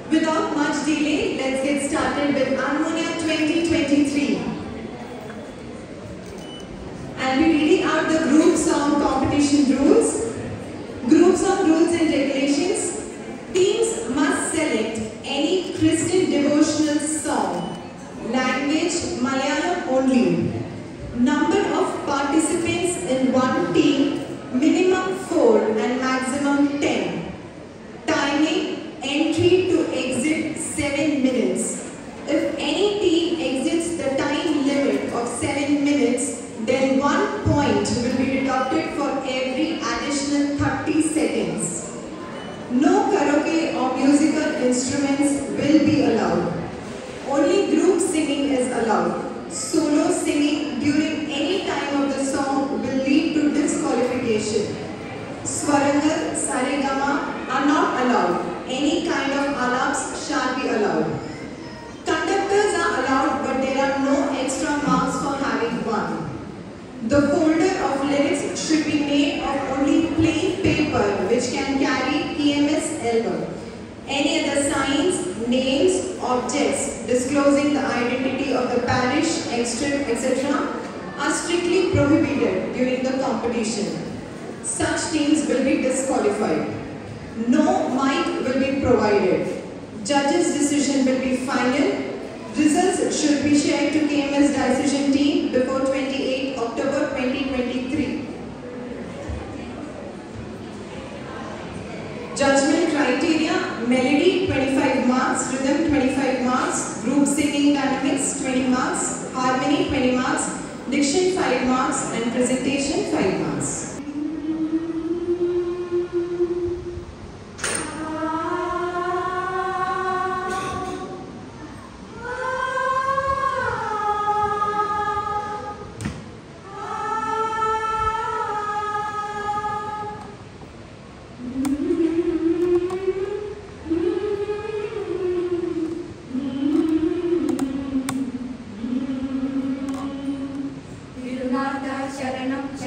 Without much delay, let's get started with Harmonia 2023. I'll be reading out the group song competition rules. Group song rules and regulations. Teams must select any Christian devotional song. Language Malayalam only. Number of participants in one team minimum 4 and maximum 10. Timing entry to exit 7 minutes. If any team exits the time limit of 7 minutes, then one point will be deducted for every additional 30 seconds. No karaoke or musical instruments will be allowed. Only group singing is allowed. Solo singing during any time of the song will lead to disqualification. Swarangal, Saregama are not allowed. Any kind of alaps shall be allowed. Conductors are allowed but there are no extra marks for having one. The folder of lyrics should be made of only plain paper which can carry PMS album. Any other signs, names, objects disclosing the identity of the parish, extract, etc. are strictly prohibited during the competition. Such teams will be disqualified. No mic will be provided. Judges' decision will be final. Results should be shared to KMS decision team before 28 October 2023. Judgment criteria, melody 25 marks, rhythm 25 marks, group singing dynamics 20 marks, harmony 20 marks, diction 5 marks and presentation 5 marks. ഗുരുനാഥ ശരണം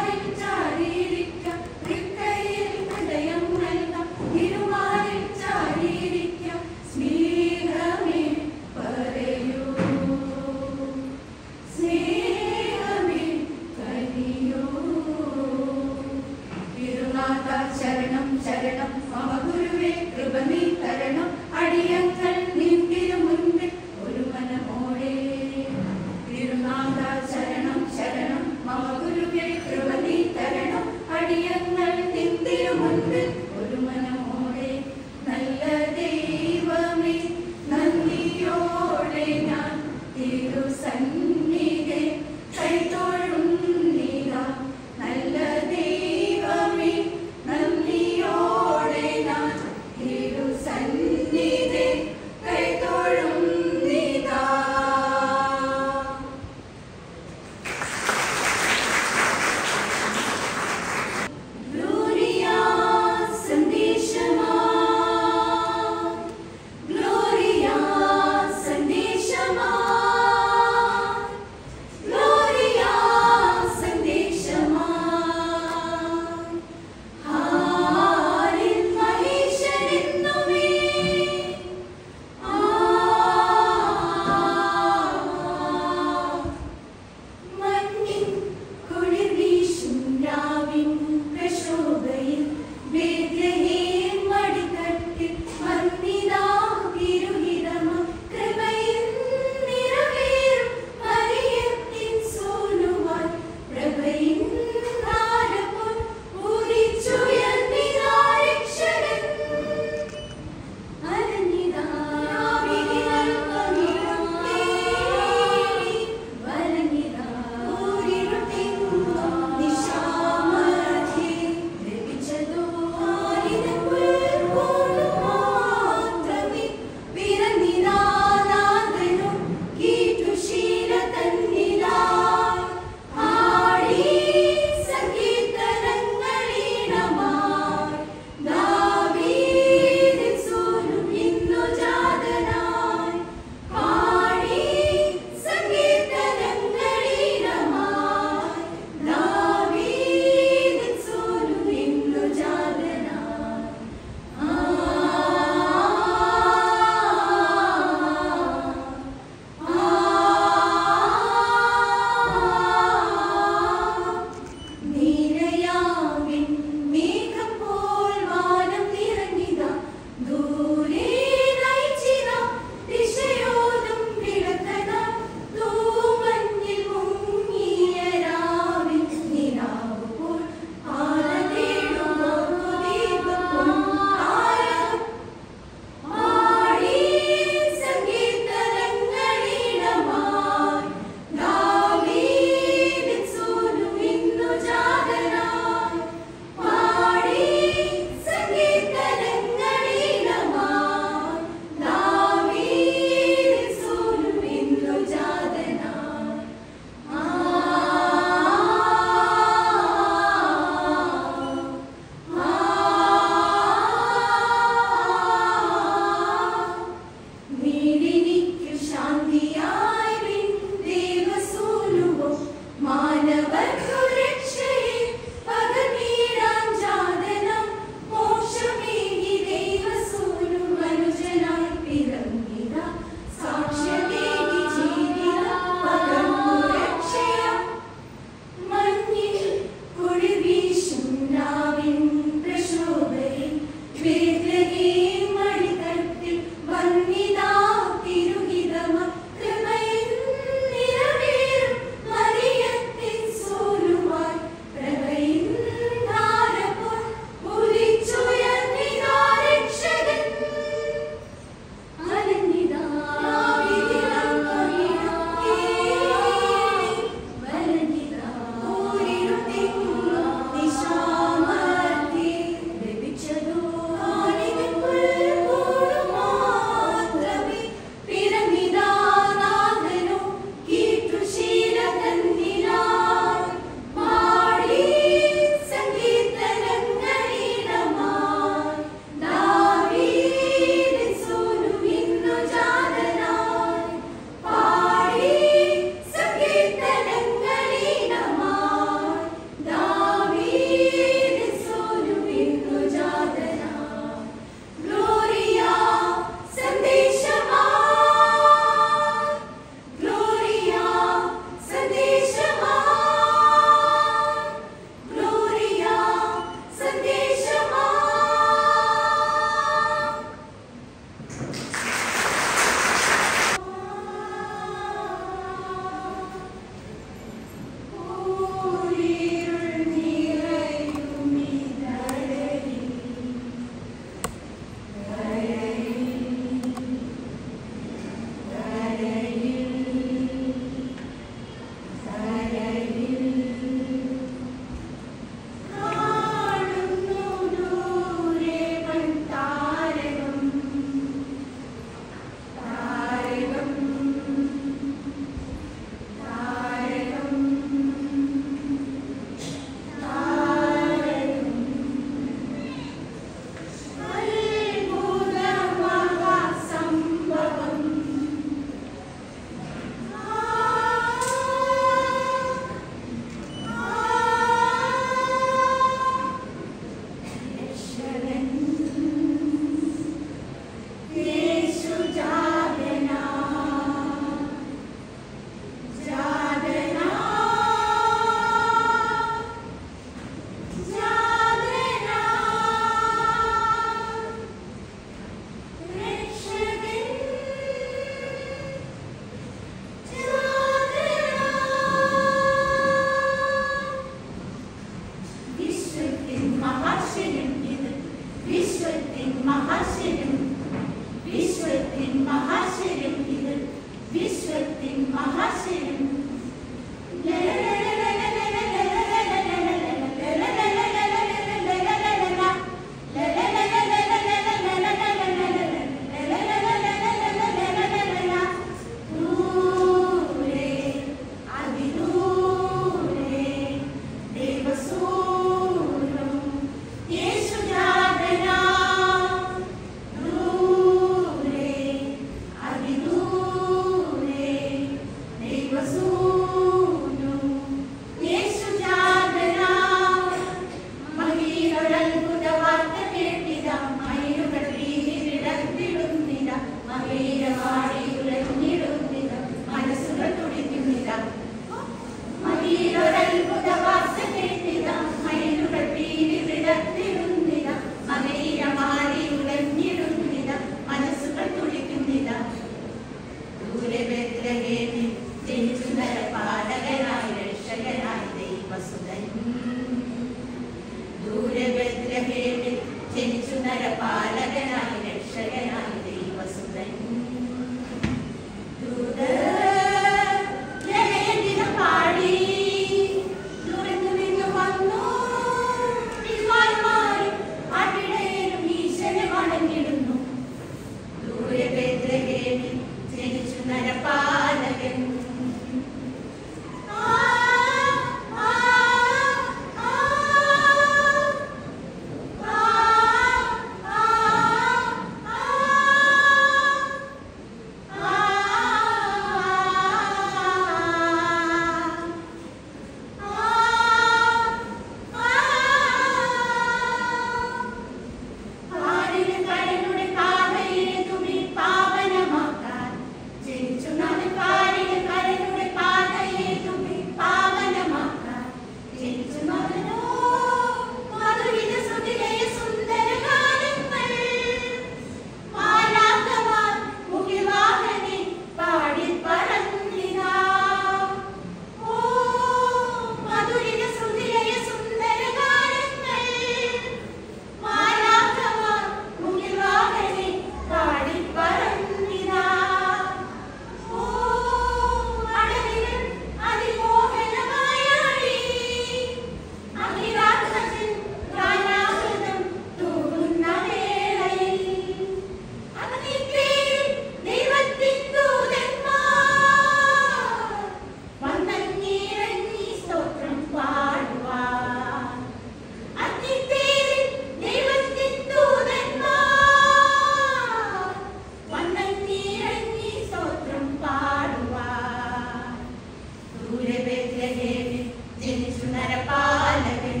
അമരപാലകൻ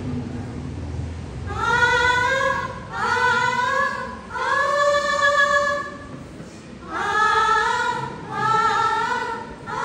ആ ആ ആ ആ ആ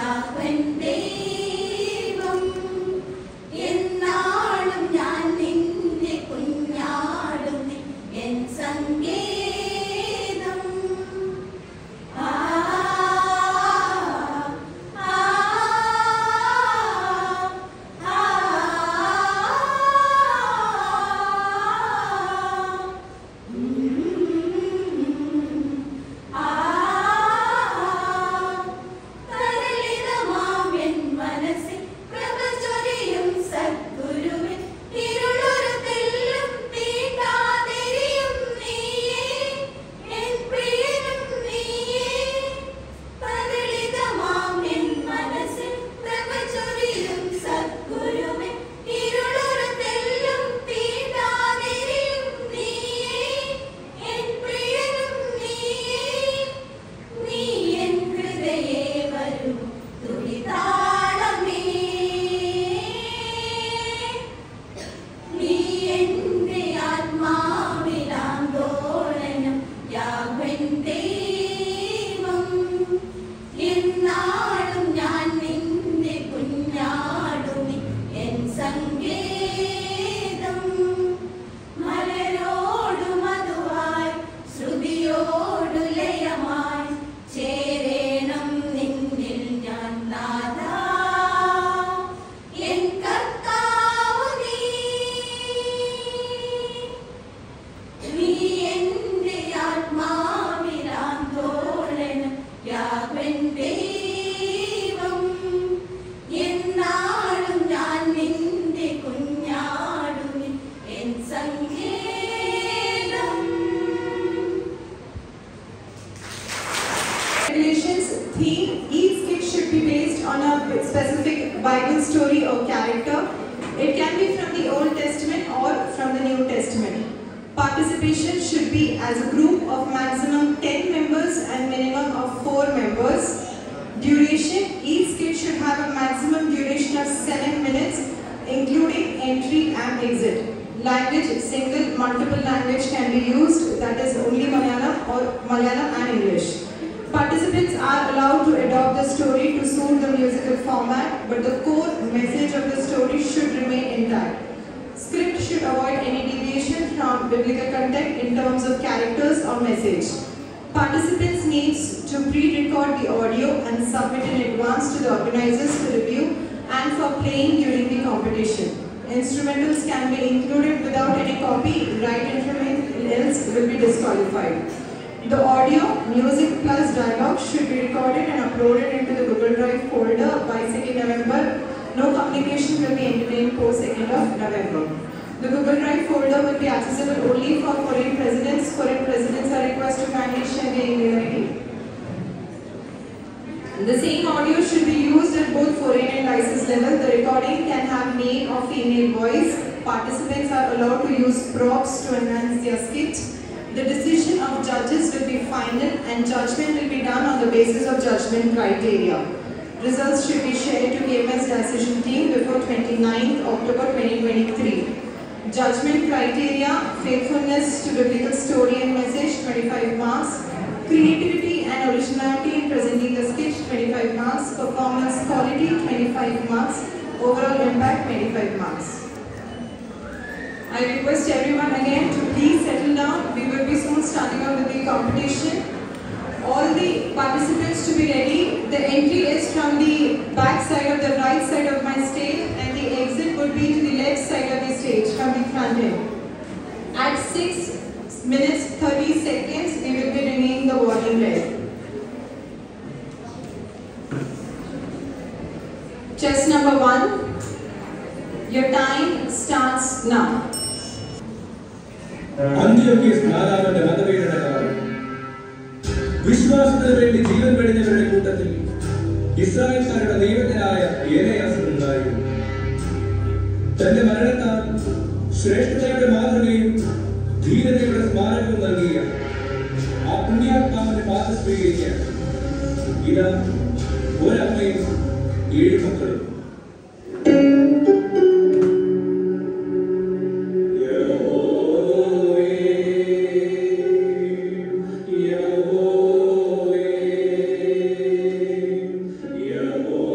യാഹ്വൻ ദൈവം എന്നാളും ഞാൻ നിന്റെ കുഞ്ഞാടും നീ എൻ സങ്കേതം ആ ആ ആ ആ തരളിതമാവൻ മനസ്സിൽ പ്രഭ ചൊരിയും സദ്ഗുരുവിൻ ഇരുളൊരു തെല്ലും തീണ്ടാതെരിയും നീയേ എൻ പ്രിയനും നീയേ തരളിതമാവൻ മനസ്സിൽ പ്രഭ ചൊരിയും സദ്ഗുരുവിൻ ഇരുളൊരു തെല്ലും തീണ്ടാതെരിയും നീയേ എൻ പ്രിയനും നീയേ നീ എൻ ഹൃദയേ വരൂ തുടിതാളമേ നീ എന്റെ ആത്മാവിലാന്തോളനം യാവൻ ദൈവം എന്നാളും ഞാൻ നിന്റെ കുഞ്ഞാടുമി എൻ സങ്കേതം മലരോടു മധുവായി ശ്രുതിയോടു ലയമായി ചേരേണം നിന്നിൽ ഞാൻ നാദാ എൻ കർത്താവ് നീ നീ എന്റെ ആത്മാവിലാന്തോളനം യാവൻ ദൈവം എന്നാളും ഞാൻ നിന്റെ കുഞ്ഞാടുമി എൻ സങ്കേതം Regulations theme each skit should be based on a specific Bible story or character. It can be from the Old Testament or from the New Testament. Participation should be as a group of maximum 10 members and minimum of 4 members. Duration each skit should have a maximum duration of 7 minutes, including entry and exit. Language single, multiple language can be used, that is only Malayalam or Malayalam and English. Participants are allowed to adopt the story to suit the musical format, but the core message of the story should remain intact. Script should avoid any deviation from biblical content in terms of characters or message. Participants needs to pre-record the audio and submit in advance to the organizers to review and for playing during the competition. Instrumentals can be included without any copy, right information else will be disqualified. The audio, music plus dialogue should be recorded and uploaded into the Google Drive folder by 2nd November. No communication will be entertained post 2nd of November. The Google Drive folder will be accessible only for foreign residents. Foreign residents are requested to kindly share their email ID. The same audio should be used at both foreign and license level. The recording can have male or female voice. Participants are allowed to use props to enhance their skit. The decision of judges will be final and judgment will be done on the basis of judgment criteria. Results should be shared to KMS decision team before 29th October 2023. Judgment criteria, faithfulness to biblical story and message, 25 marks. Creativity and originality in presenting the sketch, 25 marks. Performance quality, 25 marks. Overall impact, 25 marks. I request everyone again to please settle down. We will be soon starting out with the competition. All the participants to be ready. The entry is from the back side of the right side of my stage and the exit would be to the left side of the stage from the front end. At 6 minutes 30 seconds, we will be ringing the warning bell. Chess number one. Your time starts now. Antiochus നാലാമന്റെ മതപീഡന കാലം വിശ്വാസത്തിന് വേണ്ടി ജീവൻ വെടിഞ്ഞവരുടെ കൂട്ടത്തിൽ ഇസ്രായേൽക്കാരുടെ ദൈവജ്ഞനായ ഏലയാസൻ ഉണ്ടായിരുന്നു തന്റെ മരണത്താൽ ശ്രേഷ്ഠതയുടെ മാതൃകയും ധീരതയുടെ സ്മാരകവും നൽകിയ ആ പുണ്യാത്മാവിന്റെ പാത സ്വീകരിക്കാൻ ഇതാ ഒരമ്മയും ഏഴ് മക്കളും യഹോവേ യഹോവേ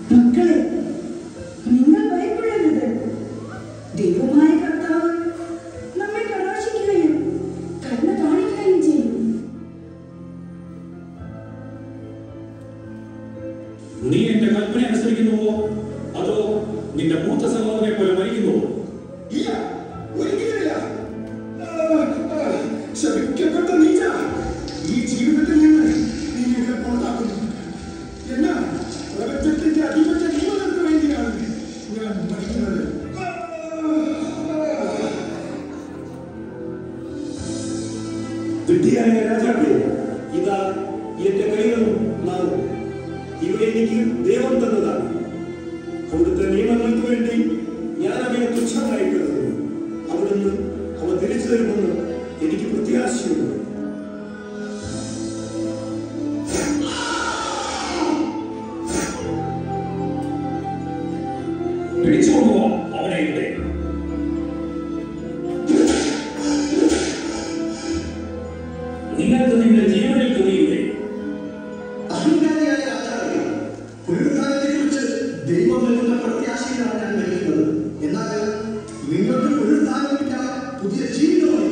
മക്കളെ നിങ്ങൾ ഭയപ്പെടരുത് ദൈവമായ കർത്താവ് നമ്മെ കടാക്ഷിക്കുകയും കരുണ കാണിക്കുകയും ചെയ്യും നീ എന്റെ കൽപ്പന അനുസരിക്കുന്നുവോ അതോ നിന്റെ മൂത്ത സഹോദരനെ പോലെ മരിക്കുന്നുവോ ഇല്ല ഒരിക്കലുമില്ല ആ, ആ, ശപിക്കപ്പെട്ട നീച്ച ഈ ജീവിതത്തിൽ നിന്ന് നീ എന്നെ പുറത്താക്കുന്നു എന്നാ പ്രപഞ്ചത്തിന്റെ അധിപത്യ ജീവനത്തിന് വേണ്ടിയാണ് ഞാൻ മരിക്കുന്നത് വിഡ്ഢിയായ രാജാവേ ഇതാ എന്റെ കൈകളും നാവും ഇവ എനിക്ക് ദൈവം തന്നതാണ് അവിടുത്തെ നിയമങ്ങൾക്ക് വേണ്ടി ഞാൻ അവയെ തുച്ഛമായി കരുതുന്നു അവിടുന്ന് അവ തിരിച്ചു തരുമെന്ന് എനിക്ക് പ്രത്യാശയുണ്ട് പിടിച്ചുകൊണ്ടുപോ അവനെ ഇവിടെ നിങ്ങൾക്ക് നിന്റെ ജീവനിൽ തുണിയില്ലേ അഹങ്കാരിയായ രാജാവേ പുനരുദ്ധാനത്തെക്കുറിച്ച് ദൈവം നൽകുന്ന പ്രത്യാശയിലാണ് ഞാൻ മരിക്കുന്നത് എന്നാൽ നിങ്ങൾക്ക് പുനരുദ്ധാനമില്ല പുതിയ ജീവിതമായി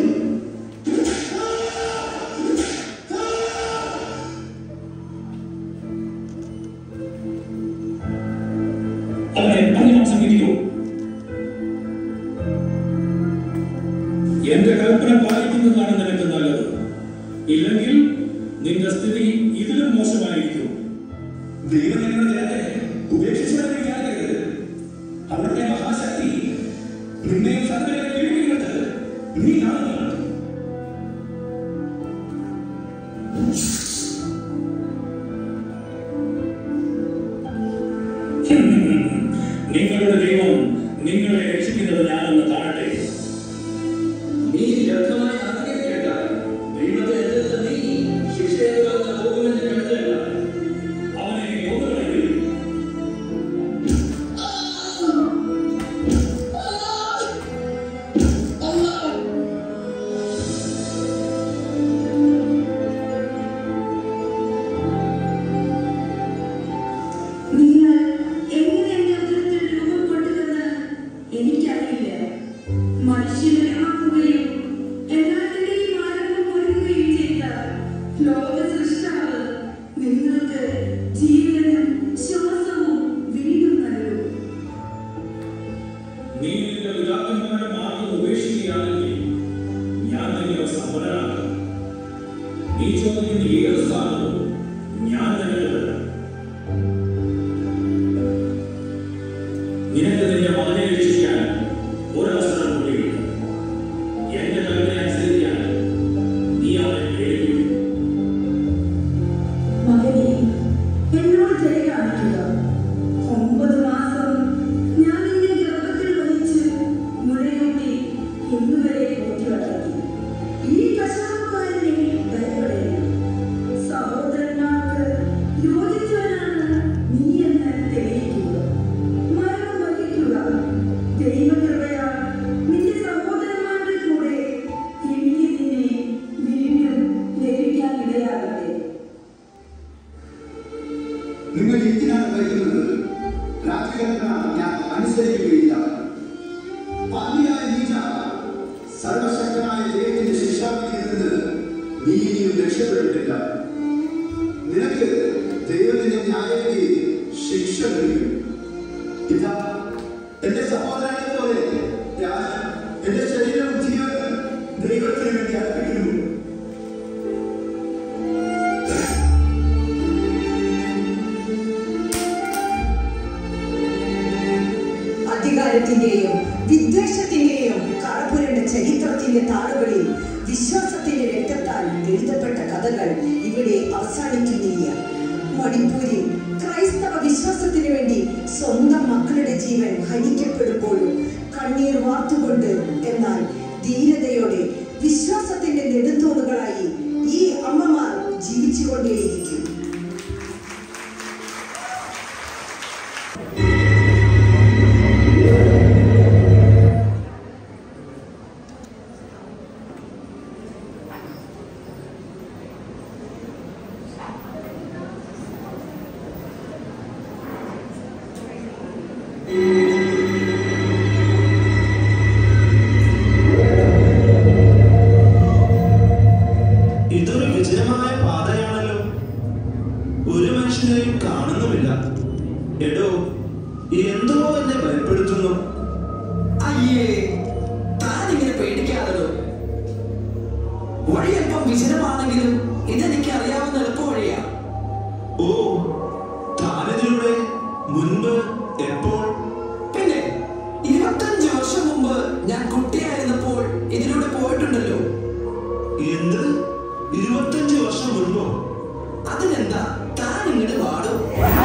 അവനെ പതിനാസം വിധിക്കൂ എന്റെ കൽപ്പന പാലിക്കുന്നതാണ് നിനക്ക് നല്ലത് ഇല്ലെങ്കിൽ നിന്റെ സ്ഥിതി ഇതിലും മോശമായിരിക്കും ദൈവം നിങ്ങളുടെ ജനത്തെ ഉപേക്ഷിച്ചവരെ വിചാരിക്കരുത് അവിടുത്തെ മഹാശക്തി നിന്നെയും സകലരെ പീഡിപ്പിക്കുന്നത് നീ കാണുന്നു നിങ്ങളുടെ ദൈവം നിങ്ങളെ രക്ഷിക്കുന്നത് ഞാനെന്ന് കാണട്ടെ നീ വ്യർത്ഥമായി അധികം കേട്ടാൽ ദൈവത്തെ എതിർത്ത് നീ ശിക്ഷയിലേക്ക് പോകുമെന്ന് കരുതല്ല അവനെ കൊന്നുകളയുക നിങ്ങൾ എങ്ങനെ എന്റെ ഉദരത്തിൽ രൂപം കൊണ്ടുവന്ന് എനിക്കറിയില്ല മനുഷ്യനാക്കുകയും എല്ലാത്തിന്റെയും ആരംഭം ഒരുങ്ങുകയും ചെയ്ത ലോക സൃഷ്ടാവ് നിങ്ങൾക്ക് ജീവനും ശ്വാസവും വീണ്ടും നൽകും നീ നിന്റെ പിതാക്കന്മാരുടെ മാർഗം ഉപേക്ഷിക്കുകയാണെങ്കിൽ ഞാൻ നിന്നെ സമ്പന്നനാക്കും നീ ചോദിക്കുന്ന ഏത് സ്ഥാനവും ഞാൻ നിനക്ക് തരാം നിനക്ക് നിന്റെ മകനെ രക്ഷിക്കാൻ ഒരവസരം കൂടിയുണ്ട് എന്റെ കൽപ്പന അനുസരിക്കാൻ നീ അവനെ പ്രേരിപ്പിക്കും മകനെ എന്നോട് ദയ കാണിക്കുക ഒമ്പത് മാസം ഞാൻ നിന്നെ ഗർഭത്തിൽ വഹിച്ച് മുലയൂട്ടി ഇന്നുവരെ പോറ്റി വളർത്തി ഈ കശാപ്പുകാരനെ ഭയപ്പെടേണ്ട സഹോദരന്മാർക്ക് യോജിച്ചവനാണ് നീ എന്ന് തെളിയിക്കുക മരണം വഹിക്കുക ദൈവകൃപയാൽ നിന്റെ സഹോദരന്മാരുടെ കൂടെ എനിക്ക് നിന്നെ വീണ്ടും ലഭിക്കാൻ ഇടയാകട്ടെ നിങ്ങൾ എന്തിനാണ് വൈകുന്നത് രാത്രികൽപ്പന ഞാൻ അനുസരിക്കുകയില്ല പാപിയായ നീച്ച സർവശക്തനായ ദൈവത്തിന്റെ ശിക്ഷാവിധിയിൽ നിന്ന് നീ ഇനിയും രക്ഷപ്പെട്ടിട്ടില്ല നിനക്ക് ദൈവത്തിന്റെ ന്യായവിധി ശിക്ഷ ലഭിക്കും ഇതാ എന്റെ സഹോദരനെ പോലെ ഞാൻ എന്റെ ശരീരവും ജീവനും ദൈവത്തിന് വേണ്ടി അർപ്പിക്കുന്നു അധികാരത്തിന്റെയും വിദ്വേഷത്തിന്റെയും കറപുരണ്ട ചരിത്രത്തിന്റെ താളുകളിൽ വിശ്വാസത്തിന്റെ രക്തത്താൽ എഴുതപ്പെട്ട കഥകൾ ഇവിടെ അവസാനിക്കുന്നില്ല മണിപ്പൂരിൽ ക്രൈസ്തവ വിശ്വാസത്തിന് വേണ്ടി സ്വന്തം മക്കളുടെ ജീവൻ ഹനിക്കപ്പെടുമ്പോഴും കണ്ണീർ വാർത്തുകൊണ്ട് എന്നാൽ ധീരതയോടെ വിശ്വാസത്തിന്റെ നെടുന്തൂണുകളായി ഈ അമ്മമാർ ജീവിച്ചുകൊണ്ടേയിരിക്കും ഇതൊരു വിജനമായ പാതയാണല്ലോ ഒരു മനുഷ്യനെയും കാണുന്നുമില്ല എടോ എന്തോ എന്നെ ഭയപ്പെടുത്തുന്നു അയ്യേ താനിങ്ങനെ പേടിക്കാതല്ലോ വഴിയല്പം വിജനമാണെങ്കിലും ഇതെനിക്ക് അറിയാവുന്ന എളുപ്പ വഴിയാ ഓ താനിതിലൂടെ മുൻപ് എപ്പോൾ പിന്നെ ഇരുപത്തഞ്ച് വർഷം മുമ്പ് ഞാൻ കുട്ടിയായിരുന്നപ്പോൾ ഇതിലൂടെ പോയിട്ടുണ്ടല്ലോ എന്ത് ഇരുപത്തഞ്ച് വർഷം മുൻപോ അതിനെന്താ താൻ ഇങ്ങോട്ട് പാടും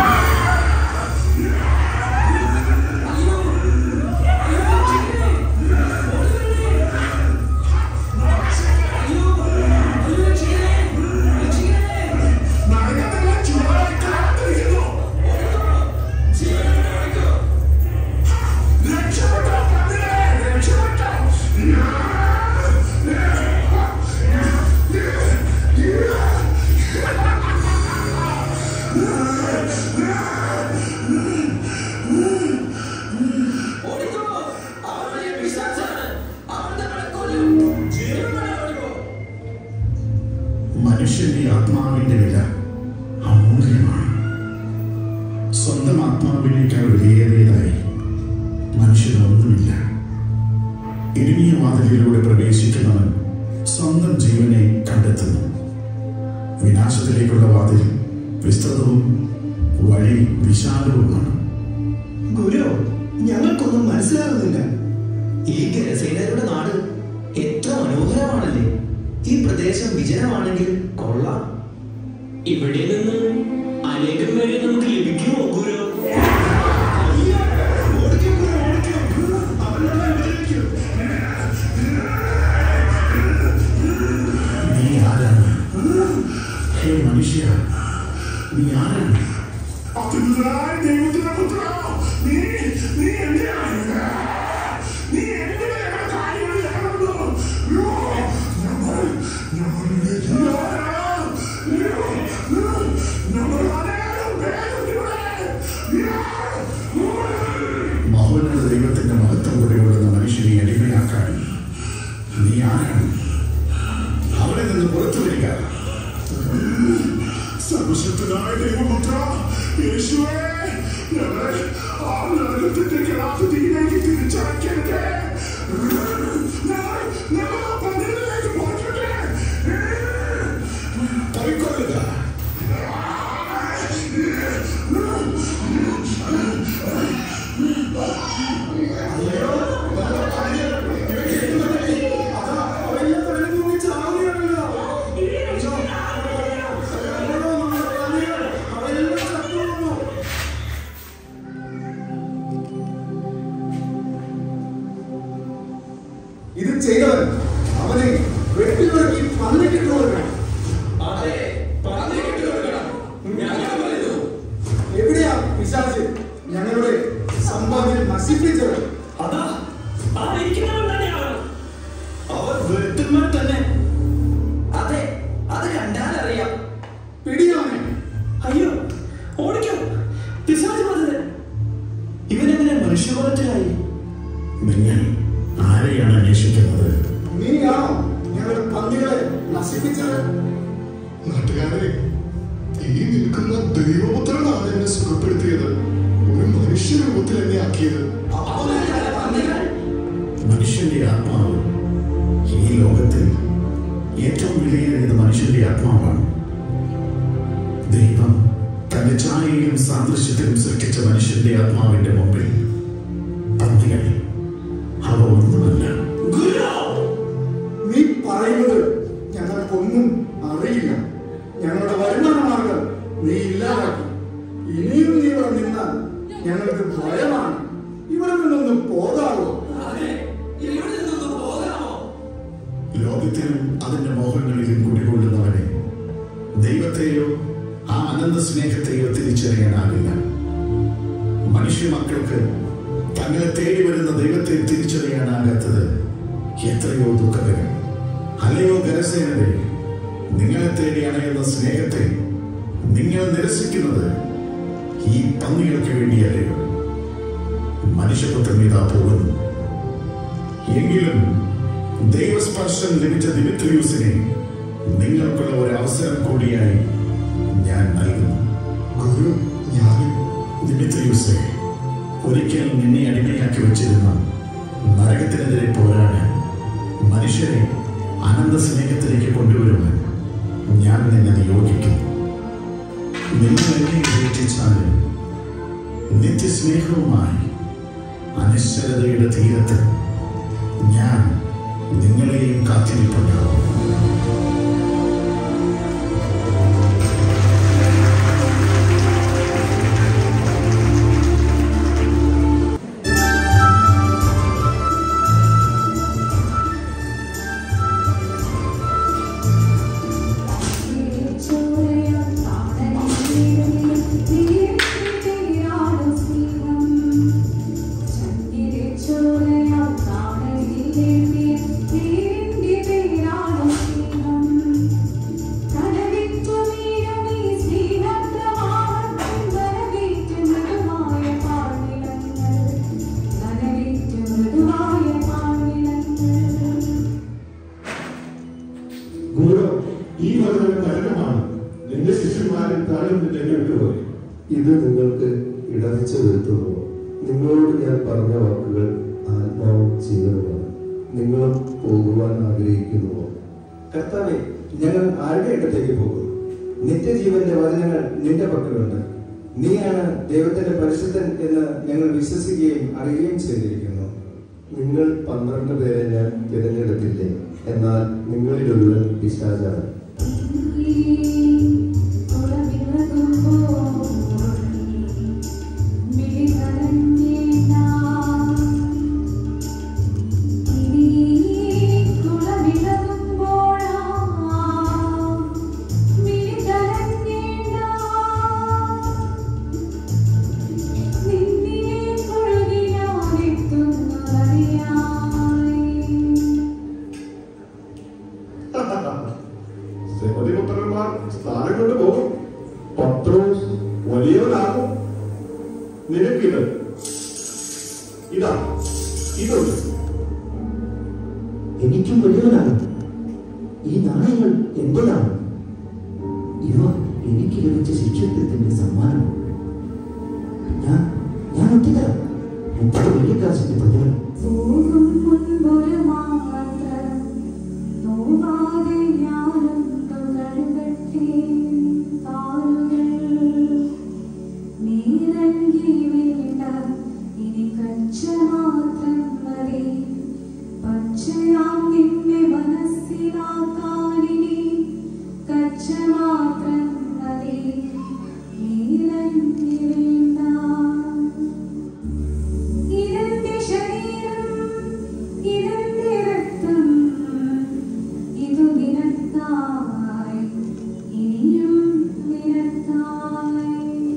ഓടിക്കോ അവൻ വലിയ പിശാചാണ് അവൻ നമ്മളെ കൊല്ലും ജീവനോടെ ഓടിക്കോ മനുഷ്യന്റെ ആത്മാവിന്റെ വില അമൂല്യമാണ് സ്വന്തം ആത്മാവിനേക്കാൾ വിലയേറിയതായി മനുഷ്യനൊന്നുമില്ല ഇടുങ്ങിയ വാതിലിലൂടെ പ്രവേശിക്കുന്നവൻ സ്വന്തം ജീവനെ കണ്ടെത്തുന്നു വിനാശത്തിലേക്കുള്ള വാതിൽ വിസ്തൃതവും വഴി വിശാലവുമാണ് ഗുരു ഞങ്ങൾക്കൊന്നും മനസ്സിലാകുന്നില്ല ഈ ഗരസേനരുടെ നാട് എത്ര മനോഹരമാണല്ലേ ഈ പ്രദേശം വിജനമാണെങ്കിൽ കൊള്ളാം ഇവിടെ നിന്ന് അനേകം പേരെ നമുക്ക് ലഭിക്കുമോ ഗുരു നീ ആരാണ് ഹേ മനുഷ്യ നീ ആരാണ് അതിനായി ദൈവത്തിന്റെ പുത്ര നീ നീ എന്തിനാണ് നീ എന്തിനാ ഞങ്ങളുടെ കാര്യങ്ങൾ ഇടപെടുന്നു? യ്യോ, ഞങ്ങൾ ഞങ്ങളുടെ യ്യോ, യ്യോ, യ്യോ, ഞങ്ങൾ അനേകം പേരുണ്ട് ഇവിടെ. യ്യോ, മഹോന്നത ദൈവത്തിന്റെ മഹത്വം കൂടെയുള്ള മനുഷ്യനെ അടിമയാക്കാൻ നീ ആരാണ് അവിടെ നിന്ന് പുറത്തു വരിക സർവശക്തനായ ദൈവപുത്ര യേശുവേ ഞങ്ങളെ ആ നരകത്തിന്റെ കിടാത്തതിയിലേക്ക് തിരിച്ചയക്കരുത് ഞങ്ങൾ ഞങ്ങൾ ആ പന്നികളിലേക്ക് പോയിട്ടുണ്ട് പോയിക്കൊള്ളുക ഇത് ചെയ്തവൻ അവനെ വെട്ടിനുറക്കി പന്നിക്കിട്ട് കൊടുക്കണം അതെ പറഞ്ഞു കിട്ടുകൊടുക്കണം ഞങ്ങൾ പറയുന്നു എവിടെയാ പിശാച് ഞങ്ങളുടെ സമ്പാദ്യം നശിപ്പിച്ചത് അതാ ആ ഇരിക്കുന്നവൻ തന്നെയാണ് അവർ വെട്ടുമ്പോൾ തന്നെ അതെ അത് കണ്ടാലറിയാം പിടിയാമേ അയ്യോ ഓടിക്കോ പിശാച് വന്നത് ഇവനെങ്ങനെ മനുഷ്യകുലത്തിലായി നിങ്ങൾ ആരെയാണ് അന്വേഷിക്കുന്നത് നീയാണോ ഞങ്ങളുടെ പന്നികളെ നശിപ്പിച്ചത് നാട്ടുകാരെ ഈ നിൽക്കുന്ന ദൈവപുത്രനാണ് എന്നെ സുഖപ്പെടുത്തിയത് ഒരു മനുഷ്യരൂപത്തിൽ എന്നെ ആക്കിയത് മനുഷ്യന്റെ ആത്മാവ് ഈ ലോകത്തിൽ ഏറ്റവും വിലയേറിയത് മനുഷ്യന്റെ ആത്മാവാണ് ദൈവം തന്റെ ഛായയിലും സാദൃശ്യത്തിലും സൃഷ്ടിച്ച മനുഷ്യന്റെ ആത്മാവിന്റെ മുമ്പിൽ പന്തികൾ അവ ഒന്നുമല്ല നീ പറയുന്നത് ഞങ്ങൾക്കൊന്നും അറിയില്ല ഞങ്ങളുടെ വരുമാന മാർഗം നീ ഇല്ലാതാക്കി ഇനിയും നീ ഇവിടെ നിന്നാൽ ഞങ്ങൾക്ക് ഭയമാണ് ഇവിടെ നിന്നൊന്ന് പോകാവോ അതെ ഇവിടെ നിന്നൊന്ന് പോകാമോ ലോകത്തിലും അതിന്റെ മോഹങ്ങളിലും കുടികൊള്ളുന്നവനെ ദൈവത്തെയോ ആ അനന്ത സ്നേഹത്തെയോ തിരിച്ചറിയാനാകില്ല മനുഷ്യ മക്കൾക്ക് തങ്ങളെ തേടി വരുന്ന ദൈവത്തെ തിരിച്ചറിയാനാകാത്തത് എത്രയോ ദുഃഖകരം അല്ലയോ ഗരസേനരെ നിങ്ങളെ തേടി അണയുന്ന സ്നേഹത്തെ നിങ്ങൾ നിരസിക്കുന്നത് ഈ പന്നികൾക്ക് വേണ്ടിയല്ലയോ മനുഷ്യപുത്രൻ ഇതാ പോകുന്നു എങ്കിലും ദൈവസ്പർശം ലഭിച്ച ദിമിത്രിയൂസിനെ നിങ്ങൾക്കുള്ള ഒരു അവസരം കൂടിയായി ഞാൻ നൽകുന്നു ഗുരു ഞാനും ദിമിത്രിയൂസെ ഒരിക്കൽ നിന്നെ അടിമയാക്കി വച്ചിരുന്ന നരകത്തിനെതിരെ പോരാടാൻ മനുഷ്യരെ അനന്ത സ്നേഹത്തിലേക്ക് കൊണ്ടുവരുവാൻ ഞാൻ നിന്നെ നിയോഗിക്കുന്നു നിങ്ങൾ എന്നെ ഉപേക്ഷിച്ചാലും നിത്യസ്നേഹവുമായി അനശ്വരതയുടെ തീരത്ത് ഞാൻ നിങ്ങളെയും കാത്തിരിപ്പുണ്ടാവും ഗുരു ഈ വചനം കഠിനമാണ് നിന്റെ ശിഷ്യന്മാരിൽ താഴെ നിന്നെ വിട്ടുപോയി ഇത് നിങ്ങൾക്ക് ഇടവിച്ചു വരുത്തുന്നു നിങ്ങളോട് ഞാൻ പറഞ്ഞ വാക്കുകൾ ആത്മാവും ജീവനുമാണ് നിങ്ങളും പോകുവാൻ ആഗ്രഹിക്കുന്നുവോ കർത്താവെ ഞങ്ങൾ ആരുടെ അടുത്തേക്ക് പോകും നിത്യജീവന്റെ വചനങ്ങൾ നിന്റെ പക്കലുണ്ട് നീയാണ് ദൈവത്തിന്റെ പരിശുദ്ധൻ എന്ന് ഞങ്ങൾ വിശ്വസിക്കുകയും അറിയുകയും ചെയ്തിരിക്കുന്നു നിങ്ങൾ പന്ത്രണ്ട് പേരെ ഞാൻ തിരഞ്ഞെടുത്തില്ലേ എന്നാൽ നിങ്ങളിലൊരുവൻ പിശാചാണ് സെമതിപുത്രന്മാർ സ്ഥാനം കൊണ്ട് പോകും പത്രോസ് വലിയവനാകും നിനക്കിത് ഇതാ ഇതുണ്ട് എനിക്കും വലിയവനാണ് ഈ നാണയങ്ങൾ എന്റേതാണ് ഇവ എനിക്ക് ലഭിച്ച ശിക്ഷത്വത്തിന്റെ സമ്മാനം ഞാൻ ഞാൻ ഒറ്റതരാം മുപ്പത് വെള്ളിക്കാശിന്റെ പ്രതിഫലം പോകും മുൻപൊരു മാത്രം നോവാതെ ഞാനും തുകഴ്കട്ടെ കാലുകൾ നീലങ്കി വേണ്ട ഇനി കച്ച മാത്രം മതി പച്ചയാം നിന്നെ മനസ്സിലാക്കാനിനി കച്ച മാത്രം മതി നീലങ്കി വേണ്ട ഇതെന്റെ ശരീരം ഇതെന്റെ രക്തം ഇതു നിനക്കായി ഇനിയും നിനക്കായി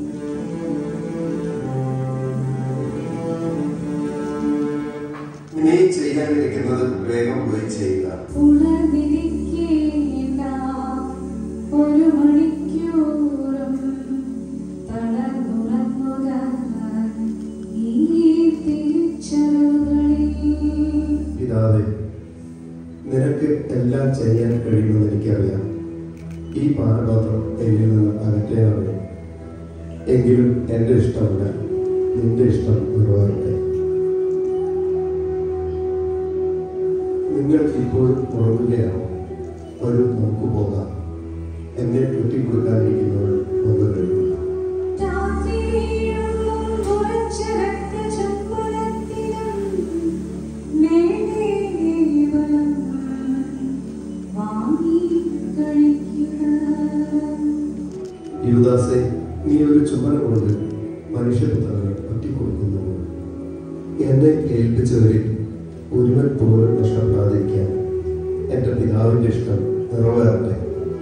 നീ ചെയ്യാനിരിക്കുന്നത് വേഗം പോയി ചെയ്യുക ഉണർന്നിരിക്കേണ്ട ഒരു മണിക്കൂറും തളർന്നുറങ്ങുക ഈ തിരിച്ചറിവുകളിൽ പിതാവേ നിനക്ക് എല്ലാം ചെയ്യാൻ കഴിയുമെന്ന് എനിക്കറിയാം ഈ പാനപാത്രം എന്നിൽ നിന്ന് അകറ്റാനറിയാം എങ്കിലും എൻ്റെ ഇഷ്ടമല്ല നിന്റെ ഇഷ്ടം നിറവേറട്ടെ നിങ്ങൾക്ക് ഇപ്പോഴും ഉറങ്ങുകയാണോ ഒരു നമുക്ക് പോകാം എന്നെ കുട്ടിക്കൊടുക്കാതിരിക്കുന്നവൾ വന്നു കഴിഞ്ഞു രാത്രി വീഴും ഉറച്ച രക്തചുംബനത്തിലും നേരെ ബലം വാങ്ങി കഴിക്കുക യുവദാസെ നീ ഒരു ചുമന കൊണ്ട് മനുഷ്യപുത്രനെ ഒറ്റിക്കൊടുക്കുന്നു എന്നെ ഏൽപ്പിച്ചവരിൽ ഒരുവൻ പോലും നഷ്ടപ്പെടാതിരിക്കാൻ എൻ്റെ പിതാവിൻ്റെ ഇഷ്ടം നിറവേറട്ടെ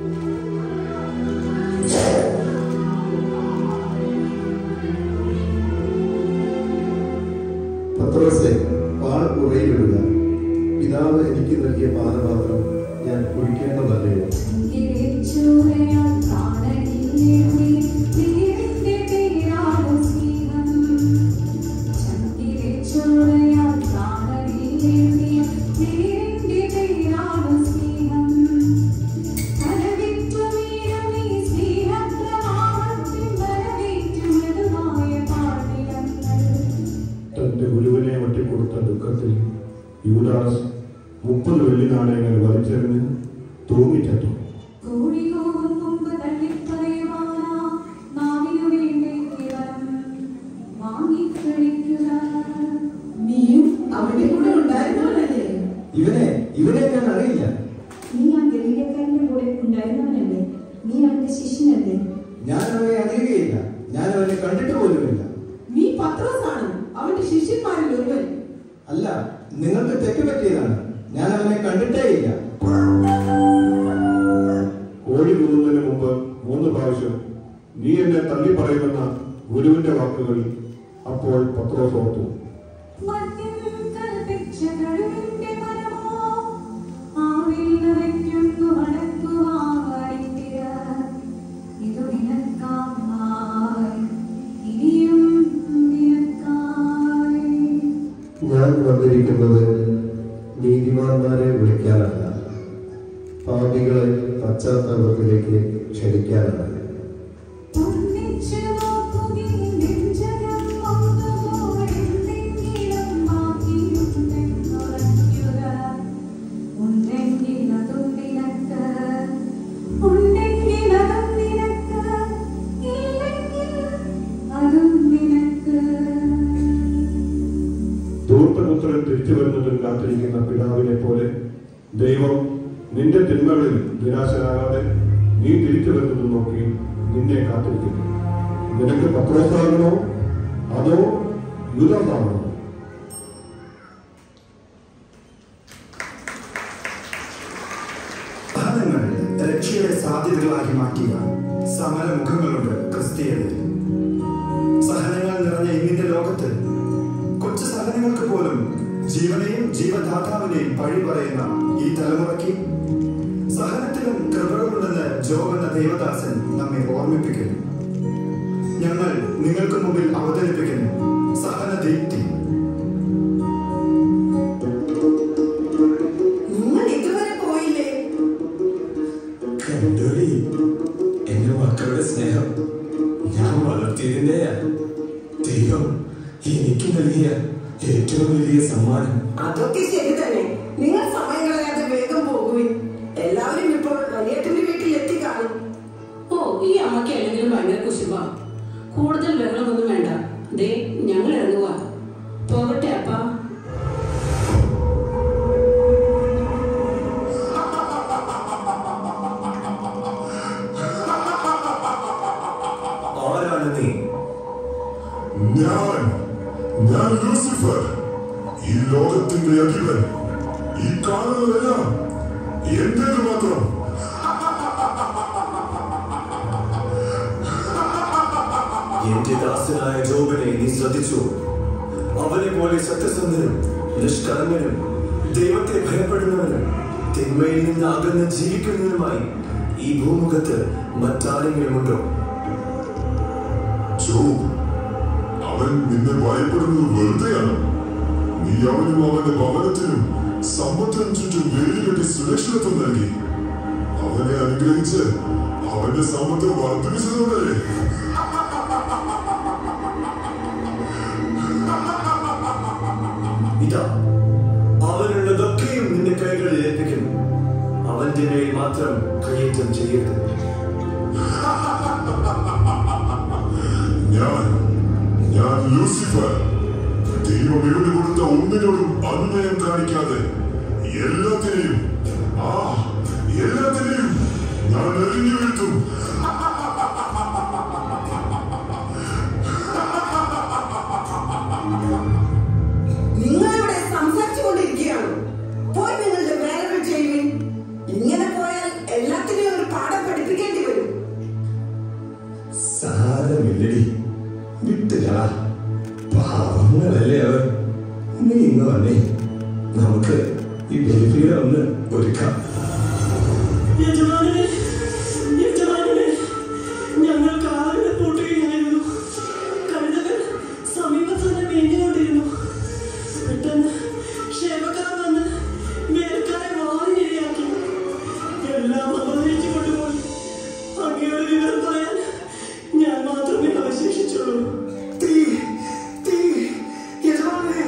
പത്രോസെ പാൽ ഉറയിലിടുക പിതാവ് എനിക്ക് നൽകിയ പാനപാത്രം ഞാൻ കുടിക്കേണ്ടതല്ലയോ ചൂരയാൽ കാണലില്ലേ തീരിന്റെ തീരാള സ്നേഹം ചന്ദിരെ തന്റെ ഗുരുവിനെ ഒറ്റിക്കൊടുത്ത ദുഃഖത്തിൽ യൂദാസ് മുപ്പത് വെള്ളി നാണയങ്ങൾ വലിച്ചെറിഞ്ഞ് തൂങ്ങിച്ചത്തു കോഴികോവും മുമ്പ് തള്ളിപ്പറയുവാനാ നാവിനു വേണ്ടി കേവലം വാങ്ങിക്കഴിക്കുക നീയും അവിടെ കൂടെ ഉണ്ടായിരുന്നവനല്ലേ ഇവനെ ഇവനെ ഞാൻ അറിയില്ല നീ ആ ഗലീലക്കാരന്റെ കൂടെ ഉണ്ടായിരുന്നവനല്ലേ നീ അവന്റെ ശിഷ്യനല്ലേ ഞാൻ അവനെ അറിയുകയില്ല ഞാൻ അവനെ കണ്ടിട്ട് പോലുമില്ല നീ പത്രോസാണ് അവന്റെ ശിഷ്യന്മാരിൽ ഒരുവൻ അല്ല നിങ്ങൾക്ക് തെറ്റ് പറ്റിയതാണ് ഞാൻ അവനെ കണ്ടിട്ടേ ഇല്ല കോഴി കൂതുന്നതിന് മുമ്പ് മൂന്ന് പ്രാവശ്യം നീ എന്നെ തള്ളി പറയുമെന്ന ഗുരുവിന്റെ വാക്കുകൾ അപ്പോൾ പത്രോസ് ഓർത്തു മദ്യം കൽപ്പിച്ച കഴിവിന്റെ മരമോ ആവിൽ നിറയ്ക്കുന്നു മടക്കുവാടിത്തിര ഇതു നിനക്കായി ഇനിയും നിനക്കായി ഞാൻ വന്നിരിക്കുന്നത് നീതിമാന്മാരെ വിളിക്കാനല്ല പാപികളെ പശ്ചാത്തലത്തിലേക്ക് ക്ഷണിക്കാനാണ് ഒന്നിച്ചു നോക്കുകയും നെഞ്ചകം ഒന്നുകൂടെന്തെങ്കിലും ബാക്കിയുണ്ടെന്നുറയ്ക്കുക. ഉണ്ടെങ്കിൽ അതും നിനക്ക് ഉണ്ടെങ്കിൽ അതും നിനക്ക് ഇല്ലെങ്കിൽ അതും നിനക്ക് ധൂർത്തപുത്രൻ തിരിച്ചു വരുന്നതിൽ കാത്തിരിക്കുന്ന പിതാവിനെ പോലെ ദൈവം നിന്റെ തിന്മകളിൽ നിരാശനാകാതെ നീ തിരിച്ചു വരുന്നത് നോക്കി നിന്നെ കാത്തിരിക്കുന്നു നിനക്ക് പത്രോസാകണോ അതോ യുദാസാകണോ സഹനങ്ങൾ രക്ഷയുടെ സാധ്യതകളാക്കി മാറ്റിയ സമരമുഖങ്ങളുണ്ട് ക്രിസ്തീയതയിൽ സഹനങ്ങൾ നിറഞ്ഞ ഇന്നിന്റെ ലോകത്ത് കൊച്ചു സഹനങ്ങൾക്ക് പോലും ജീവനെയും ജീവദാതാവിനെയും പഴി പറയുന്ന ഈ തലമുറയ്ക്ക് സഹനത്തിലും കൃപകളുണ്ടെന്ന് ജോബ് എന്ന ദേവദാസൻ നമ്മെ ഓർമ്മിപ്പിക്കുന്നു ഞങ്ങൾ നിങ്ങൾക്ക് മുമ്പിൽ അവതരിപ്പിക്കുന്നു സഹന ദീപ്തി നിങ്ങൾ ഇതുവരെ പോയില്ലേ കണ്ടോടി എന്റെ മക്കളുടെ സ്നേഹം ഞാൻ വളർത്തിയതിന്റെ ദൈവം എനിക്ക് നൽകിയ ഏറ്റവും വലിയ സമ്മാനം അതൊക്കെ ശരി തന്നെ നിങ്ങൾ സമയം കളയാതെ വേഗം പോകുവിൻ എല്ലാവരും ഇപ്പോൾ വലിയേട്ടന്റെ വീട്ടിൽ എത്തിക്കാണും ഓ ഈ അമ്മയ്ക്ക് അല്ലെങ്കിലും ഭയങ്കര കുശുമ്പ കൂടുതൽ ബഹളമൊന്നും വേണ്ട ദേ ഞങ്ങൾ ഇറങ്ങുക പോകട്ടെ അപ്പ ആരാണ് നീ ഞാൻ ഞാൻ ലൂസിഫർ ഈ ലോകത്തിന്റെ അധിപൻ ഈ കാണുന്നതെല്ലാം എന്റേത് മാത്രം എന്റെ ദാസനായ ജോബിനെ നീ ശ്രദ്ധിച്ചു അവനെ പോലെ സത്യസന്ധനും നിഷ്കളങ്കനും ദൈവത്തെ ഭയപ്പെടുന്നവനും തിന്മയിൽ നിന്ന് അകന്ന് ജീവിക്കുന്നതിനുമായി ഈ ഭൂമുഖത്ത് മറ്റാരെങ്കിലുമുണ്ടോ ജോബ് അവൻ നിന്നെ ഭയപ്പെടുന്നത് വെറുതെയാണ് നീ അവനും അവന്റെ ഭവനത്തിനും സമ്പത്തിനും ചുറ്റും വേലി കെട്ടി സുരക്ഷിതത്വം നൽകി അവനെ അനുഗ്രഹിച്ച് അവന്റെ സമ്പത്ത് വർദ്ധിപ്പിച്ചതോടെ ഇതാ അവനുള്ളതൊക്കെയും നിന്റെ കൈകളിൽ ഏൽപ്പിക്കുന്നു അവന്റെ മേൽ മാത്രം കയ്യേറ്റം ചെയ്യരുത് ഞാൻ ഞാൻ ലൂസിഫർ ദൈവം ഇവിടെ കൊടുത്ത ഒന്നിനോടും അനുനയം കാണിക്കാതെ എല്ലാത്തിനെയും ആ എല്ലാത്തിനെയും ഞാൻ എറിഞ്ഞു വീഴ്ത്തും നിങ്ങൾ ഇവിടെ സംസാരിച്ചുകൊണ്ടിരിക്കുകയാണ് പോയി നിങ്ങളുടെ വേലകൾ ചെയ്യുവിൻ ഇങ്ങനെ പോയാൽ എല്ലാത്തിനെയും ഒരു പാഠം പഠിപ്പിക്കേണ്ടി വരും സാരമില്ലടി വിട്ടുകള പാവങ്ങളല്ലേ അവർ നീ ഇന്ന് വന്നേ നമുക്ക് ഈ ബലിപീഠം ഒന്ന് ഒരുക്കാം യജമാനനെ യജമാനനെ ഞങ്ങൾ കാലിനെ പൂട്ടുകയായിരുന്നു കഴുതകൾ സമീപത്ത് തന്നെ മേഞ്ഞുകൊണ്ടിരുന്നു പെട്ടെന്ന് ക്ഷേമക്കാർ വന്ന് വേൽക്കാരെ വാരിയിരയാക്കി എല്ലാം അപഹരിച്ചു കൊണ്ടുപോയി അങ്ങയുടെ വിവരം പറയാൻ ഞാൻ മാത്രമേ അവശേഷിച്ചുള്ളൂ തീ തീ യജമാനേ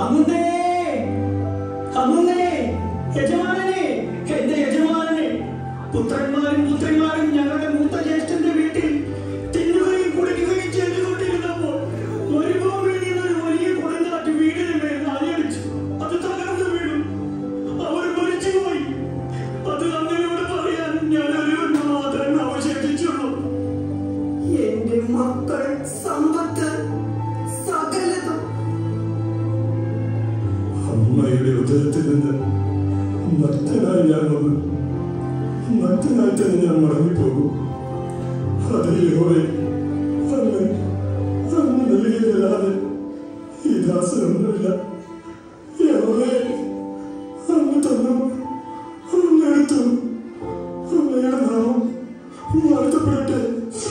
അങ്ങുന്നേ അങ്ങുന്നേ യജമാനനെ എന്റെ യജമാനനെ പുത്രന്മാരും പുത്രിമാരും ഞങ്ങളുടെ മൂത്ത ജ്യേഷ്ഠന്റെ വീട്ടിൽ തിന്നുകയും കുടിക്കുകയും ചെയ്തുകൊണ്ടിരുന്നപ്പോൾ മരുഭൂമിയിൽ നിന്ന് ഒരു വലിയ കൊടുങ്കാറ്റ് വീടിന് മേൽ ആഞ്ഞടിച്ചു അത് തകർന്നു വീണു അവർ മരിച്ചുപോയി അത് അങ്ങനെയോട് പറയാൻ ഞാൻ ഒരുവൻ മാത്രമേ അവശേഷിച്ചുള്ളൂ എന്റെ മക്കൾ സമ്പത്ത് സകലതും അമ്മയുടെ ഉദരത്തിൽ നിന്ന് നഗ്നനായി ഞാൻ വന്നു നഗ്നനായി തന്നെ ഞാൻ മടങ്ങിപ്പോകും അതേ യഹോവേ അങ്ങ് അങ്ങ് നൽകിയതല്ലാതെ ഈ ദാസനൊന്നുമില്ല യഹോവേ അങ്ങ് തന്നു അങ്ങ് എടുത്തു അങ്ങയുടെ നാമം വാഴ്ത്തപ്പെടട്ടെ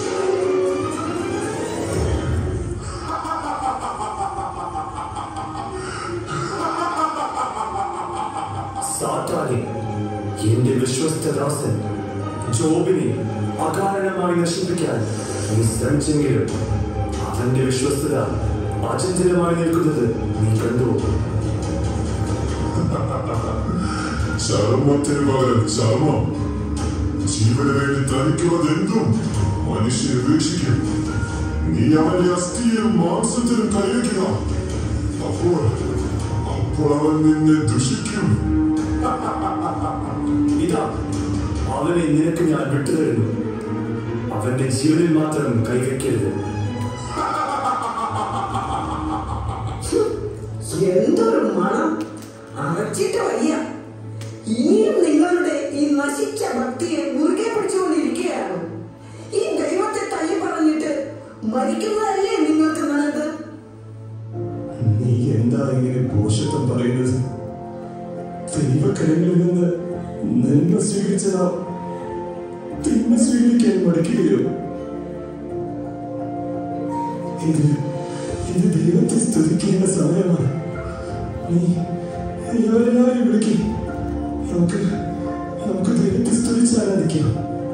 സാത്താനെ എന്റെ വിശ്വസ്തദാസൻ ജോബിനെ അകാരണമായി നശിപ്പിക്കാൻ നീ ശ്രമിച്ചെങ്കിലും അവന്റെ വിശ്വസ്തത അചഞ്ചലമായി നിൽക്കുന്നത് നീ കണ്ടു ചർമ്മത്തിന് പകരം ചർമ്മം ജീവന് വേണ്ടി തനിക്കുള്ളതെന്തും മനുഷ്യൻ ഉപേക്ഷിക്കും നീ അവന്റെ അസ്ഥിയിലും മാംസത്തിലും കൈവയ്ക്കുക അപ്പോൾ അപ്പോൾ അവൻ നിന്നെ ദുഷിക്കും ഇതാ അവനെ നിനക്ക് ഞാൻ വിട്ടുതരുന്നു അവന്റെ ജീവനിൽ മാത്രം കൈവയ്ക്കരുത് എന്തൊരു മണം അറച്ചിട്ട് വയ്യ ഇനിയും നിങ്ങളുടെ ഈ നശിച്ച ഭക്തിയെ മുറുകെ പിടിച്ചുകൊണ്ടിരിക്കുകയാണ് ഈ ദൈവത്തെ തള്ളി പറഞ്ഞിട്ട് മരിക്കുന്നതല്ലേ നിങ്ങൾക്ക് നല്ലത് നീ എന്താ ഇങ്ങനെ പോഷത്വം പറയുന്നത് ദൈവക്കരങ്ങളിൽ നിന്ന് നന്മ സ്വീകരിച്ചതാ തിന്മ സ്വീകരിക്കാൻ മടിക്കുകയോ ഇത് ഇത് ദൈവത്തെ സ്തുതിക്കേണ്ട സമയമാണ് നീ ഇവരെല്ലാവരും വിളിക്കും നമുക്ക് നമുക്ക് ദൈവത്തെ സ്തുതിച്ചാരാധിക്കാം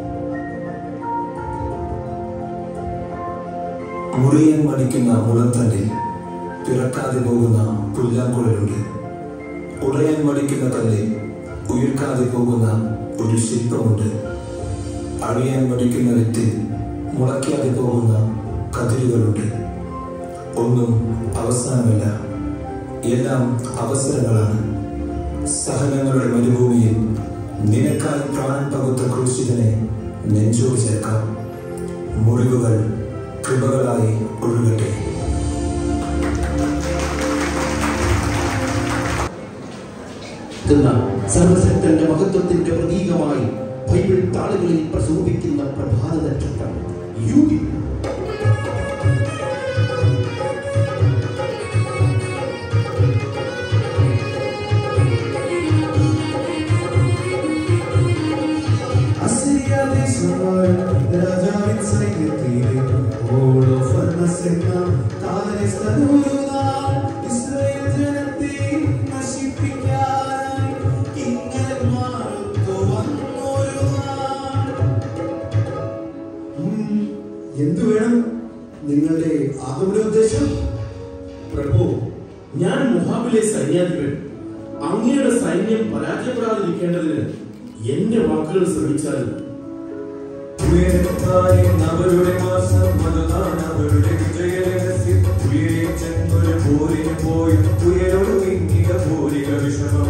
മുറിയാൻ മടിക്കുന്ന മുളത്തണ്ടിൽ പിറക്കാതെ പോകുന്ന പുല്ലാങ്കുഴലുണ്ട് ഉടയാൻ മടിക്കുന്ന കല്ലിൽ ഉയർക്കാതെ പോകുന്ന ഒരു ശില്പമുണ്ട് അഴിയാൻ മടിക്കുന്ന വിത്തിൽ മുളയ്ക്കാതെ പോകുന്ന കതിരുകളുണ്ട് ഒന്നും അവസാനമല്ല എല്ലാം അവസരങ്ങളാണ് സഹനങ്ങളുടെ മരുഭൂമിയിൽ നിനക്കായി പ്രാണൻ പകുത്ത ക്രൂശിതനെ നെഞ്ചോട് ചേർക്കാം മുറിവുകൾ കൃപകളായി ഒഴുകട്ടെ എന്ന സർവശക്തന്റെ മഹത്വത്തിന്റെ പ്രതീകമായി ബൈബിൾ താളുകളിൽ പ്രശോഭിക്കുന്ന പ്രഭാത നക്ഷത്രം യൂബി രാജാവിൻ സൈന്യത്തിലെ ഓടോ ഫർണസെന്ന താരസ്തനൂരുനാൾ ഇസ്രായേൽ ജനത്തെ നശിപ്പിക്കാനായി ഇങ്ങനെ മാറുത്തു വന്നൊരു നാൾ എന്തു വേണം നിങ്ങളുടെ ആഗമനോദ്ദേശം പ്രഭു ഞാൻ മുഹാബിലെ സൈന്യാധിപൻ അങ്ങയുടെ സൈന്യം പരാജയപ്പെടാതിരിക്കേണ്ടതിന് എന്റെ വാക്കുകൾ ശ്രമിച്ചാലും ഉയരത്തായും അവരുടെ മാസം മതതാണ് അവരുടെ വിജയരഹസ്യം ഉയരെ ചെന്നൊരു പോരിന് പോയും ഉയരോട് പിന്നിക പോരിക വിഷമം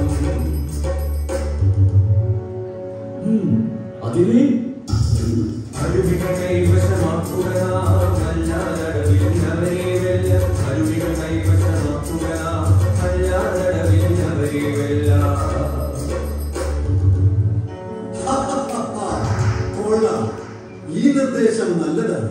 അതിനെ അരുവികൾ കൈവശമാക്കുക അല്ലാതടവില്ലവരെ വെല്ല അരുവികൾ കൈവശമാക്കുക അല്ലാതടവില്ലവരെ വെല്ല കൊള്ളാം ഈ നിർദ്ദേശം നല്ലതാണ്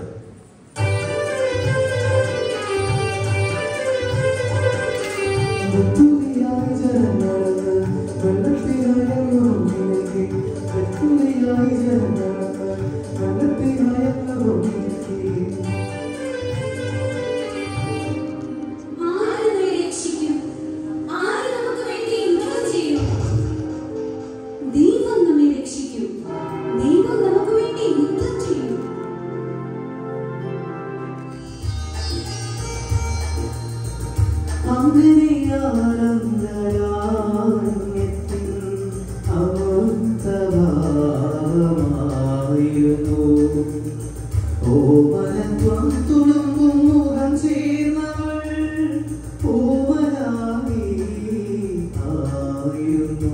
ആര് നമ്മെ രക്ഷിക്കും ആര് നമുക്ക് വേണ്ടി യുദ്ധം ചെയ്യും ദൈവം നമ്മെ രക്ഷിക്കും ദൈവം നമുക്ക് വേണ്ടി യുദ്ധം ചെയ്യും അങ്ങേ അമൃതഭാവമായിരുന്നു ഓമനത്വം തുളുമ്പും മുഖം ചേർന്നവൾ ഓമനായി ആയിരുന്നു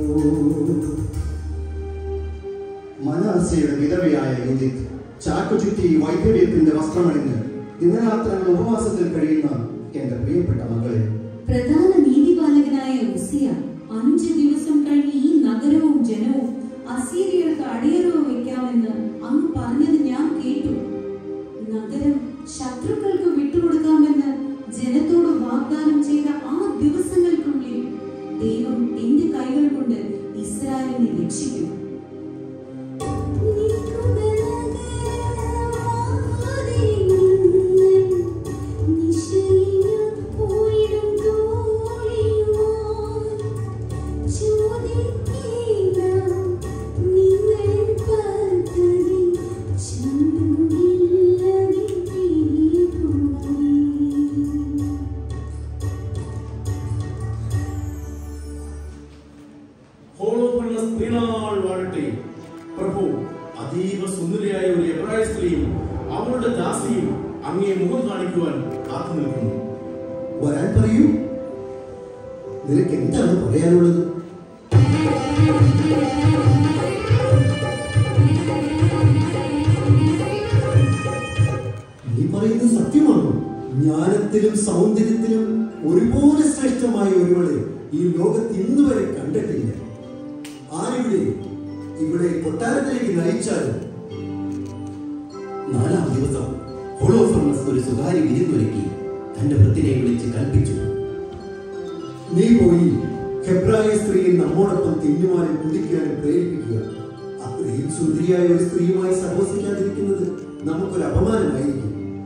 മനാസയുടെ വിധവയായ യുദിത് ചാക്കുചുറ്റി വൈദ്യവ്യത്തിന്റെ വസ്ത്രമണിഞ്ഞ് ദിനരാത്രങ്ങൾ ഉപവാസത്തിൽ കഴിയുന്ന എന്റെ പ്രിയപ്പെട്ട മകളെ പ്രധാന നീതിപാലകനായ ഉസിയ അഞ്ച് ദിവസം കഴിഞ്ഞ് ഈ നഗരവും ജനവും അസീരിയർക്ക് അടിയറവ് വെക്കാമെന്ന് അങ്ങ് പറഞ്ഞത് ഞാൻ കേട്ടു നഗരം ശത്രുക്കൾക്ക് വിട്ടുകൊടുക്കാമെന്ന് ജനത്തോട് വാഗ്ദാനം ചെയ്ത ആ ദിവസങ്ങൾക്കുള്ളിൽ ദൈവം എന്റെ കൈകൾ കൊണ്ട് ഇസ്രായേലിനെ രക്ഷിക്കും ഹോളോപ്പുള്ള സ്ത്രീനാൾ വാഴട്ടെ പ്രഭു അതീവ സുന്ദരിയായ ഒരു എബ്രായ സ്ത്രീയും അവളുടെ ദാസിയും അങ്ങേ മുഖം കാണിക്കുവാൻ കാത്തു നിൽക്കുന്നു വരാൻ പറയൂ നിനക്ക് എന്താണ് പറയാനുള്ളത് നീ പറയുന്നത് സത്യമാണോ ജ്ഞാനത്തിലും സൗന്ദര്യത്തിലും ഒരുപോലെ ശ്രേഷ്ഠമായ ഒരുവളെ ഈ ലോകത്ത് ഇന്ന് വരെ കണ്ടിട്ടില്ല ആരിവിടെ ഇവിടെ കൊട്ടാരത്തിലേക്ക് നയിച്ചാലും നാലാം ദിവസം ഹോളോഫർമസ് ഒരു സ്വകാര്യ വിരുന്നൊരുക്കി തന്റെ വൃത്തിനെ വിളിച്ച് കൽപ്പിച്ചു നീ പോയി ഹെബ്രായ സ്ത്രീയെ നമ്മോടൊപ്പം തിന്നുവാനും കുടിക്കാനും പ്രേരിപ്പിക്കുക അത്രയും സുന്ദരിയായ ഒരു സ്ത്രീയുമായി സഹവസിക്കാതിരിക്കുന്നത് നമുക്കൊരു അപമാനമായിരിക്കും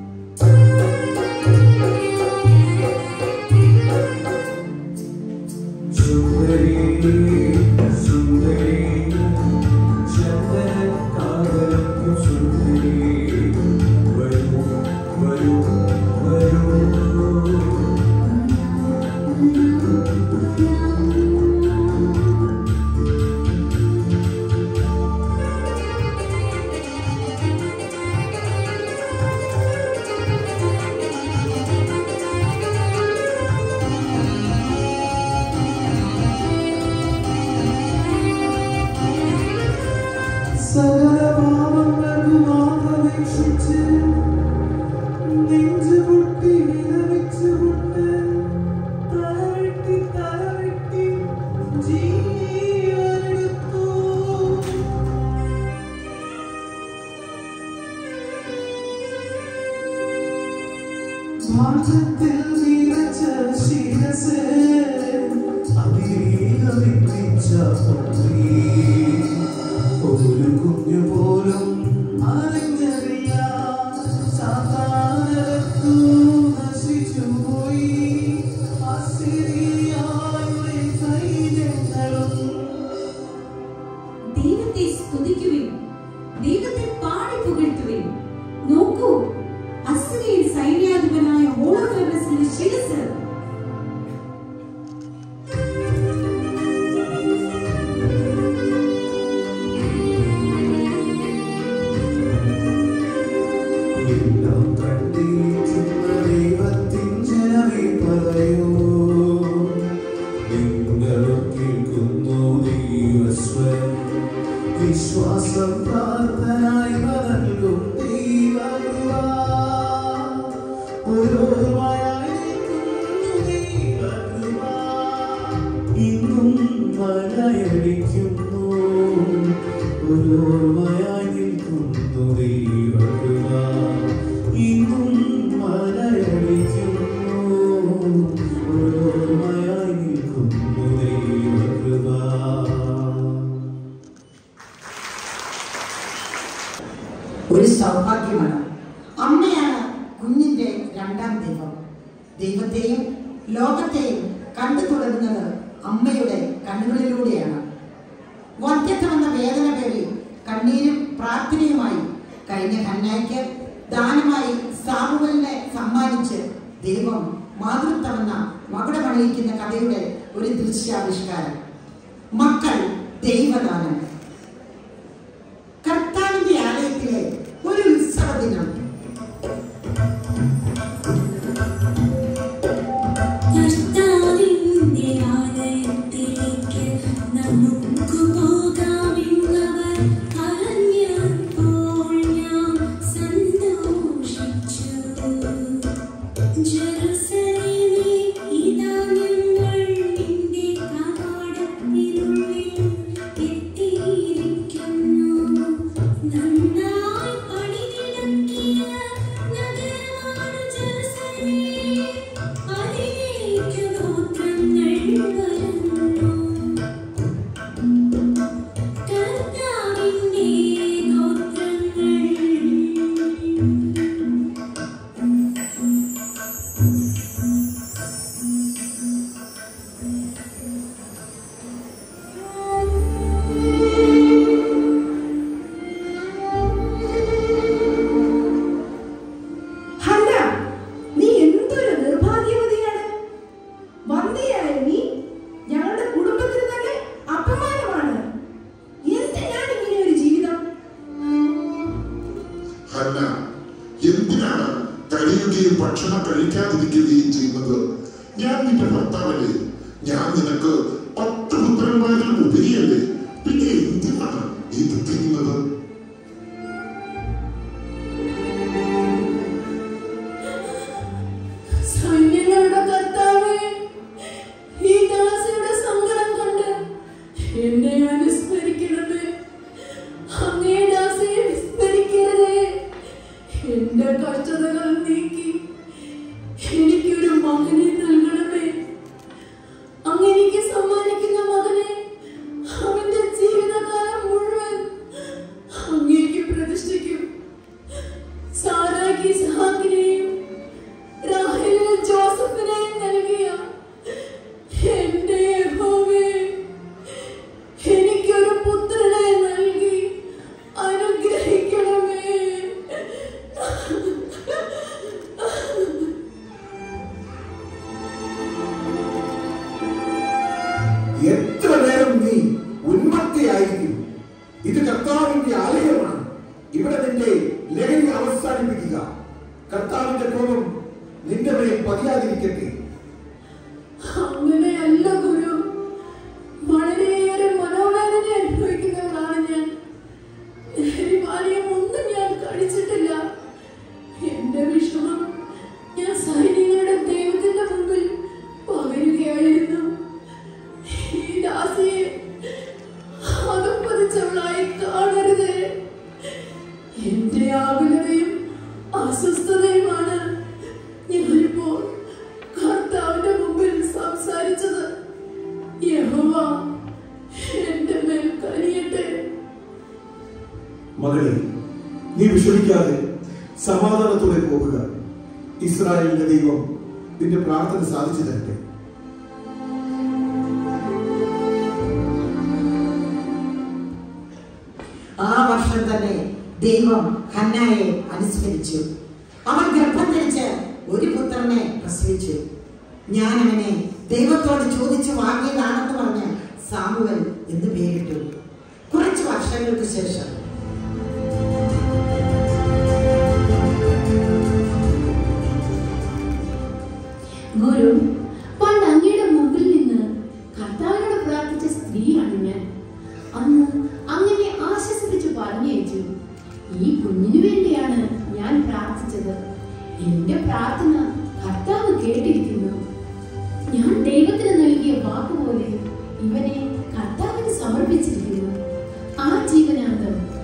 സകല പാപങ്ങൾക്കും മാപ്പപേക്ഷിച്ച് നെഞ്ചു പൊട്ടി വിലപിച്ചു കൊണ്ട് തലവെട്ടി തലവെട്ടി ജീവനെടുത്തു മാറ്റത്തിൽ വീരച്ച ശിരസ് അതിരീകമിച്ച പൊട്ടി ഒരു കുഞ്ഞു പോലും അറിഞ്ഞറിയ സാധാരണത്തു നശിച്ചുപോയി അസിരിയായുടെ സൈന്യങ്ങളും ദൈവത്തെ സ്തുതിക്കുവിൻ ദൈവത്തെ പാടി പുകഴ്ത്തുവിൻ നോക്കൂ അസ്രിയൻ സൈന്യാധിപനായ ഹോളോഫെർണസിന്റെ ശിരസ് എല്ലാം കണ്ടിരിക്കുന്ന ദൈവത്തിൻ ജനമേ പറയൂ നിങ്ങളും കേൾക്കുന്നു ദൈവസ്വരം വിശ്വാസം പ്രാർത്ഥനായി നൽകും ദൈവകൃപ ഓരോരുമായായി ദൈവകൃപ ഇന്നും മലയടിക്കുന്നു ഓരോരുമയായി നിൽക്കുന്നു ദൈവകൃപ ഇന്നും മലയടിക്കുന്നു ഓരോരുമയായി നിൽക്കുന്നു ദൈവകൃപ ഒരു സൗഭാഗ്യമാണ് അമ്മയാണ് കുഞ്ഞിന്റെ രണ്ടാം ദൈവം ദൈവത്തെയും ലോകത്തെയും കണ്ടു തുടങ്ങുന്നത് അമ്മയുടെ കണ്ണുകളിലൂടെയാണ് വന്ധ്യത്വം എന്ന വേദന പേറി കണ്ണീരും പ്രാർത്ഥനയുമായി കഴിഞ്ഞ ഹന്നായ്ക്ക് ദാനമായി സാമുവലിനെ സമ്മാനിച്ച് ദൈവം മാതൃത്വമെന്ന മകുടമണിയിക്കുന്ന കഥയുടെ ഒരു ദൃശ്യാവിഷ്കാരം മക്കൾ ദൈവദാനം കർത്താവിന്റെ ആലയത്തിലെ ഒരു ഉത്സവ ദിനം കർത്താവിന്റെ ആലയത്തിലേക്ക് നമുക്ക് പോകാമെന്നവർ പറഞ്ഞപ്പോൾ ഞാൻ സന്തോഷിച്ചു ജെറുസലേമേ ഇതാ ഞങ്ങൾ നിന്റെ കവാടത്തിനുള്ളിൽ എത്തിയിരിക്കുന്നു നന്നായി പണിതിളക്കിയ നഗരമാണ് ജെറുസലേം അതിലേക്ക് ഗോത്രങ്ങൾ വരുന്നു കർത്താവിന്റെ ഗോത്രങ്ങൾ ഹന്ന നീ എന്തൊരു നിർഭാഗ്യവതിയാണ് വന്ധ്യയായ നീ ഞങ്ങളുടെ കുടുംബത്തിന് തന്നെ അപമാനമാണ് എന്തിനാണ് ഇങ്ങനെ ഒരു ജീവിതം ഹന്ന എന്തിനാണ് കഴിയുകയും ഭക്ഷണം കഴിക്കാതിരിക്കുകയും ചെയ്യുന്നത് ഞാൻ നിന്റെ ഭർത്താവല്ലേ ഞാൻ നിനക്ക് പത്ത് പുത്രന്മാരിൽ ഉപരിയല്ലേ പിന്നെ എന്തിനാണ് നീ ദുഃഖിക്കുന്നത് സൈന്യങ്ങളുടെ കർത്താവേ ഈ ദാസിയുടെ സങ്കടം കണ്ട് എന്നെ അനുസ്മരിക്കണമേ അങ്ങേ ദാസിയെ വിസ്മരിക്കരുതേ എന്റെ കഷ്ടതകൾ നീക്കി എനിക്കൊരു മകനെ നൽകണമേ അങ്ങെനിക്ക് സമ്മാനിക്കുന്ന മകനെ അവന്റെ ജീവിതകാലം മുഴുവൻ അങ്ങേക്ക് പ്രതിഷ്ഠിക്കും സാറാക്കി സഹാക്കിനെയും രാഹേലിന് ജോസഫിനെയും നൽകിയ എന്റെ യഹോവേ എനിക്കൊരു പുത്രനെ നൽകി അനുഗ്രഹിക്കണമേ എത്ര നേരം നീ ഉന്മത്തയായിരിക്കും ഇത് കർത്താവിന്റെ ആലയമാണ് ഇവിടെ നിന്റെ ലഹരി അവസാനിപ്പിക്കുക കർത്താവിന്റെ കോപം നിന്റെ മേൽ പതിയാതിരിക്കട്ടെ അങ്ങനെയല്ല ഗുരു വളരെയേറെ മനോവേദന അനുഭവിക്കുന്നവളാണ് ഞാൻ ലഹരിപാനീയം ഒന്നും ഞാൻ കഴിച്ചിട്ടില്ല എന്റെ വിഷമം ഞാൻ സൈനികരുടെ ദൈവത്തിന്റെ മുമ്പിൽ പകരുകയായിരുന്നു ഈ ദാസിയെ അകപ്പതിച്ചവളായി കാണരുത് എന്റെ ആകുലതയും അസ്വസ്ഥതയുമാണ് ഞാനിപ്പോൾ കർത്താവിന്റെ മുമ്പിൽ സംസാരിച്ചത് യഹോവ എന്റെ മേൽ കനിയട്ടെ മകളെ നീ വിഷമിക്കാതെ സമാധാനത്തോടെ പോകുക ഇസ്രായേലിന്റെ ദൈവം നിന്റെ പ്രാർത്ഥന സാധിച്ചു തരട്ടെ ആ വർഷം തന്നെ ദൈവം ഹന്നായെ അനുസ്മരിച്ചു അവൻ ഗർഭം ധരിച്ച് ഒരു പുത്രനെ പ്രസവിച്ചു ഞാൻ അവനെ ദൈവത്തോട് ചോദിച്ചു വാങ്ങിയതാണെന്ന് പറഞ്ഞ് സാമുവൽ എന്ന് പേരിട്ടു കുറച്ച് വർഷങ്ങൾക്ക് ശേഷം ഗുരു പണ്ട് അങ്ങയുടെ മുമ്പിൽ നിന്ന് കർത്താവിനോട് പ്രാർത്ഥിച്ച സ്ത്രീയാണ് ഞാൻ അന്ന് അങ്ങനെ ആശ്വസിപ്പിച്ച് പറഞ്ഞയച്ചു ഈ കുഞ്ഞിനു വേണ്ടിയാണ് ഞാൻ പ്രാർത്ഥിച്ചത് എന്റെ പ്രാർത്ഥന കർത്താവ് കേട്ടിരിക്കുന്നു ഞാൻ ദൈവത്തിന് നൽകിയ വാക്കുപോലെ ഇവനെ കർത്താവിന് സമർപ്പിച്ചിരിക്കുന്നു ആ ജീവനാന്തം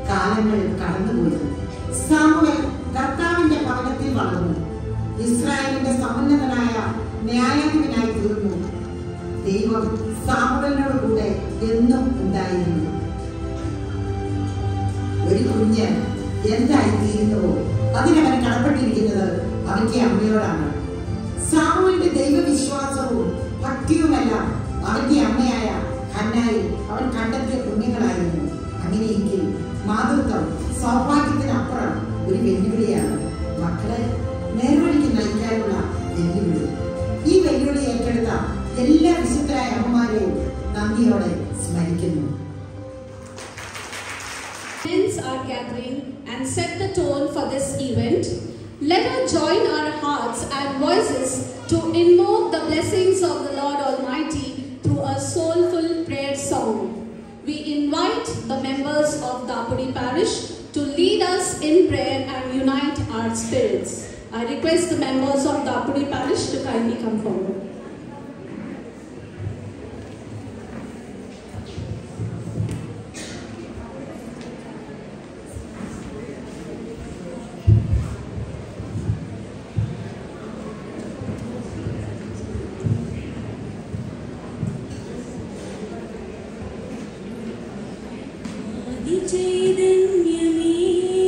കാലങ്ങൾ കടന്നുപോയി സാമുവൽ കർത്താവിന്റെ ഭവനത്തിൽ വളർന്നു ഇസ്രായേലിന്റെ സമുന്നതനായ ന്യായാധിപനായി തീർന്നു ദൈവം സാമുവലിനോട് കൂടെ എന്നും ഉണ്ടായിരുന്നു ഒരു കുഞ്ഞ് എന്തായി തീരുന്നുവോ അതിനവൻ കടപ്പെട്ടിരിക്കുന്നത് അവന്റെ അമ്മയോടാണ് സാമുവിന്റെ ദൈവവിശ്വാസവും ഭക്തിയുമെല്ലാം അവന്റെ അമ്മയായ ഹന്നായി അവൻ കണ്ടെത്തിയ പുണ്യങ്ങളായിരുന്നു അങ്ങനെയെങ്കിൽ മാതൃത്വം സൗഭാഗ്യത്തിനപ്പുറം ഒരു വെല്ലുവിളിയാണ് മക്കളെ നേർവഴിക്ക് നയിക്കാനുള്ള വെല്ലുവിളി ഈ വെല്ലുവിളി ഏറ്റെടുത്ത എല്ലാ വിശുദ്ധരായ അമ്മമാരെയും നന്ദിയോടെ സ്മരിക്കുന്നു Friends are gathering and set the tone for this event. Let us join our hearts and voices to invoke the blessings of the Lord Almighty through a soulful prayer song. We invite the members of Dapudi Parish to lead us in prayer and unite our spirits. I request the members of Dapudi Parish to kindly come forward. ചൈതന്യമേ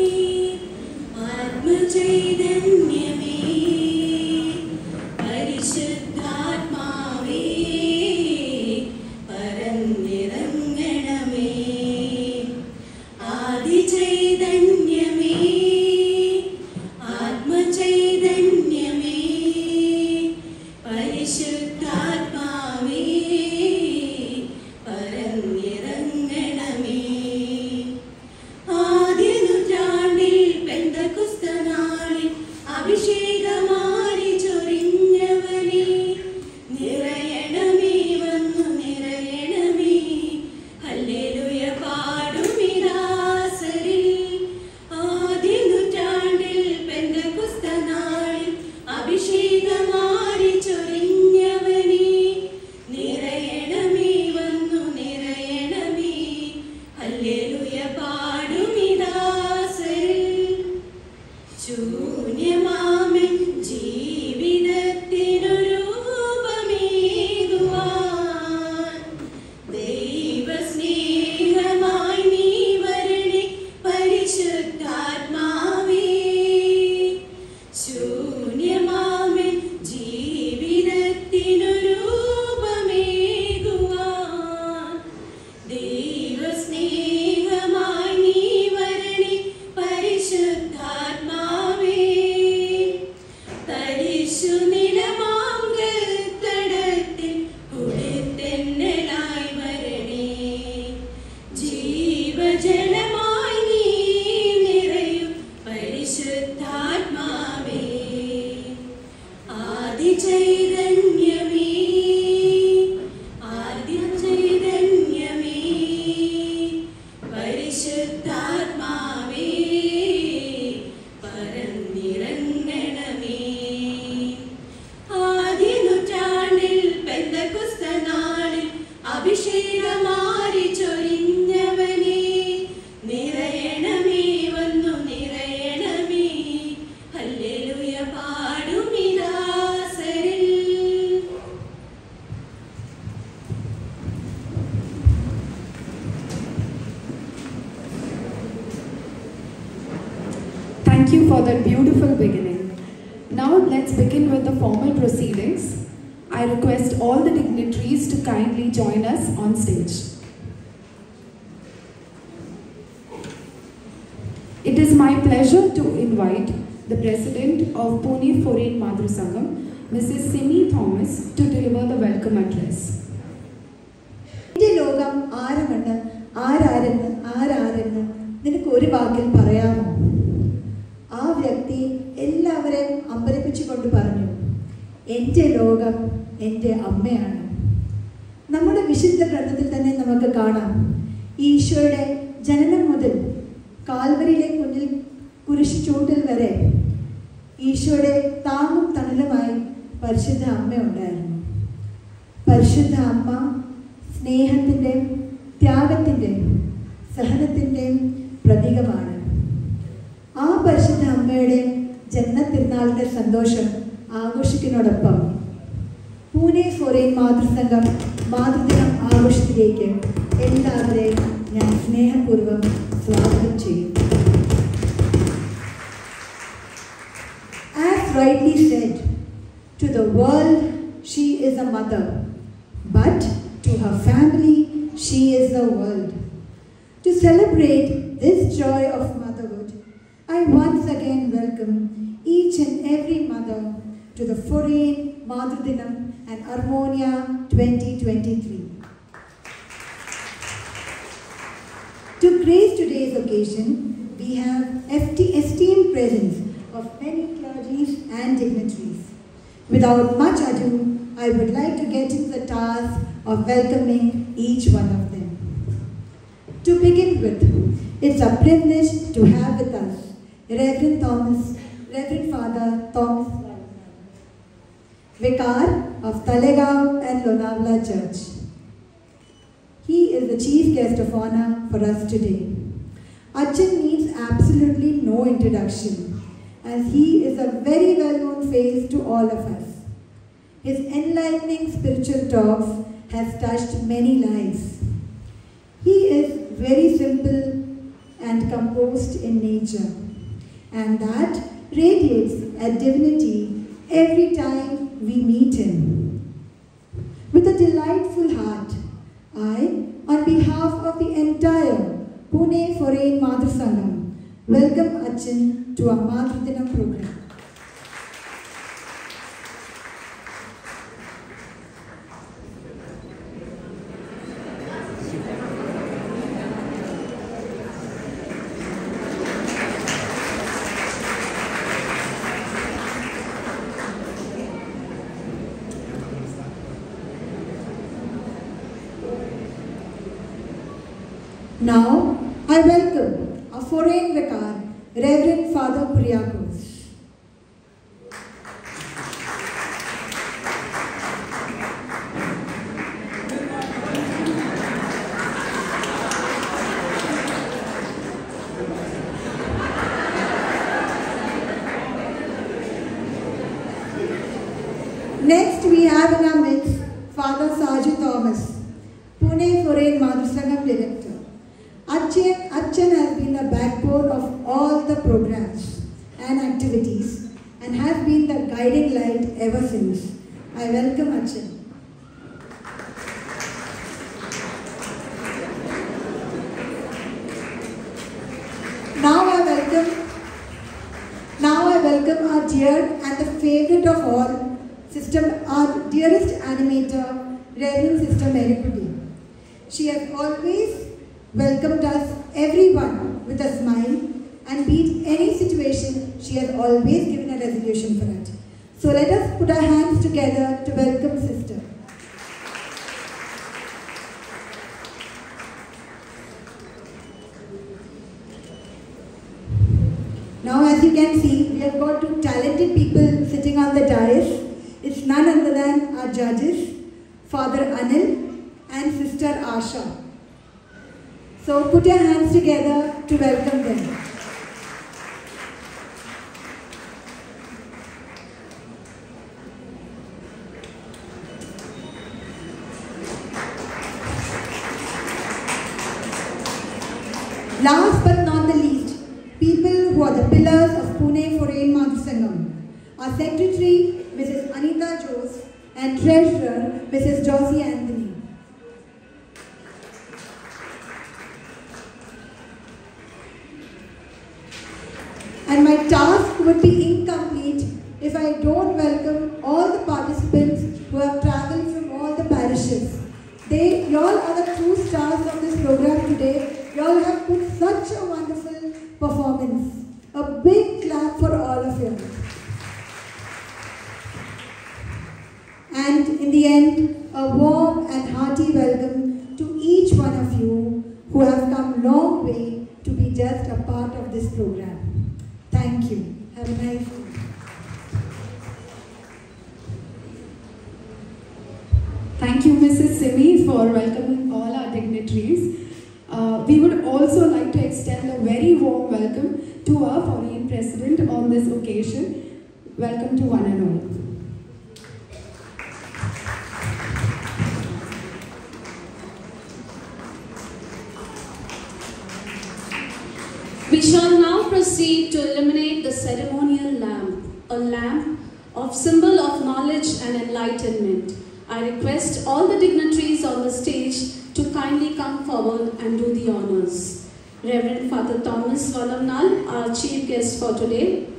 ആത്മചൈതന്യമേ പരിശുദ്ധാത്മാവേ പരന്നിറങ്ങണമേ ആദിചൈതന്യമേ ആത്മചൈതന്യമേ പരിശുദ്ധാത്മാവേ പരന്നിറങ്ങണമേ ആദ്യ നൂറ്റാണ്ടിൽ പെന്തക്കുസ്തനാളിൽ അഭിഷേകമാരി ചൊരിഞ്ഞവനെ നിറയണമേ വന്നു നിറയണമേ ഹല്ലേലൂയ പാടുമിരാസരിൽ ആദ്യ നൂറ്റാണ്ടിൽ പെന്തക്കുസ്തനാളിൽ അഭിഷേകമാരി ചൊരിഞ്ഞവനെ നിറയണമേ വന്നു നിറയണമേ ഹല്ലേലൂയ പാടുമിരാസരിൽ ശൂന്യമാമൻ ജീവിതത്തിനു രൂപമേകുവാൻ ദൈവസ്നേഹമായി നീ വരണേ പരിശുദ്ധാത്മാവേ ശൂന്യമാമൻ ജീവിതത്തിനു രൂപമേകുവാൻ ദൈവസ്നേഹമായി നീ വരണേ പരിശുദ്ധാത്മാവേ തരിശു നിലമാങ്കത്തടത്തിൽ കുളിർത്തെന്നലായി വരണേ ജീവജലമായി നീ നിറയും പരിശുദ്ധാത്മാവേ ആദിചൈതന്യമേ ആദിചൈതന്യമേ പരിശുദ്ധാത്മാവേ പരന്നിറങ്ങണമേ ആദ്യ നൂറ്റാണ്ടിൽ പെന്തക്കുസ്തനാളിൽ അഭിഷേകമാരി ചൊരിഞ്ഞവനെ നിറയണമേ വന്നു നിറയണമേ ഹല്ലേലൂയ പാടുമിരാസരിൽ Thank you for that beautiful beginning. Now let's begin with the formal proceedings. I request all the dignitaries to kindly join us on stage. It is my pleasure to invite the President of Pune Foreign Madhur Sangam, Mrs. Simi Thomas, to deliver the welcome address. എന്റെ ലോകം ആരമെന്ന് ആരാരെന്ന് ആരാരെന്ന് നിനക്ക് ഒരു വാക്കിൽ പറയാമോ ആ വ്യക്തി എല്ലാവരെയും അമ്പരപ്പിച്ചുകൊണ്ട് പറഞ്ഞു എൻ്റെ ലോകം എൻ്റെ അമ്മയാണ് നമ്മുടെ വിശുദ്ധ ഗ്രന്ഥത്തിൽ തന്നെ നമുക്ക് കാണാം ഈശോയുടെ ജനനം മുതൽ കാൽവരിയിലെ കുഞ്ഞിൽ കുരിശു ചൂട്ടിൽ വരെ ഈശോയുടെ താങ്ങും തണലുമായി പരിശുദ്ധ അമ്മ ഉണ്ടായിരുന്നു പരിശുദ്ധ അമ്മ സ്നേഹത്തിൻ്റെയും ത്യാഗത്തിൻ്റെയും സഹനത്തിൻ്റെയും പ്രതീക സന്തോഷം ആഘോഷിക്കുന്നതോടൊപ്പം പൂനെ ഫോറിൻ മാതൃസംഘം മാതൃദിനം ആഘോഷത്തിലേക്ക് എല്ലാവരെയും ഞാൻ സ്നേഹപൂർവ്വം സ്വാഗതം ചെയ്യും As rightly said, to the world she is a mother, but to her family she is the world. To celebrate this joy of motherhood, I once again welcome each and every mother to the Foreign Madhudinam and Harmonia 2023. To grace today's occasion, we have FT esteemed presence of many clergies and dignitaries. Without much ado, I would like to get into the task of welcoming each one of them. To begin with, it's a privilege to have with us Reverend Thomas, Reverend Father Thomas Vicar of Talegaon and Lonavala Church. He is the chief guest of honor for us today. Achan needs absolutely no introduction as he is a very well-known face to all of us. His enlightening spiritual talks has touched many lives. He is very simple and composed in nature, and that radiates a divinity every time we meet him. With a delightful heart, I, on behalf of the entire Pune Foreign Madhu Sangam, welcome Achin to our Madhudinam program. Now, I welcome our foreign vicar, Reverend Father Kuriakos. Next, we have in our midst Father Saju Thomas, Pune Foreign Madhusangam Director. Achan, Achan has been the backbone of all the programs and activities and has been the guiding light ever since. I welcome Achan. Now I welcome now I welcome our dear and the favorite of all, Sister, our dearest animator, Reverend Sister Mary Pudi. She has always welcomed us, everyone, with a smile and beat any situation, she has always given a resolution for it. So let us put our hands together to welcome Sister. Now as you can see, we have got two talented people sitting on the dais. It's none other than our judges, Father Anil and Sister Asha. So put your hands together to welcome them. Last but not the least, people who are the pillars of Pune Foreign Madhusangam. Our secretary, Mrs. Anita Jose, and treasurer, Mrs. Josie Anthony. And my task would be incomplete if I don't welcome all the participants who have traveled from all the parishes. They, y'all are the true stars of this program today. Y'all have put such a wonderful performance. A big clap for all of you. And in the end, a warm and hearty welcome to each one of you who have come long way to be just a part of this program. Thank you. Have a nice day. Thank you, Mrs. Simi, for welcoming all our dignitaries. Uh, we would also like to extend a very warm welcome to our foreign president on this occasion. Welcome to one and all. We shall now proceed to illuminate the ceremonial lamp, a lamp of symbol of knowledge and enlightenment. I request all the dignitaries on the stage to kindly come forward and do the honors. Reverend Father Thomas Valamnal, our chief guest for today.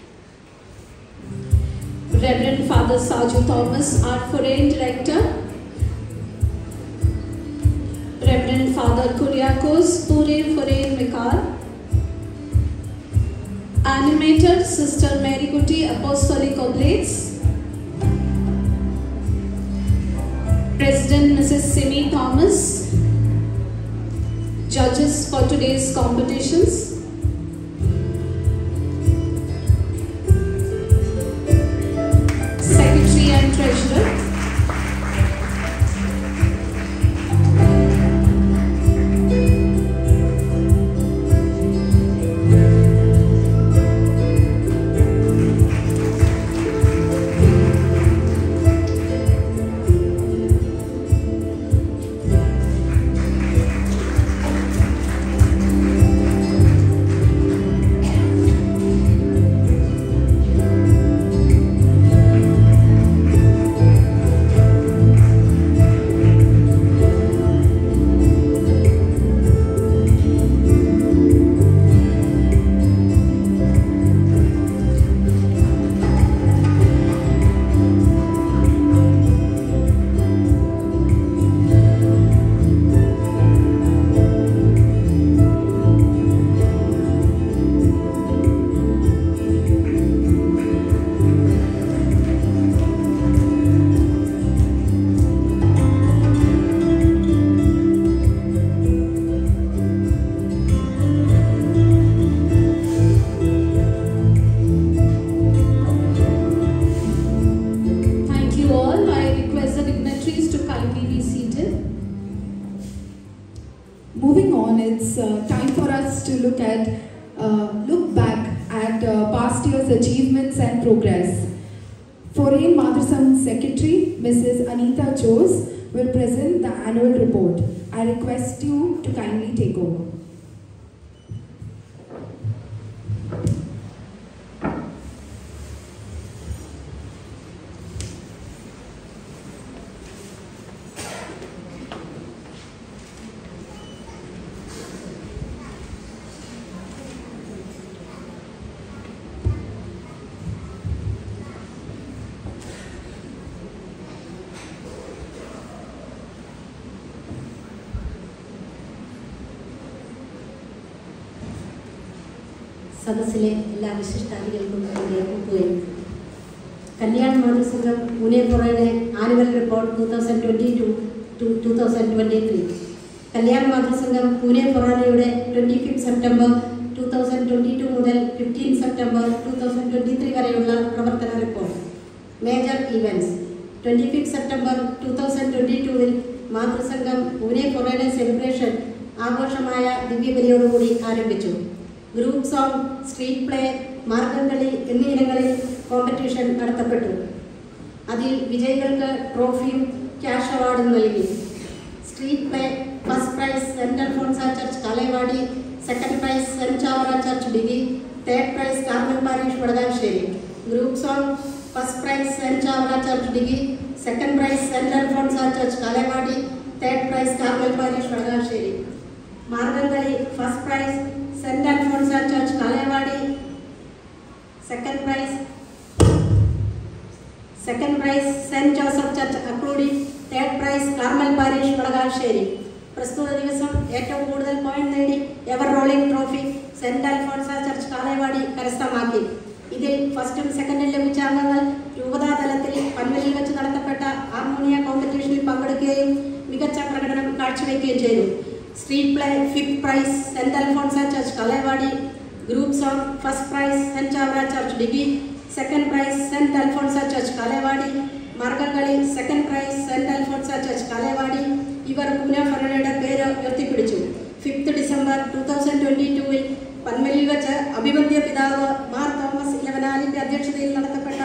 Reverend Father Saju Thomas, our foreign director. Reverend Father Kuriakos Pure Foreign Mikal. Animator Sister Mary Kuti Apostolic Oblates. President Mrs. Simi Thomas. Judges for today's competitions. Secretary and Treasurer. Thank you all. I request the dignitaries to kindly be seated. Moving on, it's uh, time for us to look at uh, look back at uh, past year's achievements and progress. Foreign Madrasam Secretary Mrs. Anita Jose will present the annual report. I request you to kindly take over. സദസ്സിലെ എല്ലാ വിശിഷ്ടാതികൾക്കും എൻ്റെ ഒപ്പുകയും കല്യാൺ മാതൃസംഘം പൂനെ പുറയുടെ annual report two thousand twenty two to two thousand twenty three Kalyan Mathrusangham Pune പൊറാനയുടെ twenty fifth September two thousand twenty two മുതൽ fifteen September two thousand twenty three വരെയുള്ള പ്രവർത്തന report major events twenty fifth September two thousand twenty ടുവിൽ മാതൃസംഘം പൂനെ കൊറോന celebration ആഘോഷമായ ദിവ്യബലിയോടുകൂടി ആരംഭിച്ചു group song street play Margamkali എന്നീ ഇനങ്ങളിൽ കോമ്പറ്റീഷൻ നടത്തപ്പെട്ടു അതിൽ വിജയികൾക്ക് ട്രോഫിയും ക്യാഷ് അവാർഡും നൽകി street play first prize saint Alphonsa church Kalewadi second prize saint Chavara church Dighi third prize Carmel parish Wadgaonsheri group song first prize saint Chavara church Dighi second prize saint Alphonsa church Kalewadi third prize Carmel parish Wadgaonsheri Margamkali first prize saint Alphonsa church Kalewadi second prize second prize saint Joseph church Akurdi third prize Carmel parish Wadgaonsheri പ്രസ്തുത ദിവസം ഏറ്റവും കൂടുതൽ point നേടി ever rolling trophy saint Alphonsa church Kalewadi കരസ്ഥമാക്കി ഇതിൽ ഫസ്റ്റും സെക്കൻഡും ലഭിച്ച അംഗങ്ങൾ രൂപതാ തലത്തിൽ പൻവലിൽ വെച്ച് നടത്തപ്പെട്ട ഹാർമോണിയ കോമ്പറ്റീഷനിൽ പങ്കെടുക്കുകയും മികച്ച പ്രകടനം കാഴ്ചവെക്കുകയും ചെയ്തു street play fifth prize saint Alphonsa church Kalewadi group song first prize saint Chavara church Dighi second prize saint Alphonsa church Kalewadi Margamkali second prize saint Alphonsa church Kalewadi ഇവർ പൂനെ ഫറണയുടെ പേര് ഉയർത്തിപ്പിടിച്ചു fifth December two thousand twenty ടൂവിൽ പന്മലിൽ വെച്ച് അഭിവന്ദ്യ പിതാവ് മാർ തോമസ് ഇലവനാലിന്റെ അധ്യക്ഷതയിൽ നടത്തപ്പെട്ട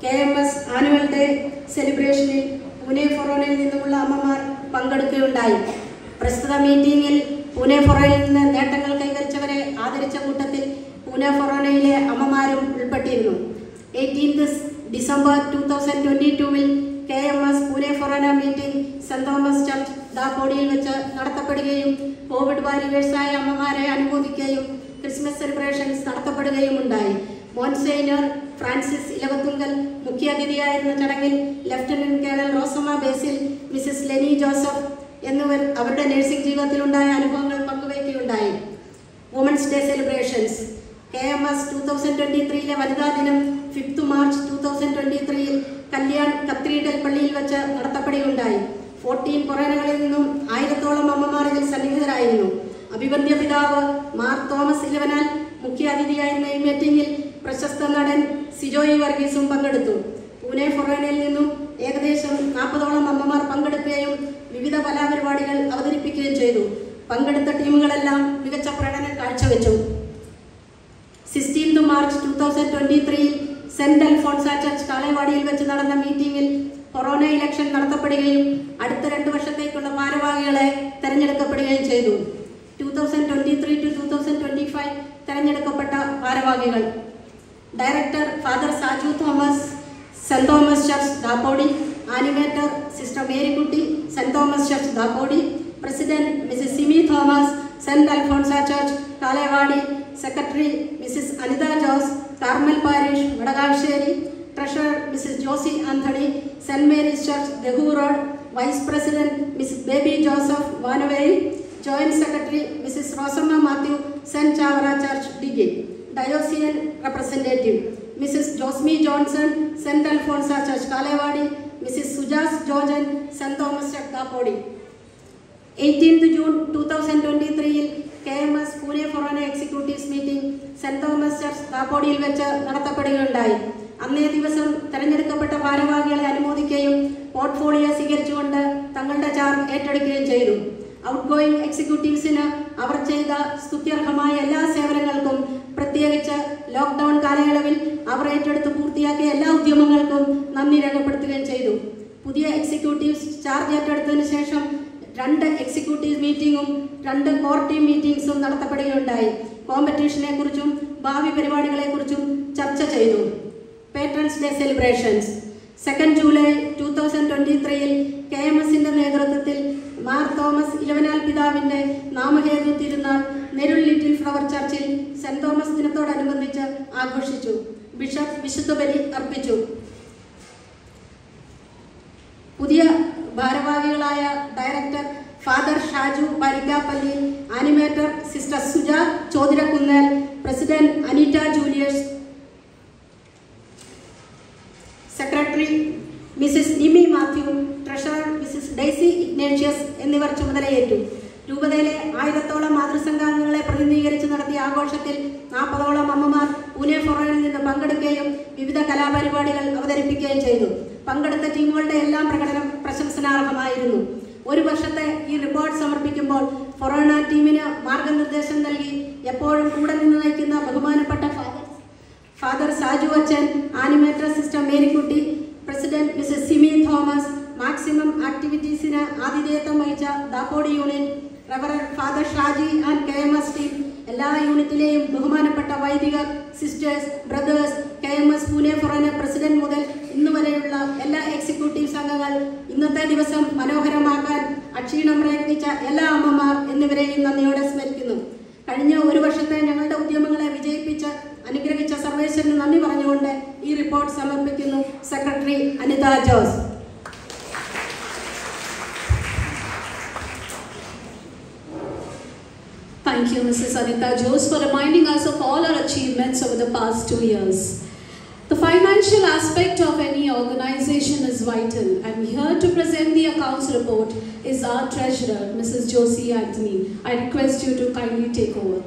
K M S annual day സെലിബ്രേഷനിൽ പൂനെ ഫൊറോനയിൽ നിന്നുമുള്ള അമ്മമാർ പങ്കെടുക്കുകയുണ്ടായി പ്രസ്തുത മീറ്റിംഗിൽ പൂനെ ഫൊറോനയിൽ നിന്ന് നേട്ടങ്ങൾ കൈവരിച്ചവരെ ആദരിച്ച കൂട്ടത്തിൽ പൂനെ ഫൊറോനയിലെ അമ്മമാരും ഉൾപ്പെട്ടിരുന്നു eighteenth December two thousand twenty ടൂവിൽ K M S Pune forane meeting saint Thomas church ദാക്കോടിയിൽ വെച്ച് നടത്തപ്പെടുകയും കോവിഡ് വാരിയേഴ്സായ അമ്മമാരെ അനുമോദിക്കുകയും ക്രിസ്മസ് സെലിബ്രേഷൻസ് നടത്തപ്പെടുകയും ഉണ്ടായി മോൺസൈനർ ഫ്രാൻസിസ് ഇലവത്തുങ്കൽ മുഖ്യാതിഥിയായിരുന്ന ചടങ്ങിൽ lieutenant colonel Rosamma Basil mrs Leni Joseph എന്നിവർ അവരുടെ നഴ്സിംഗ് ജീവിതത്തിലുണ്ടായ അനുഭവങ്ങൾ പങ്കുവയ്ക്കുകയുണ്ടായി women's day celebrations K M S two thousand twenty ത്രീയിലെ വനിതാ ദിനം fifth March two thousand twenty ത്രീയിൽ കല്യാൺ കത്തീഡ്രൽ പള്ളിയിൽ വെച്ച് നടത്തപ്പെടുകയുണ്ടായി ഫോർട്ടീൻ കൊറോനകളിൽ നിന്നും ആയിരത്തോളം അമ്മമാർ ഇതിൽ സന്നിഹിതരായിരുന്നു അഭിവന്ദ്യ പിതാവ് മാർ തോമസ് ഇലവനാൽ മുഖ്യ അതിഥിയായിരുന്ന ഈ മീറ്റിംഗിൽ പ്രശസ്ത നടൻ സിജോയി വർഗീസും പങ്കെടുത്തു പൂനെ ഫൊറോനയിൽ നിന്നും ഏകദേശം നാൽപ്പതോളം അമ്മമാർ പങ്കെടുക്കുകയും വിവിധ കലാപരിപാടികൾ അവതരിപ്പിക്കുകയും ചെയ്തു പങ്കെടുത്ത ടീമുകളെല്ലാം മികച്ച പ്രകടനം കാഴ്ചവെച്ചു sixteenth March two thousand twenty ത്രീയിൽ സെന്റ് അൽഫോൺസ ചർച്ച് കാളേവാടിയിൽ വെച്ച് നടന്ന മീറ്റിംഗിൽ കൊറോണ ഇലക്ഷൻ നടത്തപ്പെടുകയും അടുത്ത രണ്ട് വർഷത്തേക്കുള്ള ഭാരവാഹികളെ തെരഞ്ഞെടുക്കപ്പെടുകയും ചെയ്തു two thousand twenty three to two thousand twenty five തെരഞ്ഞെടുക്കപ്പെട്ട ഭാരവാഹികൾ director father Saju Thomas saint Thomas church Dapodi animator sister Marykutty saint Thomas church Dapodi president mrs Simi Thomas saint Alphonsa church Kalewadi secretary mrs Anitha Jose Carmel parish Wadgaonsheri treasurer mrs Josy Antony saint Mary's church Dehu road vice president miss Baby Joseph Wanowrie joint secretary mrs Rosamma Mathew saint Chavara church Dighi ഡയോസിയൻ representative Mrs Josmi Johnson Saint Alphonsa church Kalewadi Mrs സുജാസ് ജോർജൻ Saint Thomas church കാപ്പോടി eighteenth June two thousand twenty ത്രീയിൽ K M S Pune forane executives meeting saint Thomas church കാപ്പോടിയിൽ വെച്ച് നടത്തപ്പെടുകയുണ്ടായി അന്നേ ദിവസം തെരഞ്ഞെടുക്കപ്പെട്ട ഭാരവാഹികളെ അനുമോദിക്കുകയും പോർട്ട്ഫോളിയോ സ്വീകരിച്ചുകൊണ്ട് തങ്ങളുടെ ചാർജ് ഏറ്റെടുക്കുകയും ചെയ്തു ഔട്ട് ഗോയിങ് എക്സിക്യൂട്ടീവ്സിന് അവർ ചെയ്ത സ്തുത്യർഹമായ എല്ലാ സേവനങ്ങൾക്കും പ്രത്യേകിച്ച് ലോക്ക്ഡൌൺ കാലയളവിൽ അവർ ഏറ്റെടുത്ത് പൂർത്തിയാക്കിയ എല്ലാ ഉദ്യമങ്ങൾക്കും നന്ദി രേഖപ്പെടുത്തുകയും ചെയ്തു പുതിയ എക്സിക്യൂട്ടീവ്സ് ചാർജ് ഏറ്റെടുത്തതിന് ശേഷം രണ്ട് എക്സിക്യൂട്ടീവ് മീറ്റിംഗും രണ്ട് കോർ ടീം മീറ്റിംഗ്സും നടത്തപ്പെടുകയുണ്ടായി കോമ്പറ്റീഷനെ കുറിച്ചും ഭാവി പരിപാടികളെ കുറിച്ചും ചർച്ച ചെയ്തു patrons day celebrations second July two thousand twenty ത്രീയിൽ കെ എം എസിന്റെ നേതൃത്വത്തിൽ മാർ തോമസ് ഇലവനാൽ പിതാവിന്റെ നാമഹേതു തിരുനാൾ നെരുൾ ലിറ്റിൽ ഫ്ലവർ ചർച്ചിൽ സെന്റ് തോമസ് ദിനത്തോടനുബന്ധിച്ച് ആഘോഷിച്ചു ബിഷപ്പ് വിശുദ്ധ ബലി അർപ്പിച്ചു പുതിയ ഭാരവാഹികളായ director father Shaju Parikkappally animator sister Suja Chothirakkunnel president Anita Julius secretary Mrs Nimi Mathew treasurer Mrs Daisy Ignatius എന്നിവർ ചുമതലയേറ്റു രൂപതയിലെ ആയിരത്തോളം മാതൃസംഘാംഗങ്ങളെ പ്രതിനിധീകരിച്ച് നടത്തിയ ആഘോഷത്തിൽ നാൽപ്പതോളം അമ്മമാർ പൂനെ ഫൊറോനിൽ നിന്ന് പങ്കെടുക്കുകയും വിവിധ കലാപരിപാടികൾ അവതരിപ്പിക്കുകയും ചെയ്തു പങ്കെടുത്ത ടീമുകളുടെ എല്ലാം പ്രകടനം പ്രശംസനാർഹമായിരുന്നു ഒരു വർഷത്തെ ഈ റിപ്പോർട്ട് സമർപ്പിക്കുമ്പോൾ ഫൊറോണ ടീമിന് മാർഗനിർദ്ദേശം നൽകി എപ്പോഴും കൂടെ നിന്ന് നയിക്കുന്ന ബഹുമാനപ്പെട്ട ഫാദർ ഫാദർ സാജു അച്ഛൻ animator sister Marykutty president Mrs Simi Thomas maximum ആക്ടിവിറ്റീസിന് ആതിഥേയത്വം വഹിച്ച ദാപ്പോടി യൂണിറ്റ് റവറർ father Shaji and K M S team എല്ലാ യൂണിറ്റിലെയും ബഹുമാനപ്പെട്ട വൈദികർ sisters brothers K M S Pune forane president മുതൽ ഇന്ന് വരെയുള്ള എല്ലാ എക്സിക്യൂട്ടീവ് അംഗങ്ങൾ ഇന്നത്തെ ദിവസം മനോഹരമാക്കാൻ അക്ഷീണം പ്രയത്നിച്ച എല്ലാ അമ്മമാർ എന്നിവരെയും നന്ദിയോടെ സ്മരിക്കുന്നു കഴിഞ്ഞ ഒരു വർഷത്തെ ഞങ്ങളുടെ ഉദ്യമങ്ങളെ വിജയിപ്പിച്ച് അനുഗ്രഹിച്ച സർവേശ്വരന് നന്ദി പറഞ്ഞുകൊണ്ട് ഈ റിപ്പോർട്ട് സമർപ്പിക്കുന്നു secretary Anitha Jose Thank you, Mrs. Anita Jose, for reminding us of all our achievements over the past two years. The financial aspect of any organization is vital, and here to present the accounts report is our treasurer, Mrs. Josie Anthony. I request you to kindly take over.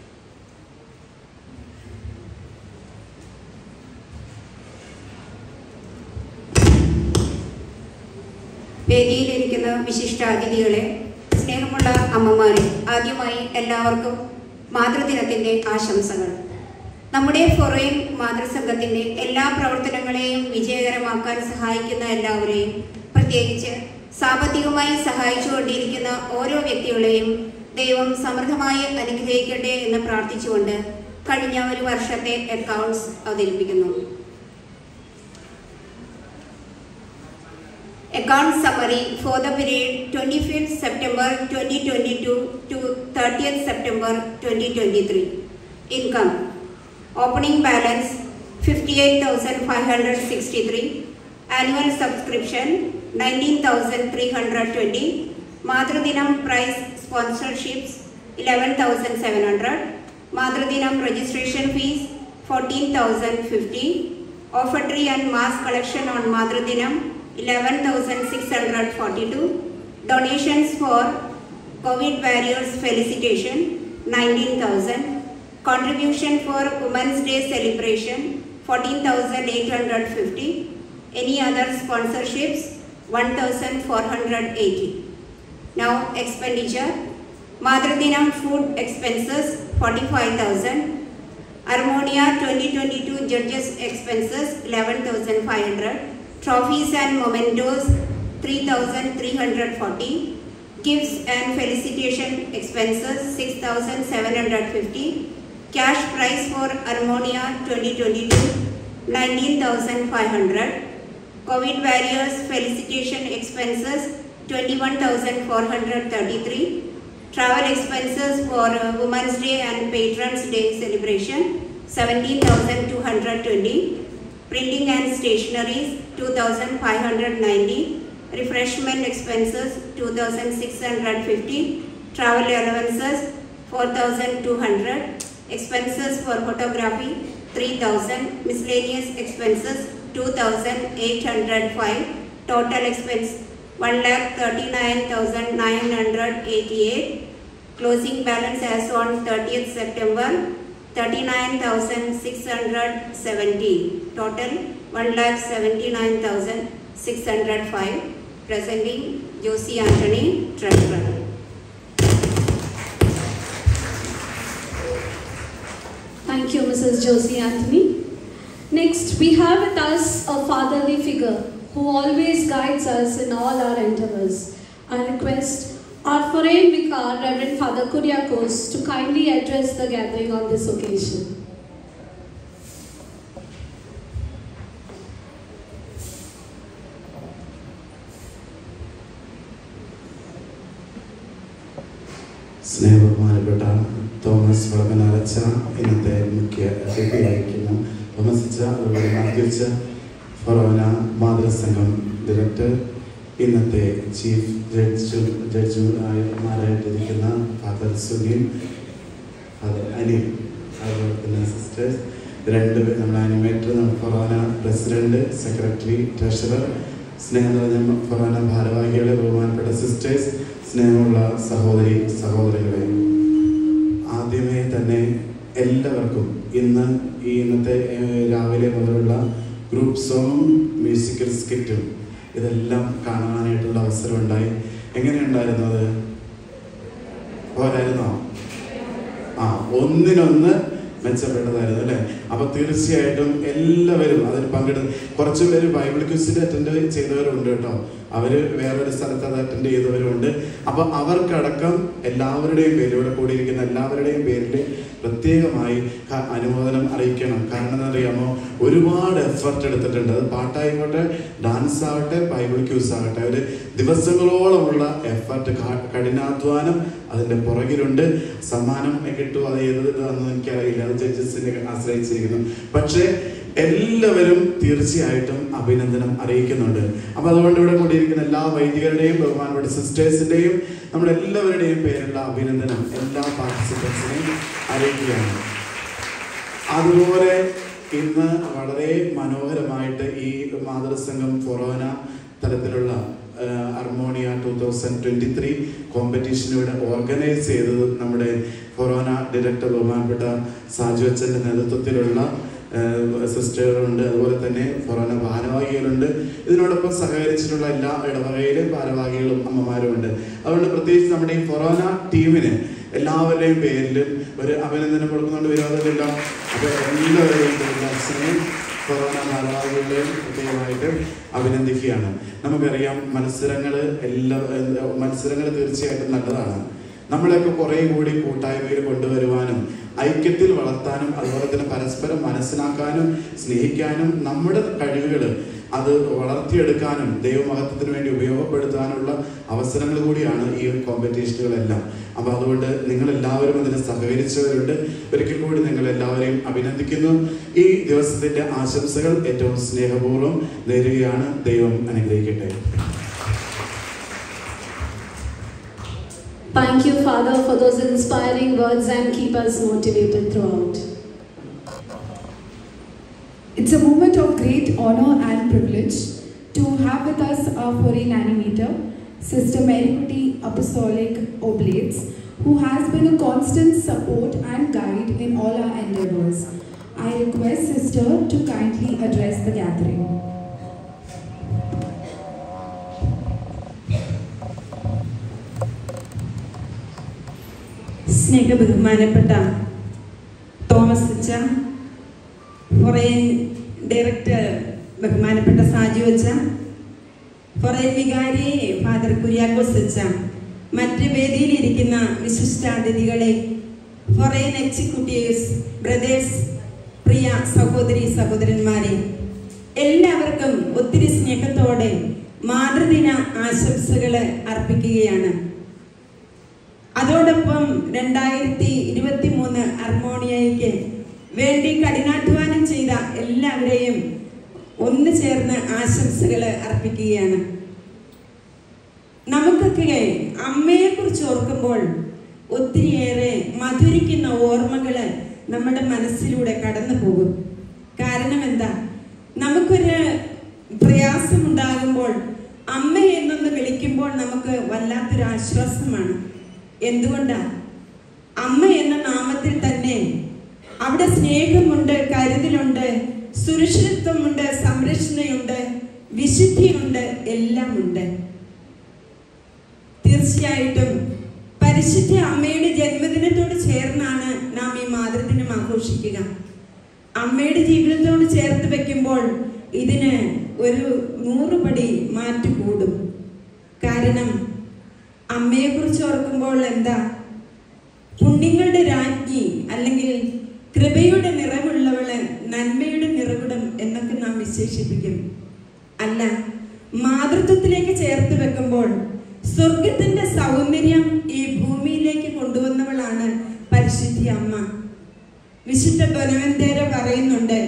വേദിയിലിരിക്കുന്ന വിശിഷ്ടാതിഥികളെ സ്നേഹമുള്ള അമ്മമാരെ ആദ്യമായി എല്ലാവർക്കും മാതൃദിനത്തിൻ്റെ ആശംസകൾ നമ്മുടെ forane മാതൃസംഘത്തിന്റെ എല്ലാ പ്രവർത്തനങ്ങളെയും വിജയകരമാക്കാൻ സഹായിക്കുന്ന എല്ലാവരെയും പ്രത്യേകിച്ച് സാമ്പത്തികമായി സഹായിച്ചുകൊണ്ടിരിക്കുന്ന ഓരോ വ്യക്തികളെയും ദൈവം സമൃദ്ധമായി അനുഗ്രഹിക്കട്ടെ എന്ന് പ്രാർത്ഥിച്ചുകൊണ്ട് കഴിഞ്ഞ ഒരു വർഷത്തെ അക്കൗണ്ട്സ് അവതരിപ്പിക്കുന്നു Account summary for the period 25th September 2022 to 30th September 2023. Income Opening balance 58,563. Annual subscription 19,320. Madhurdinam prize sponsorships 11,700. Madhurdinam registration fees 14,050. Offertory and mass collection on Madhurdinam 11,642. Donations for COVID warriors felicitation 19,000. Contribution for Women's Day celebration 14,850. Any other sponsorships 1,480. Now expenditure. Madhurdinam food expenses 45,000. Armonia 2022 judges expenses 11,500. Trophies and mementos 3,340. Gifts and felicitation expenses 6,750. Cash prize for Armonia 2022 19,500. COVID warriors felicitation expenses 21,433. Travel expenses for uh, Women's Day and Patrons Day celebration 17,220. Printing and stationeries 2,590. Refreshment expenses 2,650. Travel allowances 4,200. Expenses for photography 3,000. Miscellaneous expenses 2,805. Total expense 1,39,988. Closing balance as on 30th September 39,670. Total 1,79,605. Presenting Josie Anthony, Treasurer. Thank you, Mrs. Josie Anthony. Next, we have with us a fatherly figure who always guides us in all our endeavors. I request our foreign vicar, Reverend Father Kuriakos, to kindly address the gathering on this occasion. സ്നേഹബഹുമാനപ്പെട്ട Thomas വളമനാലച്ച ഇന്നത്തെ മുഖ്യ അതിഥിയായിരിക്കുന്നു തോമസിച്ച അതുപോലെ മാധ്യച്ച forane മാതൃസംഘം director ഇന്നത്തെ ചീഫ് ജഡ്ജു ജഡ്ജുമാരായിട്ടിരിക്കുന്ന ഫാദർ സുനിൽ ഫാദർ അനിൽ അതുപോലെ തന്നെ സിസ്റ്റേഴ്സ് രണ്ട് പേർ നമ്മുടെ അനിമേറ്റർ നമ്മുടെ ഫൊറോന പ്രസിഡന്റ് സെക്രട്ടറി ട്രഷറർ സ്നേഹം നിറഞ്ഞ ഫൊറോന ഭാരവാഹികളെ ബഹുമാനപ്പെട്ട സിസ്റ്റേഴ്സ് സ്നേഹമുള്ള സഹോദരി സഹോദരികളെ ആദ്യമേ തന്നെ എല്ലാവർക്കും ഇന്ന് ഈ ഇന്നത്തെ ഏഹ്, രാവിലെ മുതലുള്ള ഗ്രൂപ്പ് സോങ്ങും മ്യൂസിക്കൽ സ്കിറ്റും ഇതെല്ലാം കാണാനായിട്ടുള്ള അവസരം ഉണ്ടായി എങ്ങനെയുണ്ടായിരുന്നു അത് പോരായിരുന്നോ ആ ഒന്നിനൊന്ന് മെച്ചപ്പെട്ടതായിരുന്നു അല്ലേ അപ്പൊ തീർച്ചയായിട്ടും എല്ലാവരും അതിൽ പങ്കെടുത്ത് കുറച്ച് പേര് ബൈബിൾ ക്യൂസിൽ അറ്റൻഡ് ചെയ്തവരുണ്ട് കേട്ടോ അവര് വേറൊരു സ്ഥലത്ത് അത് അറ്റൻഡ് ചെയ്തവരുണ്ട് അപ്പൊ അവർക്കടക്കം എല്ലാവരുടെയും പേരിൽ ഇവിടെ കൂടിയിരിക്കുന്ന എല്ലാവരുടെയും പേരിൽ പ്രത്യേകമായി ക- അനുമോദനം അറിയിക്കണം കാരണം എന്താ അറിയാമോ ഒരുപാട് എഫർട്ട് എടുത്തിട്ടുണ്ട് അത് പാട്ടായിക്കോട്ടെ ഡാൻസ് ആവട്ടെ ബൈബിൾ ക്യൂസ് ആകട്ടെ ഒരു ദിവസങ്ങളോളമുള്ള എഫർട്ട് കഠിനാധ്വാനം അതിന്റെ പുറകിലുണ്ട് സമ്മാനം കിട്ടുമോ അത് ഏത് ഇതാണെന്ന് എനിക്കറിയില്ല അത് ജഡ്ജസിനെ ആശ്രയിച്ചിരിക്കുന്നു പക്ഷേ എല്ലാവരും തീർച്ചയായിട്ടും അഭിനന്ദനം അറിയിക്കുന്നുണ്ട് അപ്പൊ അതുകൊണ്ട് ഇവിടെ കൂടിയിരിക്കുന്ന എല്ലാ വൈദികരുടെയും ബഹുമാനപ്പെട്ട സിസ്റ്റേഴ്സിന്റെയും നമ്മുടെ എല്ലാവരുടെയും പേരുള്ള അഭിനന്ദനം എല്ലാ പാർട്ടിസിപ്പൻസിനെയും അറിയിക്കുകയാണ് അതുപോലെ ഇന്ന് വളരെ മനോഹരമായിട്ട് ഈ മാതൃസംഘം ഫൊറോന തലത്തിലുള്ള Armonia two thousand twenty three competition ഇവിടെ ഓർഗനൈസ് ചെയ്തത് നമ്മുടെ ഫൊറോന ഡയറക്ടർ ബഹുമാനപ്പെട്ട സാജു അച്ഛൻ്റെ നേതൃത്വത്തിലുള്ള സിസ്റ്ററുകളുണ്ട് അതുപോലെ തന്നെ ഫൊറോന ഭാരവാഹികളുണ്ട് ഇതിനോടൊപ്പം സഹകരിച്ചിട്ടുള്ള എല്ലാ ഇടവകയിലെ ഭാരവാഹികളും അമ്മമാരും ഉണ്ട് അതുകൊണ്ട് പ്രത്യേകിച്ച് നമ്മുടെ ഈ ഫൊറോന ടീമിന് എല്ലാവരുടെയും പേരിലും ഒരു അഭിനന്ദനം കൊടുക്കുന്നുണ്ട് വിരോധമില്ല അപ്പോൾ എല്ലാവരെയും പേരിൽ അച്ഛനെയും കൊറോണ മാതാപിതാക്കളെയും പ്രത്യേകമായിട്ട് അഭിനന്ദിക്കുകയാണ് നമുക്കറിയാം മത്സരങ്ങൾ എല്ലാ മത്സരങ്ങൾ തീർച്ചയായിട്ടും നല്ലതാണ് നമ്മളെയൊക്കെ കുറേ കൂടി കൂട്ടായ്മയിൽ കൊണ്ടുവരുവാനും ഐക്യത്തിൽ വളർത്താനും അതുപോലെ തന്നെ പരസ്പരം മനസ്സിലാക്കാനും സ്നേഹിക്കാനും നമ്മുടെ കഴിവുകൾ അത് വളർത്തിയെടുക്കാനും ദൈവമഹത്വത്തിന് വേണ്ടി ഉപയോഗപ്പെടുത്താനുള്ള അവസരങ്ങൾ കൂടിയാണ് ഈ കോമ്പറ്റീഷനുകളെല്ലാം അപ്പോൾ അതുകൊണ്ട് നിങ്ങൾ എല്ലാവരും അതിന് സഹകരിച്ചവരുണ്ട് ഒരിക്കൽ കൂടി നിങ്ങൾ എല്ലാവരെയും അഭിനന്ദിക്കുന്നു ഈ ദിവസത്തിന്റെ ആശംസകൾ ഏറ്റവും സ്നേഹപൂർവ്വം നേരുകയാണ് ദൈവം അനുഗ്രഹിക്കട്ടെ Thank you, Father, for those inspiring words and keep us motivated throughout. It's a moment of great honor and privilege to have with us our foreign animator, Sister Merikuti Apostolic Oblates, who has been a constant support and guide in all our endeavors. I request Sister to kindly address the gathering. സ്നേഹ ബഹുമാനപ്പെട്ട Thomas അച്ച forane director ബഹുമാനപ്പെട്ട സാജു അച്ച forane വികാരി father Kuriakose അച്ച മറ്റ് വേദിയിലിരിക്കുന്ന വിശിഷ്ടാതിഥികളെ forane executives brothers പ്രിയ സഹോദരി സഹോദരന്മാരെ എല്ലാവർക്കും ഒത്തിരി സ്നേഹത്തോടെ മാതൃദിന ആശംസകൾ അർപ്പിക്കുകയാണ് അതോടൊപ്പം രണ്ടായിരത്തി ഇരുപത്തി മൂന്ന് അർമോണിയയ്ക്ക് വേണ്ടി കഠിനാധ്വാനം ചെയ്ത എല്ലാവരെയും ഒന്ന് ചേർന്ന് ആശംസകൾ അർപ്പിക്കുകയാണ് നമുക്കൊക്കെ അമ്മയെക്കുറിച്ച് ഓർക്കുമ്പോൾ ഒത്തിരിയേറെ മധുരിക്കുന്ന ഓർമ്മകൾ നമ്മുടെ മനസ്സിലൂടെ കടന്നു പോകും കാരണം എന്താ നമുക്കൊരു പ്രയാസമുണ്ടാകുമ്പോൾ അമ്മ എന്നൊന്ന് വിളിക്കുമ്പോൾ നമുക്ക് വല്ലാത്തൊരു ആശ്വാസമാണ് എന്തുകൊണ്ടാ അമ്മ എന്ന നാമത്തിൽ തന്നെ അവിടെ സ്നേഹമുണ്ട് കരുതലുണ്ട് സുരക്ഷിതത്വമുണ്ട് സംരക്ഷണയുണ്ട് വിശുദ്ധിയുണ്ട് എല്ലാം ഉണ്ട് തീർച്ചയായിട്ടും പരിശുദ്ധ അമ്മയുടെ ജന്മദിനത്തോട് ചേർന്നാണ് നാം ഈ മാതൃദിനം ആഘോഷിക്കുക അമ്മയുടെ ജീവിതത്തോട് ചേർത്ത് വെക്കുമ്പോൾ ഇതിന് ഒരു നൂറുപടി മാറ്റു കൂടും കാരണം അമ്മയെക്കുറിച്ച് ഓർക്കുമ്പോൾ എന്താ പുണ്യങ്ങളുടെ രാജ്ഞി അല്ലെങ്കിൽ കൃപയുടെ നിറവുള്ളവള് നന്മയുടെ നിറവിടം എന്നൊക്കെ നാം വിശേഷിപ്പിക്കും അല്ല മാതൃത്വത്തിലേക്ക് ചേർത്ത് വെക്കുമ്പോൾ സ്വർഗത്തിന്റെ സൗന്ദര്യം ഈ ഭൂമിയിലേക്ക് കൊണ്ടുവന്നവളാണ് പരിശുദ്ധി അമ്മ വിശുദ്ധ ബനവന്തേര പറയുന്നുണ്ട്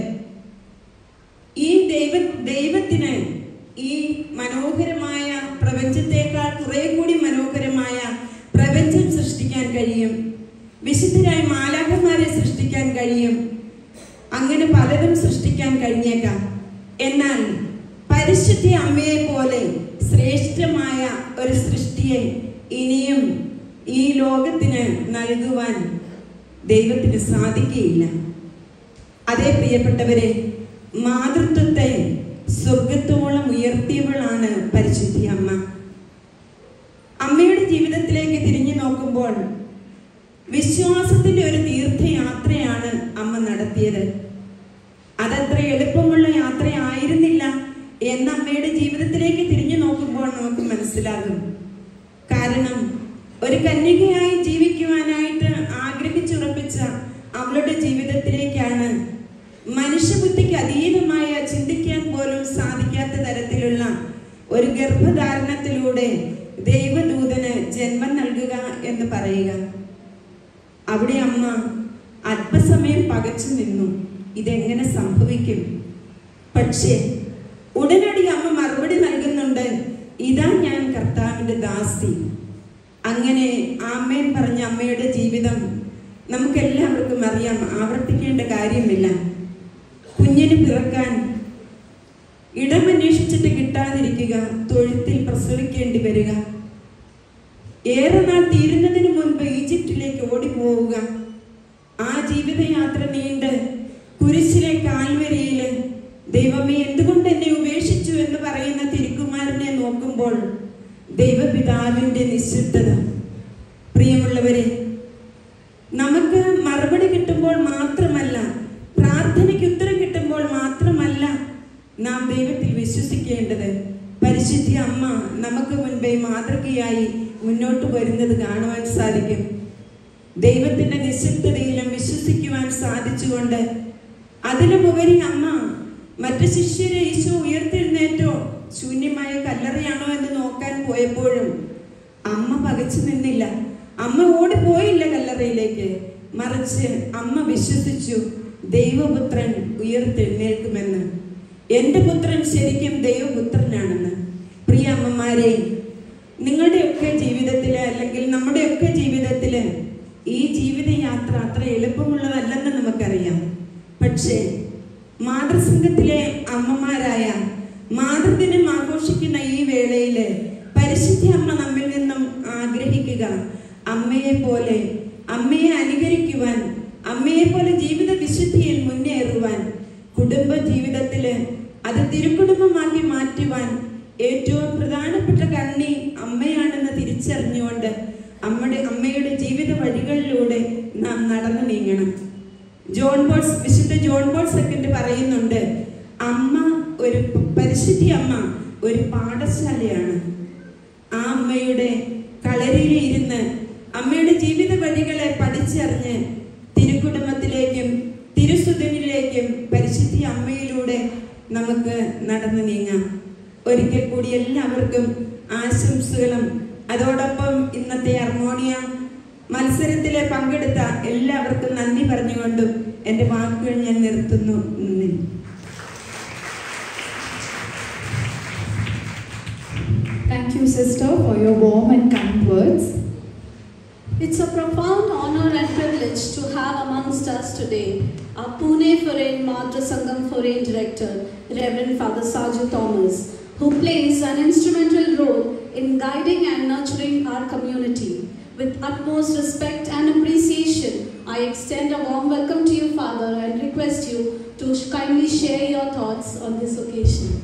ഈ ദൈവ ദൈവത്തിന് ഈ മനോഹരമായ പ്രപഞ്ചത്തെക്കാൾ കുറെ കൂടി മനോഹരമായ പ്രപഞ്ചം സൃഷ്ടിക്കാൻ കഴിയും വിശുദ്ധരായ മാലാഖന്മാരെ സൃഷ്ടിക്കാൻ കഴിയും അങ്ങനെ പലതും സൃഷ്ടിക്കാൻ കഴിഞ്ഞേക്കാം എന്നാൽ പരിശുദ്ധ അമ്മയെ പോലെ ശ്രേഷ്ഠമായ ഒരു സൃഷ്ടിയെ ഇനിയും ഈ ലോകത്തിന് നൽകുവാൻ ദൈവത്തിന് സാധിക്കുകയില്ല അതേ പ്രിയപ്പെട്ടവരെ മാതൃത്വത്തെ സ്വർഗത്തോളം ഉയർത്തിയവളാണ് പരിശുദ്ധി അമ്മ അമ്മയുടെ ജീവിതത്തിലേക്ക് തിരിഞ്ഞു നോക്കുമ്പോൾ വിശ്വാസത്തിന്റെ ഒരു തീർത്ഥയാത്രയാണ് അമ്മ നടത്തിയത് അതത്ര എളുപ്പമുള്ള യാത്രയായിരുന്നില്ല എന്ന് അമ്മയുടെ ജീവിതത്തിലേക്ക് തിരിഞ്ഞു നോക്കുമ്പോൾ നമുക്ക് മനസ്സിലാകും കാരണം ഒരു കന്യകയായി ജീവിക്കുവാനായിട്ട് ആഗ്രഹിച്ചുറപ്പിച്ച അവളുടെ ജീവിതത്തിലേക്കാണ് മനുഷ്യബുദ്ധിക്ക് അതീതമായ ചിന്തിക്കാൻ പോലും സാധിക്കാത്ത തരത്തിലുള്ള ഒരു ഗർഭധാരണത്തിലൂടെ ദൈവദൂതന് ജന്മം നൽകുക എന്ന് പറയുക അവിടെ അമ്മ അല്പസമയം പകച്ചു നിന്നു ഇതെങ്ങനെ സംഭവിക്കും പക്ഷേ ഉടനടി അമ്മ മറുപടി നൽകുന്നുണ്ട് ഇതാ ഞാൻ കർത്താവിന്റെ ദാസി അങ്ങനെ ആമേൻ പറഞ്ഞ അമ്മയുടെ ജീവിതം നമുക്കെല്ലാവർക്കും അറിയാം ആവർത്തിക്കേണ്ട കാര്യമില്ല കുഞ്ഞിന് പിറക്കാൻ ഇടമന്വേഷിച്ചിട്ട് കിട്ടാതിരിക്കുക തൊഴുത്തിൽ പ്രസവിക്കേണ്ടി വരിക ഏറെ നാൾ തീരുന്നതിന് മുൻപ് ഈജിപ്തിലേക്ക് ഓടിപ്പോവുക ആ ജീവിതയാത്ര നീണ്ട് കുരിശിലെ കാൽവരിയില് ദൈവമേ എന്തുകൊണ്ട് എന്നെ ഉപേക്ഷിച്ചു എന്ന് പറയുന്ന തിരുക്കുമാരനെ നോക്കുമ്പോൾ ദൈവപിതാവിന്റെ നിശബ്ദത പ്രിയമുള്ളവരെ നമുക്ക് മുൻപേ മാതൃകയായി മുന്നോട്ട് വരുന്നത് കാണുവാൻ സാധിക്കും ദൈവത്തിന്റെ നിശബ്ദതയിലും വിശ്വസിക്കുവാൻ സാധിച്ചുകൊണ്ട് അതിലുപരി അമ്മ മറ്റു ശിഷ്യരെ ഈശോ ഉയർത്തെഴുന്നേറ്റോ ശൂന്യമായ കല്ലറയാണോ എന്ന് നോക്കാൻ പോയപ്പോഴും അമ്മ പകച്ചു നിന്നില്ല അമ്മ ഓടിപ്പോയില്ല കല്ലറയിലേക്ക് മറിച്ച് അമ്മ വിശ്വസിച്ചു ദൈവപുത്രൻ ഉയർത്തെഴുന്നേൽക്കുമെന്ന് എൻ്റെ പുത്രൻ ശരിക്കും ദൈവപുത്രനാണെന്ന് പ്രിയ അമ്മമാരെ നിങ്ങളുടെയൊക്കെ ജീവിതത്തിൽ അല്ലെങ്കിൽ നമ്മുടെയൊക്കെ ജീവിതത്തിൽ ഈ ജീവിതയാത്ര അത്ര എളുപ്പമുള്ളതല്ലെന്ന് നമുക്കറിയാം പക്ഷേ മാതൃസംഘത്തിലെ അമ്മമാരായ മാതൃദിനം ആഘോഷിക്കുന്ന ഈ വേളയിൽ പരിശുദ്ധ അമ്മ നമ്മിൽ നിന്നും ആഗ്രഹിക്കുക അമ്മയെ പോലെ അമ്മയെ അനുകരിക്കുവാൻ അമ്മയെ പോലെ ജീവിത വിശുദ്ധിയിൽ മുന്നേറുവാൻ കുടുംബ ജീവിതത്തില് അത് തിരുക്കുടുംബമാക്കി മാറ്റുവാൻ ഏറ്റവും പ്രധാനപ്പെട്ട കണ്ണി അമ്മയാണെന്ന് തിരിച്ചറിഞ്ഞുകൊണ്ട് അമ്മയുടെ അമ്മയുടെ ജീവിത വഴികളിലൂടെ നാം നടന്നു നീങ്ങണം ജോൺ ബോൾസ് വിശുദ്ധ ജോൺ ബോൾ സെക്കൻഡ് പറയുന്നുണ്ട് അമ്മ ഒരു പരിശുദ്ധി അമ്മ ഒരു പാഠശാലയാണ് ആ അമ്മയുടെ കളരിയിൽ ഇരുന്ന് അമ്മയുടെ ജീവിത വഴികളെ പഠിച്ചറിഞ്ഞ് തിരുക്കുടുംബത്തിലേക്കും തിരുസുതനിലേക്കും പരിശുദ്ധി അമ്മയിലൂടെ നമുക്ക് നടന്നു നീങ്ങാം ഒരിക്കൽ കൂടി എല്ലാവർക്കും ആശംസകളും അതോടൊപ്പം ഇന്നത്തെ ഹർമോണിയ മത്സരത്തിൽ പങ്കെടുത്ത എല്ലാവർക്കും നന്ദി പറഞ്ഞുകൊണ്ടും എൻ്റെ വാക്കുകൾ ഞാൻ നിർത്തുന്നു നന്ദി Thank you, sister, for your warm and kind words. It's a profound honor and privilege to have amongst us today our Pune Foreign Madhya Sangam Foreign Director, Reverend Father Saju Thomas, who plays an instrumental role in guiding and nurturing our community. With utmost respect and appreciation, I extend a warm welcome to you, Father, and request you to kindly share your thoughts on this occasion.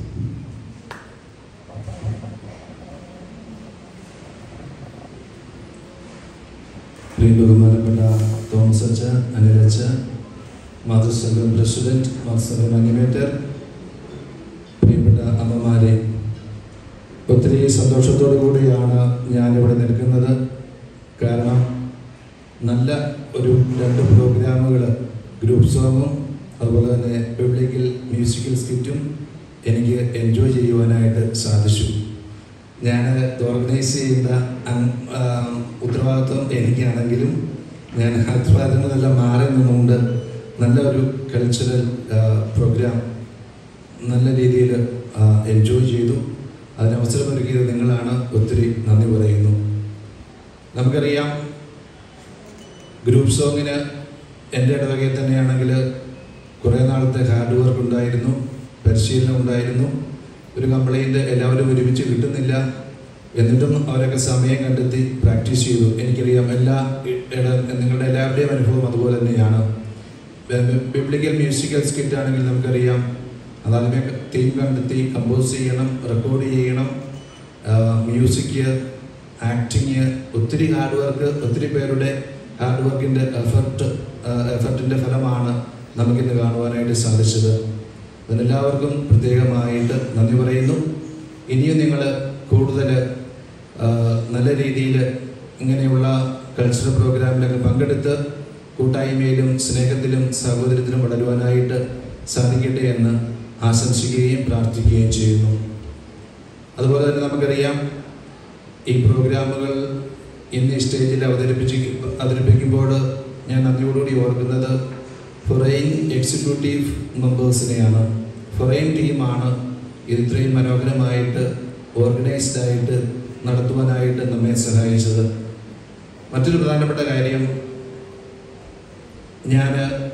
പ്രിയ ബഹുമാനപ്പെട്ട Thomas അച്ഛ അനിലച്ച മാതൃസംഘം president മാതൃസംഘം animator പ്രിയപ്പെട്ട അമ്മമാരെ ഒത്തിരി സന്തോഷത്തോടു കൂടിയാണ് ഞാനിവിടെ നിൽക്കുന്നത് കാരണം നല്ല ഒരു രണ്ട് പ്രോഗ്രാമുകൾ ഗ്രൂപ്പ് സോങ്ങും അതുപോലെ തന്നെ പബ്ലിക്കിൽ മ്യൂസിക്കൽ സ്കിറ്റും എനിക്ക് എൻജോയ് ചെയ്യുവാനായിട്ട് സാധിച്ചു ഞാൻ ഓർഗനൈസ് ചെയ്യുന്ന അം- ആ, ഉത്തരവാദിത്വം എനിക്കാണെങ്കിലും ഞാൻ ആ ഉത്തരവാദിത്തങ്ങളെല്ലാം മാറി നിന്നുകൊണ്ട് നല്ല ഒരു കൾച്ചറൽ പ്രോഗ്രാം നല്ല രീതിയിൽ എൻജോയ് ചെയ്തു അതിന് അവസരമൊരുക്കിയത് നിങ്ങളാണ് ഒത്തിരി നന്ദി പറയുന്നു നമുക്കറിയാം ഗ്രൂപ്പ് സോങ്ങിന് എൻ്റെ ഇടവകയിൽ തന്നെയാണെങ്കിൽ കുറേ നാളത്തെ ഹാർഡ് വർക്ക് ഉണ്ടായിരുന്നു പരിശീലനം ഉണ്ടായിരുന്നു ഒരു കംപ്ലൈൻറ്റ് എല്ലാവരും ഒരുമിച്ച് കിട്ടുന്നില്ല എന്നിട്ടും അവരൊക്കെ സമയം കണ്ടെത്തി പ്രാക്ടീസ് ചെയ്തു എനിക്കറിയാം എല്ലാ ഇ- ഇട- നിങ്ങളുടെ എല്ലാവരുടെയും അനുഭവം അതുപോലെ തന്നെയാണ് ബിബ്ലിക്കൽ മ്യൂസിക്കൽ സ്കിറ്റ് ആണെങ്കിൽ നമുക്കറിയാം അതാദ്യമേ തീം കണ്ടെത്തി കമ്പോസ് ചെയ്യണം റെക്കോർഡ് ചെയ്യണം മ്യൂസിക് ആക്ടിങ് ഒത്തിരി ഹാർഡ് വർക്ക് ഒത്തിരി പേരുടെ ഹാർഡ് വർക്കിൻ്റെ എഫർട്ട് എഫർട്ടിൻ്റെ ഫലമാണ് നമുക്കിന്ന് കാണുവാനായിട്ട് സാധിച്ചത് അതിനെല്ലാവർക്കും പ്രത്യേകമായിട്ട് നന്ദി പറയുന്നു ഇനിയും നിങ്ങൾ കൂടുതൽ നല്ല രീതിയിൽ ഇങ്ങനെയുള്ള കൾച്ചറൽ പ്രോഗ്രാമിലൊക്കെ പങ്കെടുത്ത് കൂട്ടായ്മയിലും സ്നേഹത്തിലും സഹോദരത്തിലും വളരുവാനായിട്ട് സാധിക്കട്ടെ എന്ന് ആശംസിക്കുകയും പ്രാർത്ഥിക്കുകയും ചെയ്യുന്നു അതുപോലെ തന്നെ നമുക്കറിയാം ഈ പ്രോഗ്രാമുകൾ ഇന്ന് ഈ സ്റ്റേജിൽ അവതരിപ്പിച്ച് അവതരിപ്പിക്കുമ്പോൾ ഞാൻ നന്ദിയോടുകൂടി ഓർക്കുന്നത് ഫൊറൈൻ എക്സിക്യൂട്ടീവ് മെമ്പേഴ്സിനെയാണ് ഫൊറൈൻ ടീമാണ് ഇത് ഇത്രയും മനോഹരമായിട്ട് ഓർഗനൈസ്ഡ് ആയിട്ട് നടത്തുവാനായിട്ട് നമ്മെ സഹായിച്ചത് മറ്റൊരു പ്രധാനപ്പെട്ട കാര്യം ഞാൻ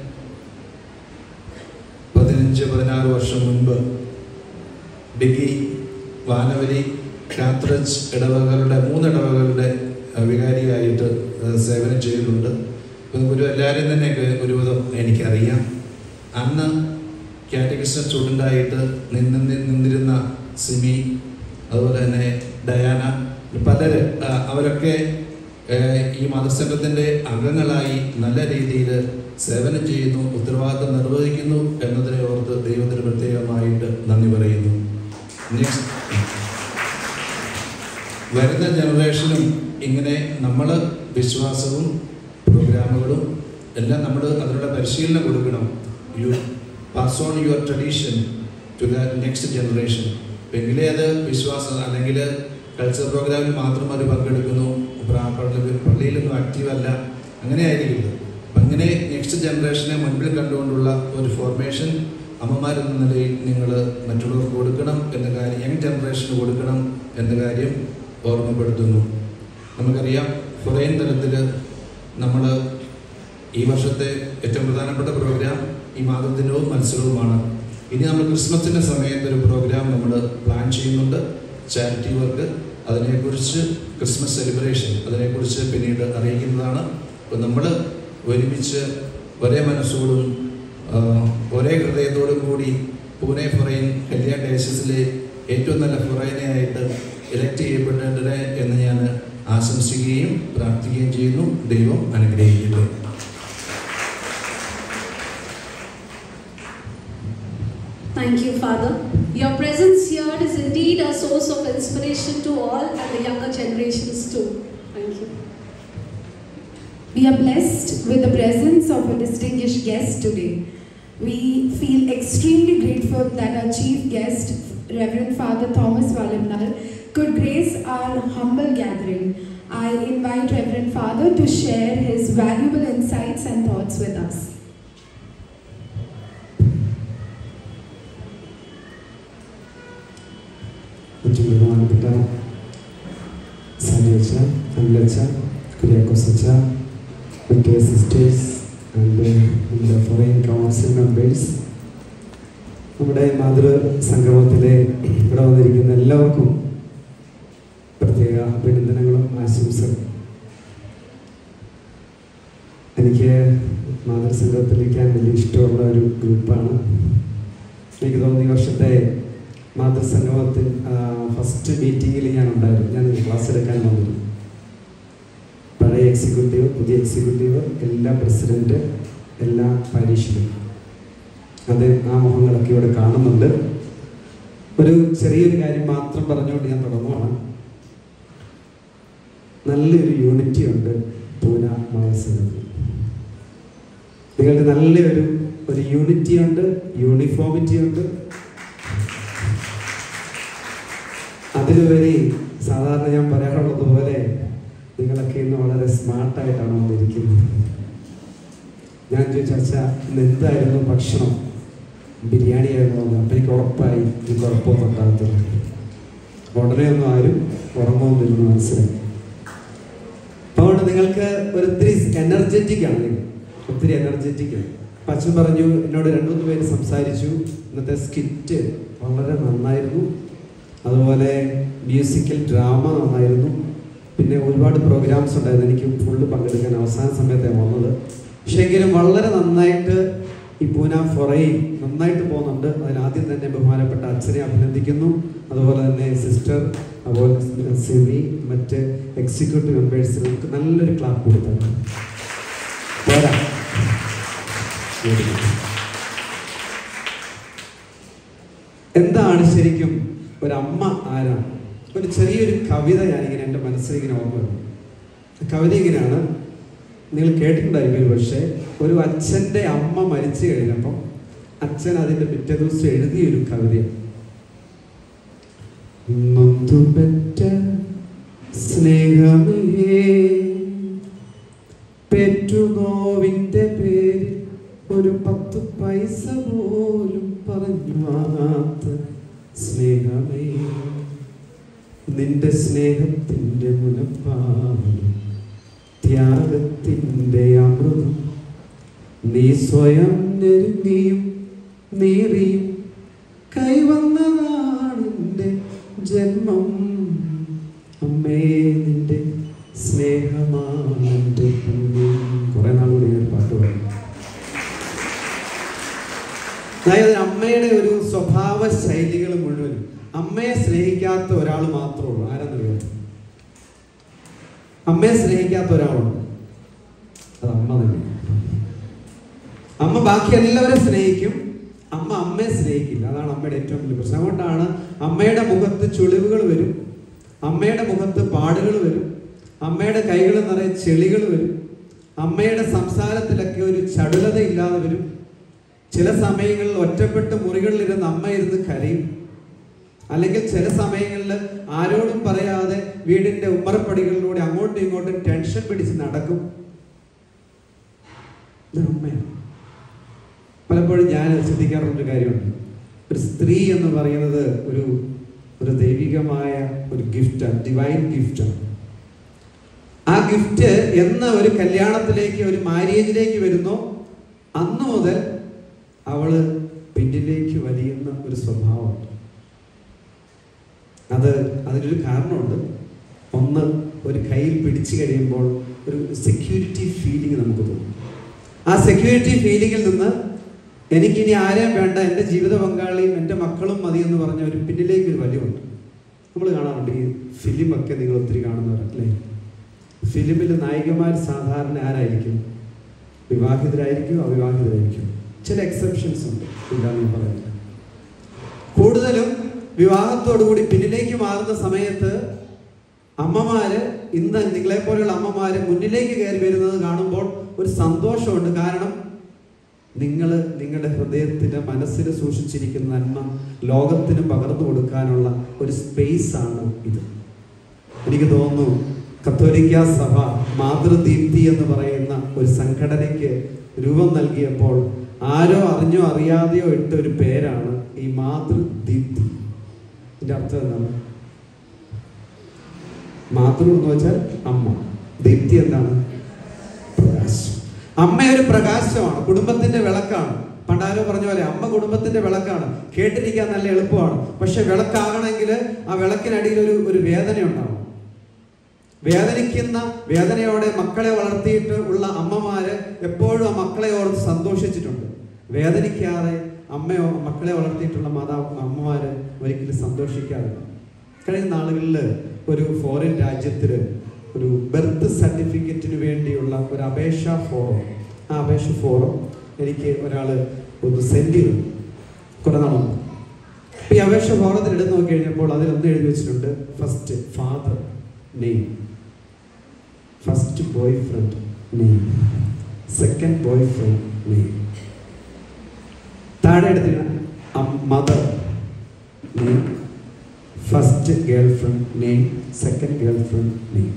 പതിനഞ്ച് പതിനാറ് വർഷം മുൻപ് ഡിഗി വാനവലി ഖാത്രജ് ഇടവകളുടെ മൂന്ന് ഇടവകളുടെ അഹ് വികാരിയായിട്ട് അഹ് സേവനം ചെയ്തിട്ടുണ്ട് ഇപ്പം ഒരു എല്ലാവരെയും തന്നെയൊക്കെ ഒരുവിധം എനിക്കറിയാം അന്ന് കാറ്റഗറിസ്റ്റ് സ്റ്റുഡൻ്റായിട്ട് നിന്ന് നി- നിന്നിരുന്ന സിമി അതുപോലെ തന്നെ ഡയാന പലര് ആ, അവരൊക്കെ ഏഹ്, ഈ മതസംഘത്തിൻ്റെ അംഗങ്ങളായി നല്ല രീതിയിൽ സേവനം ചെയ്യുന്നു ഉത്തരവാദിത്തം നിർവഹിക്കുന്നു എന്നതിനെ ഓർത്ത് ദൈവത്തിന് പ്രത്യേകമായിട്ട് നന്ദി പറയുന്നു നെക്സ്റ്റ് വരുന്ന ജനറേഷനും ഇങ്ങനെ നമ്മൾ വിശ്വാസവും പ്രോഗ്രാമുകളും എല്ലാം നമ്മൾ അതിനുള്ള പരിശീലനം കൊടുക്കണം you pass on your tradition to the next generation എങ്കിലേ അത് വിശ്വാസം അല്ലെങ്കിൽ കൾച്ചർ പ്രോഗ്രാമിൽ മാത്രം അവർ പങ്കെടുക്കുന്നു പ്രാ- പള്ളി- പള്ളിയിലൊന്നും ആക്റ്റീവ് അല്ല അങ്ങനെ ആയിരിക്കില്ല അപ്പം അങ്ങനെ നെക്സ്റ്റ് ജനറേഷനെ മുൻപിൽ കണ്ടുകൊണ്ടുള്ള ഒരു ഫോർമേഷൻ അമ്മമാരെന്ന നിലയിൽ നിങ്ങൾ മറ്റുള്ളവർക്ക് കൊടുക്കണം എന്ന കാര്യം യങ് ജനറേഷന് കൊടുക്കണം എന്ന കാര്യം ഓർമ്മപ്പെടുത്തുന്നു നമുക്കറിയാം ഫൊറൈൻ തലത്തിൽ നമ്മൾ ഈ വർഷത്തെ ഏറ്റവും പ്രധാനപ്പെട്ട പ്രോഗ്രാം ഈ മാതൃദിനവും മത്സരവുമാണ് ഇനി നമ്മൾ ക്രിസ്മസിൻ്റെ സമയത്ത് ഒരു പ്രോഗ്രാം നമ്മൾ പ്ലാൻ ചെയ്യുന്നുണ്ട് ചാരിറ്റി വർക്ക് അതിനെക്കുറിച്ച് ക്രിസ്മസ് സെലിബ്രേഷൻ അതിനെക്കുറിച്ച് പിന്നീട് അറിയിക്കുന്നതാണ് അപ്പോൾ നമ്മൾ ഒരുമിച്ച് ഒരേ മനസ്സോടും ആ, ഒരേ ഹൃദയത്തോടും കൂടി പൂനെ ഫൊറൈൻ കല്യാൺ ഡയസിസിലെ ഏറ്റവും നല്ല ഫൊറൈനയായിട്ട് ഇലക്ട് ചെയ്യപ്പെടേണ്ടത് എന്ന് ഞാൻ ആശംസിക്കുകയും പ്രാർത്ഥിക്കുകയും ചെയ്യുന്നു ദൈവം അനുഗ്രഹിക്കട്ടെ Thank you, Father. Your presence here is indeed a source of inspiration to all and the younger generations too. Thank you. We are blessed with the presence of a distinguished guest today. We feel extremely grateful that our chief guest, Reverend Father Thomas Valimnal, could grace our humble gathering. I invite Reverend Father to share his valuable insights and thoughts with us. ഏറ്റവും ബഹുമാനപ്പെട്ട സാനിയച്ച അല്ലച്ച കുര്യാക്കോസച്ച മറ്റേ sisters and നമ്മുടെ forane council members നമ്മുടെ മാതൃ സംഗമത്തിലെ ഇവിടെ വന്നിരിക്കുന്ന എല്ലാവർക്കും പ്രത്യേക അഭിനന്ദനങ്ങളും ആശംസകളും എനിക്ക് മാതൃസംഘത്തിലിരിക്കാൻ വലിയ ഇഷ്ടമുള്ള ഒരു ഗ്രൂപ്പാണ് എനിക്ക് തോന്നുന്നു ഈ വർഷത്തെ മാതൃസംഗമത്തിൽ ഫസ്റ്റ് മീറ്റിങ്ങിൽ ഞാൻ ഉണ്ടായിരുന്നു ഞാൻ ക്ലാസ് എടുക്കാൻ വന്നിരുന്നു പഴയ എക്സിക്യൂട്ടീവ് പുതിയ എക്സിക്യൂട്ടീവ് എല്ലാ പ്രസിഡന്റ് എല്ലാ പാരീഷിലും അത് ആ മുഖങ്ങളൊക്കെ ഇവിടെ കാണുന്നുണ്ട് ഒരു ചെറിയൊരു കാര്യം മാത്രം പറഞ്ഞുകൊണ്ട് ഞാൻ തുടങ്ങുവാണ് നല്ലൊരു യൂണിറ്റി ഉണ്ട് പൂന മഹസംഘത്തിൽ നിങ്ങളുടെ നല്ലൊരു ഒരു യൂണിറ്റി ഉണ്ട് യൂണിഫോമിറ്റി ഉണ്ട് അതിലുപരി സാധാരണ ഞാൻ പറയാറുള്ളത് പോലെ നിങ്ങളൊക്കെ ഇന്ന് വളരെ സ്മാർട്ടായിട്ടാണ് വന്നിരിക്കുന്നത് ഞാൻ ചോദിച്ച ചർച്ച ഇന്ന് എന്തായിരുന്നു ഭക്ഷണം ബിരിയാണി ആയിരുന്നു വന്നത് അപ്പം എനിക്ക് ഉറപ്പായി ഈ കുഴപ്പമൊന്നും ഉണ്ടാകത്തില്ല ഉടനെ ഒന്നും ആരും ഉറങ്ങുമെന്നില്ലെന്ന് മനസ്സിലായി അപ്പോൾ അതുകൊണ്ട് നിങ്ങൾക്ക് ഒരു ഒത്തിരി എനർജറ്റിക് ആണ് നിങ്ങൾ ഒത്തിരി എനർജറ്റിക് ആണ് അപ്പം അച്ഛൻ പറഞ്ഞു എന്നോട് രണ്ടു മൂന്ന് പേര് സംസാരിച്ചു ഇന്നത്തെ സ്കിറ്റ് വളരെ നന്നായിരുന്നു അതുപോലെ മ്യൂസിക്കൽ ഡ്രാമ നന്നായിരുന്നു പിന്നെ ഒരുപാട് പ്രോഗ്രാംസ് ഉണ്ടായിരുന്നു എനിക്ക് ഫുള്ള് പങ്കെടുക്കാൻ അവസാന സമയത്താണ് വന്നത് പക്ഷേ എങ്കിലും വളരെ നന്നായിട്ട് ഈ പൂന ഫൊറയിൽ നന്നായിട്ട് പോകുന്നുണ്ട് അതിൽ ആദ്യം തന്നെ ബഹുമാനപ്പെട്ട അച്ഛനെ അഭിനന്ദിക്കുന്നു അതുപോലെ തന്നെ സിസ്റ്റർ അതുപോലെ സിമി മറ്റ് എക്സിക്യൂട്ടീവ് മെമ്പേഴ്സിന് നമുക്ക് നല്ലൊരു ക്ലാപ്പ് കൊടുത്താണ് പോരാ എന്താണ് ശരിക്കും ഒരമ്മ ആരാണ് ഒരു ചെറിയൊരു കവിത ഞാനിങ്ങനെ എൻ്റെ മനസ്സിൽ ഇങ്ങനെ ഓർമ്മ വരും കവിത ഇങ്ങനെയാണ് നിങ്ങൾ കേട്ടിട്ടുണ്ടായിരിക്കും പക്ഷേ ഒരു അച്ഛൻ്റെ അമ്മ മരിച്ചു കഴിഞ്ഞപ്പം അച്ഛൻ അതിൻ്റെ പിറ്റേ ദിവസം എഴുതിയൊരു കവിതയാണ് നൊന്തുപെറ്റ സ്നേഹമേ പെറ്റുനോവിൻ്റെ പേരിൽ ഒരു പത്ത് പൈസ പോലും പറഞ്ഞു വാങ്ങാത്ത സ്നേഹമേ നിന്റെ സ്നേഹത്തിൻ്റെ മുലപ്പാലും ത്യാഗത്തിൻ്റെ അമൃതം നീ സ്വയം നെരുങ്ങിയും നീറിയും കൈവന്നതാണ് എൻ്റെ ജന്മം അമ്മേ നിന്റെ സ്നേഹമാണ് എൻ്റെ പുണ്യം കുറെ നാൾ കൂടി ഞാൻ പാട്ട് പാടും അതായത് അമ്മയുടെ ഒരു സ്വഭാവ ശൈലികൾ മുഴുവൻ അമ്മയെ സ്നേഹിക്കാത്ത ഒരാൾ മാത്രമേ ഉള്ളൂ ആരെന്നറിയാം അമ്മയെ സ്നേഹിക്കാത്ത ഒരാളുണ്ട് അത് അമ്മ തന്നെ അമ്മ ബാക്കി എല്ലാവരും സ്നേഹിക്കും അമ്മ അമ്മയെ സ്നേഹിക്കില്ല അതാണ് അമ്മയുടെ ഏറ്റവും വലിയ പ്രശ്നം അതുകൊണ്ടാണ് അമ്മയുടെ മുഖത്ത് ചുളിവുകൾ വരും അമ്മയുടെ മുഖത്ത് പാടുകൾ വരും അമ്മയുടെ കൈകൾ നിറയെ ചെളികൾ വരും അമ്മയുടെ സംസാരത്തിലൊക്കെ ഒരു ചടുലത ഇല്ലാതെ വരും ചില സമയങ്ങളിൽ ഒറ്റപ്പെട്ട് മുറികളിലിരുന്ന് അമ്മ ഇരുന്ന് കരയും അല്ലെങ്കിൽ ചില സമയങ്ങളിൽ ആരോടും പറയാതെ വീടിന്റെ ഉമ്മറപ്പടികളിലൂടെ അങ്ങോട്ടും ഇങ്ങോട്ടും ടെൻഷൻ പിടിച്ച് നടക്കും ഇത് അമ്മയാണ് പലപ്പോഴും ഞാൻ ചിന്തിക്കാറുള്ളൊരു കാര്യമുണ്ട് ഒരു സ്ത്രീ എന്ന് പറയുന്നത് ഒരു ഒരു ദൈവികമായ ഒരു ഗിഫ്റ്റാണ് ഡിവൈൻ ഗിഫ്റ്റാണ് ആ ഗിഫ്റ്റ് എന്ന ഒരു കല്യാണത്തിലേക്ക് ഒരു മാര്യേജിലേക്ക് വരുന്നോ അന്ന് മുതൽ അവള് പിന്നിലേക്ക് വലിയുന്ന ഒരു സ്വഭാവമുണ്ട് അത് അതിനൊരു കാരണമുണ്ട് ഒന്ന് ഒരു കയ്യിൽ പിടിച്ചു കഴിയുമ്പോൾ ഒരു സെക്യൂരിറ്റി ഫീലിംഗ് നമുക്ക് തോന്നും ആ സെക്യൂരിറ്റി ഫീലിംഗിൽ നിന്ന് എനിക്കിനി ആരെയും വേണ്ട എൻ്റെ ജീവിത പങ്കാളിയും എൻ്റെ മക്കളും മതി എന്ന് പറഞ്ഞ ഒരു പിന്നിലേക്ക് ഒരു വലിവുണ്ട് നമ്മൾ കാണാറുണ്ട് ഈ ഫിലിമൊക്കെ നിങ്ങൾ ഒത്തിരി കാണുന്നവരല്ലേ ഫിലിമിൽ നായികമാർ സാധാരണ ആരായിരിക്കും വിവാഹിതരായിരിക്കും അവിവാഹിതരായിരിക്കും ചില എക്സെപ്ഷൻസ് ഉണ്ട് ഇല്ലാന്ന് ഞാൻ പറയുന്നത് കൂടുതലും വിവാഹത്തോടുകൂടി പിന്നിലേക്ക് മാറുന്ന സമയത്ത് അമ്മമാര് ഇന്ന് നിങ്ങളെ പോലെയുള്ള അമ്മമാര് മുന്നിലേക്ക് കയറി വരുന്നത് കാണുമ്പോൾ ഒരു സന്തോഷമുണ്ട് കാരണം നിങ്ങൾ നിങ്ങളുടെ ഹൃദയത്തിന് മനസ്സിൽ സൂക്ഷിച്ചിരിക്കുന്ന നന്മ ലോകത്തിന് പകർന്നു കൊടുക്കാനുള്ള ഒരു സ്പേസ് ആണ് ഇത് എനിക്ക് തോന്നുന്നു കത്തോലിക്ക സഭ മാതൃദീപ്തി എന്ന് പറയുന്ന ഒരു സംഘടനയ്ക്ക് രൂപം നൽകിയപ്പോൾ ആരോ അറിഞ്ഞോ അറിയാതെയോ ഇട്ട ഒരു പേരാണ് ഈ മാതൃദീപ്തി ഇതിന്റെ അർത്ഥം എന്താണ് മാതൃ എന്ന് വെച്ചാൽ അമ്മ ദീപ്തി എന്താണ് പ്രകാശം അമ്മ ഒരു പ്രകാശമാണ് കുടുംബത്തിന്റെ വിളക്കാണ് പണ്ടാരോ പറഞ്ഞ പോലെ അമ്മ കുടുംബത്തിന്റെ വിളക്കാണ് കേട്ടിരിക്കാൻ നല്ല എളുപ്പമാണ് പക്ഷെ വിളക്കാകണമെങ്കിൽ ആ വിളക്കിനടിയിൽ ഒരു ഒരു വേദന ഉണ്ടാവും വേദനിക്കുന്ന വേദനയോടെ മക്കളെ വളർത്തിയിട്ട് ഉള്ള അമ്മമാര് എപ്പോഴും ആ മക്കളെ ഓർത്ത് സന്തോഷിച്ചിട്ടുണ്ട് വേദനിക്കാതെ അമ്മയോ മക്കളെ വളർത്തിയിട്ടുള്ള മാതാവ് അമ്മമാര് ഒരിക്കലും സന്തോഷിക്കാറില്ല കഴിഞ്ഞ നാളുകളിൽ ഒരു ഫോറിൻ രാജ്യത്തിൽ ഒരു ബർത്ത് സർട്ടിഫിക്കറ്റിന് വേണ്ടിയുള്ള ഒരു അപേക്ഷാ ഫോറം ആ അപേക്ഷ ഫോറം എനിക്ക് ഒരാൾ ഒന്ന് സെൻഡ് ചെയ്തു കുറെ നാളുണ്ട് അപ്പൊ ഈ അപേക്ഷ ഫോറത്തിൽ എടുത്ത് നോക്കി കഴിഞ്ഞപ്പോൾ അതിലൊന്ന് എഴുതി വെച്ചിട്ടുണ്ട് first father name first boyfriend name second boyfriend name താഴെ എടുത്തിരിക്കുന്ന mother name first girlfriend name second girlfriend name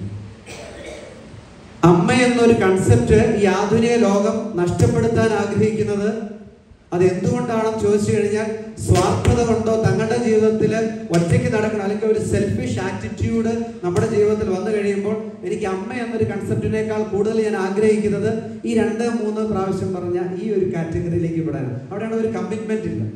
അമ്മ എന്നൊരു കൺസെപ്റ്റ് ഈ ആധുനിക ലോകം നഷ്ടപ്പെടുത്താൻ ആഗ്രഹിക്കുന്നത് അത് എന്തുകൊണ്ടാണെന്ന് ചോദിച്ചു കഴിഞ്ഞാൽ സ്വാർത്ഥത കൊണ്ടോ തങ്ങളുടെ ജീവിതത്തിൽ ഒറ്റയ്ക്ക് നടക്കണം അല്ലെങ്കിൽ ഒരു സെൽഫിഷ് ആറ്റിറ്റ്യൂഡ് നമ്മുടെ ജീവിതത്തിൽ വന്നു കഴിയുമ്പോൾ എനിക്ക് അമ്മ എന്നൊരു കൺസെപ്റ്റിനേക്കാൾ കൂടുതൽ ഞാൻ ആഗ്രഹിക്കുന്നത് ഈ രണ്ട് മൂന്ന് പ്രാവശ്യം പറഞ്ഞ ഈ ഒരു കാറ്റഗറിയിലേക്ക് വിടാനാണ് അവിടെയാണ് ഒരു കമ്മിറ്റ്മെന്റ് ഇല്ല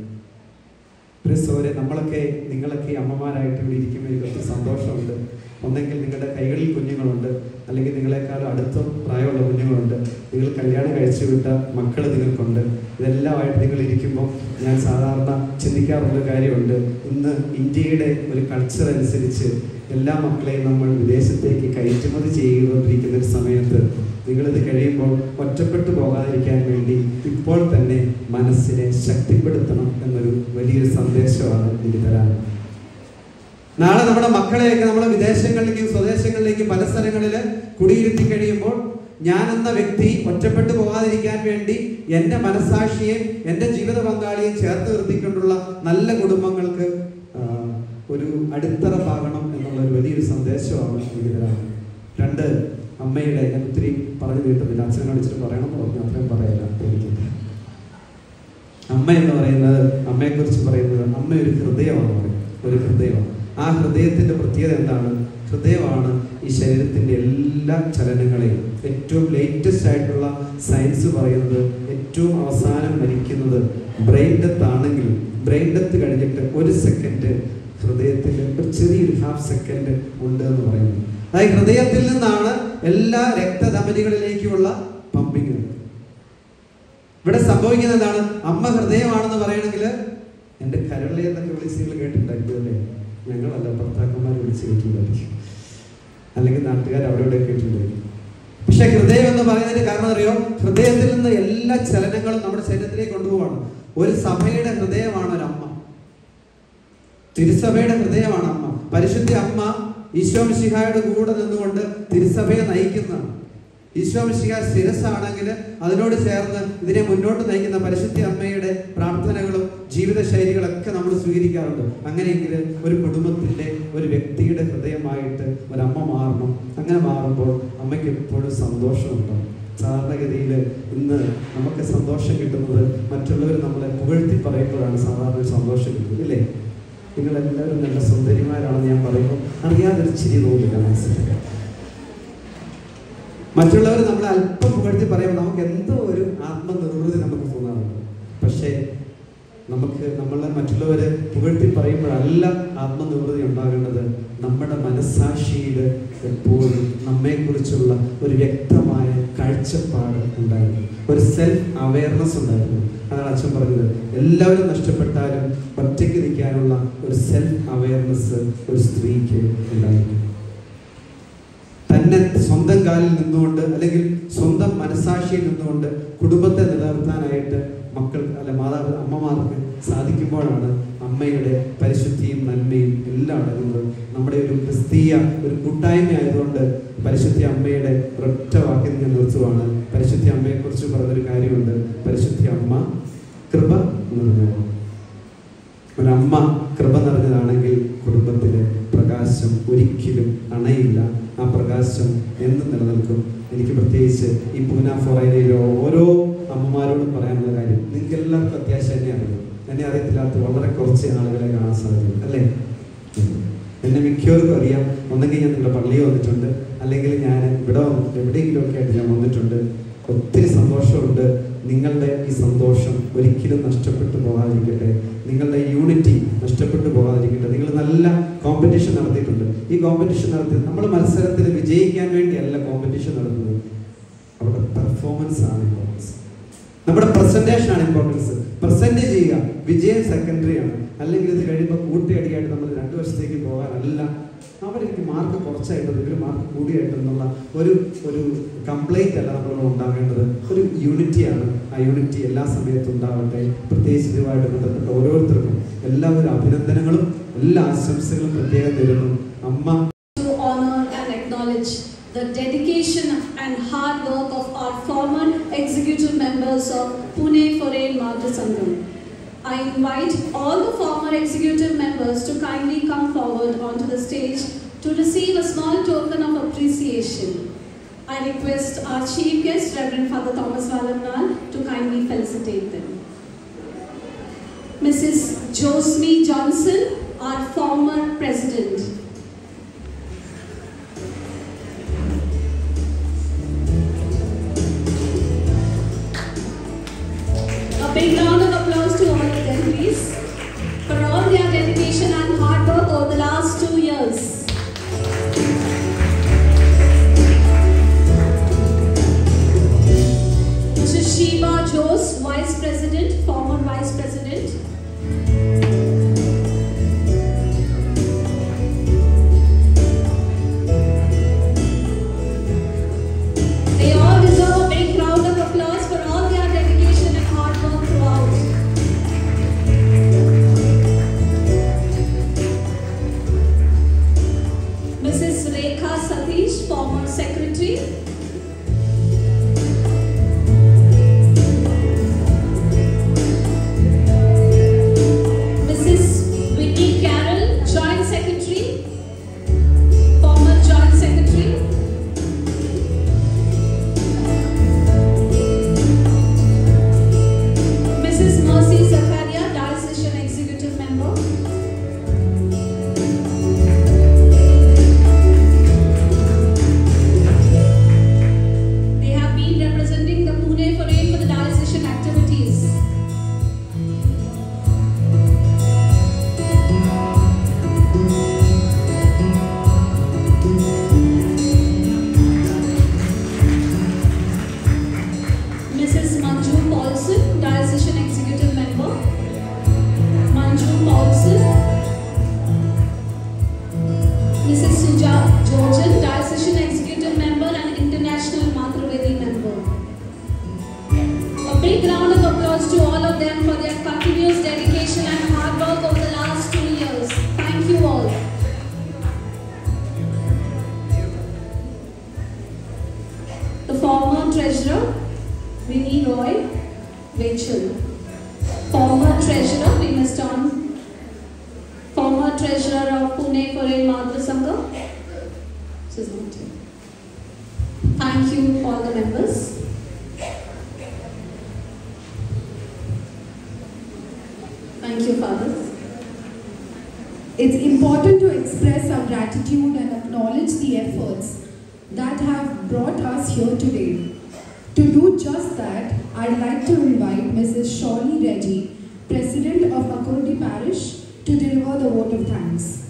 സോരെ നമ്മളൊക്കെ നിങ്ങളൊക്കെ ഈ അമ്മമാരായിട്ട് ഇവിടെ ഇരിക്കുമ്പോൾ എനിക്ക് ഒത്തിരി സന്തോഷമുണ്ട് ഒന്നെങ്കിൽ നിങ്ങളുടെ കൈകളിൽ കുഞ്ഞുങ്ങളുണ്ട് അല്ലെങ്കിൽ നിങ്ങളെക്കാളും അടുത്ത പ്രായമുള്ള കുഞ്ഞുങ്ങളുണ്ട് നിങ്ങൾ കല്യാണം കഴിച്ചു വിട്ട മക്കൾ നിങ്ങൾക്കുണ്ട് ഇതെല്ലാമായിട്ട് നിങ്ങൾ ഇരിക്കുമ്പോൾ ഞാൻ സാധാരണ ചിന്തിക്കാറുള്ള കാര്യമുണ്ട് ഇന്ന് ഇന്ത്യയുടെ ഒരു കൾച്ചർ അനുസരിച്ച് എല്ലാ മക്കളെയും നമ്മൾ വിദേശത്തേക്ക് കയറ്റുമതി ചെയ്തുകൊണ്ടിരിക്കുന്ന ഒരു സമയത്ത് നിങ്ങളിത് കഴിയുമ്പോൾ ഒറ്റപ്പെട്ടു പോകാതിരിക്കാൻ വേണ്ടി ഇപ്പോൾ തന്നെ മനസ്സിനെ ശക്തിപ്പെടുത്തണം എന്നൊരു വലിയൊരു സന്ദേശമാണ് എനിക്ക് തരാൻ നാളെ നമ്മുടെ മക്കളെയൊക്കെ നമ്മൾ വിദേശങ്ങളിലേക്കും സ്വദേശങ്ങളിലേക്കും പല സ്ഥലങ്ങളിൽ കുടിയിരുത്തി കഴിയുമ്പോൾ ഞാൻ എന്ന വ്യക്തി ഒറ്റപ്പെട്ടു പോകാതിരിക്കാൻ വേണ്ടി എൻ്റെ മനസാക്ഷിയെ എൻ്റെ ജീവിത പങ്കാളിയെ ചേർത്ത് നിർത്തിക്കൊണ്ടുള്ള നല്ല കുടുംബങ്ങൾക്ക് ആ, ഒരു അടിത്തറ പാകണം എന്നുള്ള ഒരു വലിയൊരു സന്ദേശമാണ് എനിക്ക് തരാൻ രണ്ട് അമ്മയുടെ ഞാൻ ഒത്തിരി പറഞ്ഞു കേട്ടില്ല അച്ഛനെ കാണിച്ചിട്ട് പറയണം എന്ന് പറഞ്ഞു അത്രയും പറയില്ല എനിക്ക് അമ്മ എന്ന് പറയുന്നത് അമ്മയെക്കുറിച്ച് പറയുന്നത് അമ്മ ഒരു ഹൃദയമാണ് പറയും ഒരു ഹൃദയമാണ് ആ ഹൃദയത്തിന്റെ പ്രത്യേകത എന്താണ് ഹൃദയമാണ് ഈ ശരീരത്തിന്റെ എല്ലാ ചലനങ്ങളെയും ഏറ്റവും ലേറ്റസ്റ്റ് ആയിട്ടുള്ള സയൻസ് പറയുന്നത് ഏറ്റവും അവസാനം മരിക്കുന്നത് ബ്രെയിൻ ഡെത്ത് ആണെങ്കിലും ബ്രെയിൻ ഡെത്ത് കഴിഞ്ഞിട്ട് ഒരു സെക്കൻഡ് ഹൃദയത്തിൽ ഒരു ചെറിയൊരു ഹാഫ് സെക്കൻഡ് ഉണ്ട് എന്ന് പറയുന്നു അതായത് ഹൃദയത്തിൽ നിന്നാണ് എല്ലാ രക്തധമനികളിലേക്കുള്ള പമ്പിങ് ഇവിടെ സംഭവിക്കുന്നത് എന്താണ് അമ്മ ഹൃദയമാണെന്ന് പറയണമെങ്കിൽ എൻ്റെ കരളി എന്നൊക്കെ വിളിച്ച് നിങ്ങൾ കേട്ടിട്ടുണ്ടായിരിക്കും അല്ലേ ഞങ്ങളല്ല ഭർത്താക്കന്മാർ വിളിച്ച് കേട്ടിട്ടുണ്ടായിരിക്കും അല്ലെങ്കിൽ നാട്ടുകാർ അവരോട് കേട്ടിട്ടുണ്ടായിരിക്കും പക്ഷെ ഹൃദയം എന്ന് പറയുന്നതിന് കാരണം അറിയോ ഹൃദയത്തിൽ നിന്ന് എല്ലാ ചലനങ്ങളും നമ്മുടെ ശരീരത്തിലേക്ക് കൊണ്ടുപോവാണ് ഒരു സഭയുടെ ഹൃദയമാണ് ഒരു അമ്മ തിരുസഭയുടെ ഹൃദയമാണ് അമ്മ പരിശുദ്ധ അമ്മ ഈശോ മിശിഹായുടെ കൂടെ നിന്നുകൊണ്ട് തിരുസഭയെ നയിക്കുന്നതാണ് ഈശോ മിശിഹ ശിരസ്സാണെങ്കിൽ അതിനോട് ചേർന്ന് ഇതിനെ മുന്നോട്ട് നയിക്കുന്ന പരിശുദ്ധ അമ്മയുടെ പ്രാർത്ഥനകളും ജീവിത ശൈലികളൊക്കെ നമ്മൾ സ്വീകരിക്കാറുണ്ട് അങ്ങനെയെങ്കിൽ ഒരു കുടുംബത്തിന്റെ ഒരു വ്യക്തിയുടെ ഹൃദയമായിട്ട് ഒരമ്മ മാറണം അങ്ങനെ മാറുമ്പോൾ അമ്മയ്ക്ക് എപ്പോഴും സന്തോഷമുണ്ടാവും സാധാരണഗതിയിൽ ഇന്ന് നമുക്ക് സന്തോഷം കിട്ടുന്നത് മറ്റുള്ളവർ നമ്മളെ പുകഴ്ത്തി പറയുമ്പോഴാണ് സാധാരണ ഒരു സന്തോഷം കിട്ടുന്നത് ഇല്ലേ നിങ്ങളെല്ലാവരും നല്ല സുന്ദരിമാരാണെന്ന് ഞാൻ പറയുമ്പോൾ അറിയാതൊരു ചിരി തോന്നില്ല മനസ്സിലാക്കാൻ മറ്റുള്ളവർ നമ്മളെ അല്പം പുകഴ്ത്തി പറയുമ്പോൾ നമുക്ക് എന്തോ ഒരു ആത്മനിർവൃതി നമുക്ക് തോന്നാറുണ്ട് പക്ഷേ നമുക്ക് നമ്മളെ മറ്റുള്ളവരെ പുകഴ്ത്തി പറയുമ്പോഴല്ല ആത്മനിർവൃതി ഉണ്ടാകേണ്ടത് നമ്മുടെ മനസ്സാക്ഷിയിൽ എപ്പോഴും നമ്മെക്കുറിച്ചുള്ള ഒരു വ്യക്തമായ കാഴ്ചപ്പാട് ഉണ്ടായിരുന്നു ഒരു സെൽഫ് അവയർനെസ് ഉണ്ടായിരുന്നു അതാണ് അച്ഛൻ പറഞ്ഞത് എല്ലാവരും നഷ്ടപ്പെട്ടാലും ഒറ്റയ്ക്ക് നിൽക്കാനുള്ള ഒരു സെൽഫ് അവയർനെസ് ഒരു സ്ത്രീക്ക് ഉണ്ടായിരുന്നു തന്നെ സ്വന്തം കാലിൽ നിന്നുകൊണ്ട് അല്ലെങ്കിൽ സ്വന്തം മനസാക്ഷിയിൽ നിന്നുകൊണ്ട് കുടുംബത്തെ നിലനിർത്താനായിട്ട് മക്കൾ അല്ല മാതാപിതാ അമ്മമാർക്ക് സാധിക്കുമ്പോഴാണ് അമ്മയുടെ പരിശുദ്ധിയും നന്മയും എല്ലാം അടങ്ങുന്നത് നമ്മുടെ ഒരു ക്രിസ്തീയ ഒരു കൂട്ടായ്മ ആയതുകൊണ്ട് പരിശുദ്ധി അമ്മയുടെ ഒരൊറ്റ വാക്കിൽ ഞാൻ നിർത്തുവാണ് പരിശുദ്ധി അമ്മയെക്കുറിച്ച് പറഞ്ഞൊരു കാര്യമുണ്ട് പരിശുദ്ധി അമ്മ കൃപ നിറഞ്ഞവൾ ഒരമ്മ കൃപ നിറഞ്ഞതാണെങ്കിൽ കുടുംബത്തിലെ പ്രകാശം ഒരിക്കലും അണയില്ല ആ പ്രകാശം എന്നും നിലനിൽക്കും എനിക്ക് പ്രത്യേകിച്ച് ഈ പൂന ഫൊറൈനയിലെ ഓരോ അമ്മമാരോടും പറയാനുള്ള കാര്യം നിങ്ങൾക്ക് എല്ലാവർക്കും അത്യാവശ്യം എന്നെ അറിയാം എന്നെ അറിയത്തില്ലാത്ത വളരെ കുറച്ച് ആളുകളെ കാണാൻ സാധിക്കും അല്ലേ എന്നെ മിക്കവർക്കും അറിയാം ഒന്നെങ്കിൽ ഞാൻ നിങ്ങളുടെ പള്ളിയിൽ വന്നിട്ടുണ്ട് അല്ലെങ്കിൽ ഞാൻ ഇവിടെ വന്നിട്ട് എവിടെയെങ്കിലും ഒക്കെ ആയിട്ട് ഞാൻ വന്നിട്ടുണ്ട് ഒത്തിരി സന്തോഷമുണ്ട് നിങ്ങളുടെ ഈ സന്തോഷം ഒരിക്കലും നഷ്ടപ്പെട്ടു പോകാതിരിക്കട്ടെ നിങ്ങളുടെ യൂണിറ്റി നഷ്ടപ്പെട്ടു പോകാതിരിക്കട്ടെ നിങ്ങൾ നല്ല കോമ്പറ്റീഷൻ നടത്തിയിട്ടുണ്ട് ഈ കോമ്പറ്റീഷൻ നടത്തി നമ്മൾ മത്സരത്തിൽ വിജയിക്കാൻ വേണ്ടിയല്ല കോമ്പറ്റീഷൻ നടത്തുന്നത് അവിടെ പെർഫോമൻസ് ആണ് ഇമ്പോർട്ടൻസ് നമ്മുടെ പ്രസന്റേഷൻ ആണ് ഇമ്പോർട്ടൻസ് പ്രസന്റ് ചെയ്യുക വിജയം സെക്കൻഡറി ആണ് അല്ലെങ്കിൽ ഇത് കഴിയുമ്പോൾ കൂട്ടിയടിയായിട്ട് നമ്മൾ രണ്ടു വർഷത്തേക്ക് പോകാനല്ല അവരെനിക്ക് മാർക്ക് കുറച്ചായിട്ട് ഇവർ മാർക്ക് കൂടിയായിട്ടെന്നുള്ള ഒരു ഒരു കംപ്ലൈന്റ് അല്ല നമ്മളോട് ഉണ്ടാകേണ്ടത് ഒരു യൂണിറ്റിയാണ് ആ യൂണിറ്റി എല്ലാ സമയത്തും ഉണ്ടാവട്ടെ പ്രത്യേകിച്ച് ഇതുമായിട്ട് ബന്ധപ്പെട്ട ഓരോരുത്തർക്കും എല്ലാവരും അഭിനന്ദനങ്ങളും എല്ലാ ആശംസകളും പ്രത്യേകം തരുന്നു അമ്മ to honor and acknowledge the dedication and hard work of our former executive members of Pune Foreign Madhya Sangam. I invite all the former executive members to kindly come forward onto the stage to receive a small token of appreciation. I request our chief guest, Reverend Father Thomas Valamnal, to kindly felicitate them. Mrs. Josme Johnson, our former president. A big round of applause to all of them, please, for all their dedication and hard work over the last two years. Mrs. Sheba Jose, Vice President, former Vice President. They all deserve a big round of applause for all their dedication and hard work throughout. Mrs. Rekha Satish, former secretary. Mrs. Vicky Carroll, joint secretary. Former joint secretary. Mrs. Mercy Zakaria, Diocesan Executive Member. They have been representing the Pune Foreign for the diocesan activities. Mrs. Manju Paulson, Diocesan Executive Member. Manju Paulson. Mrs. Suja Georgian, Diocesan Executive Member and International Matravedi Member. A big round of applause to all of them for their continuous dedication and hard work over the last two years. Thank you all. Rachel. Former treasurer, we must on. Former treasurer of Pune Foreign Madhya Sangha. She's not here. Thank you, all the members. Thank you, fathers. It's important to express our gratitude and acknowledge the efforts that have brought us here today. To do just that, I'd like to invite Mrs. Shawny Reggie, President of Akurdi Parish, to deliver the vote of thanks.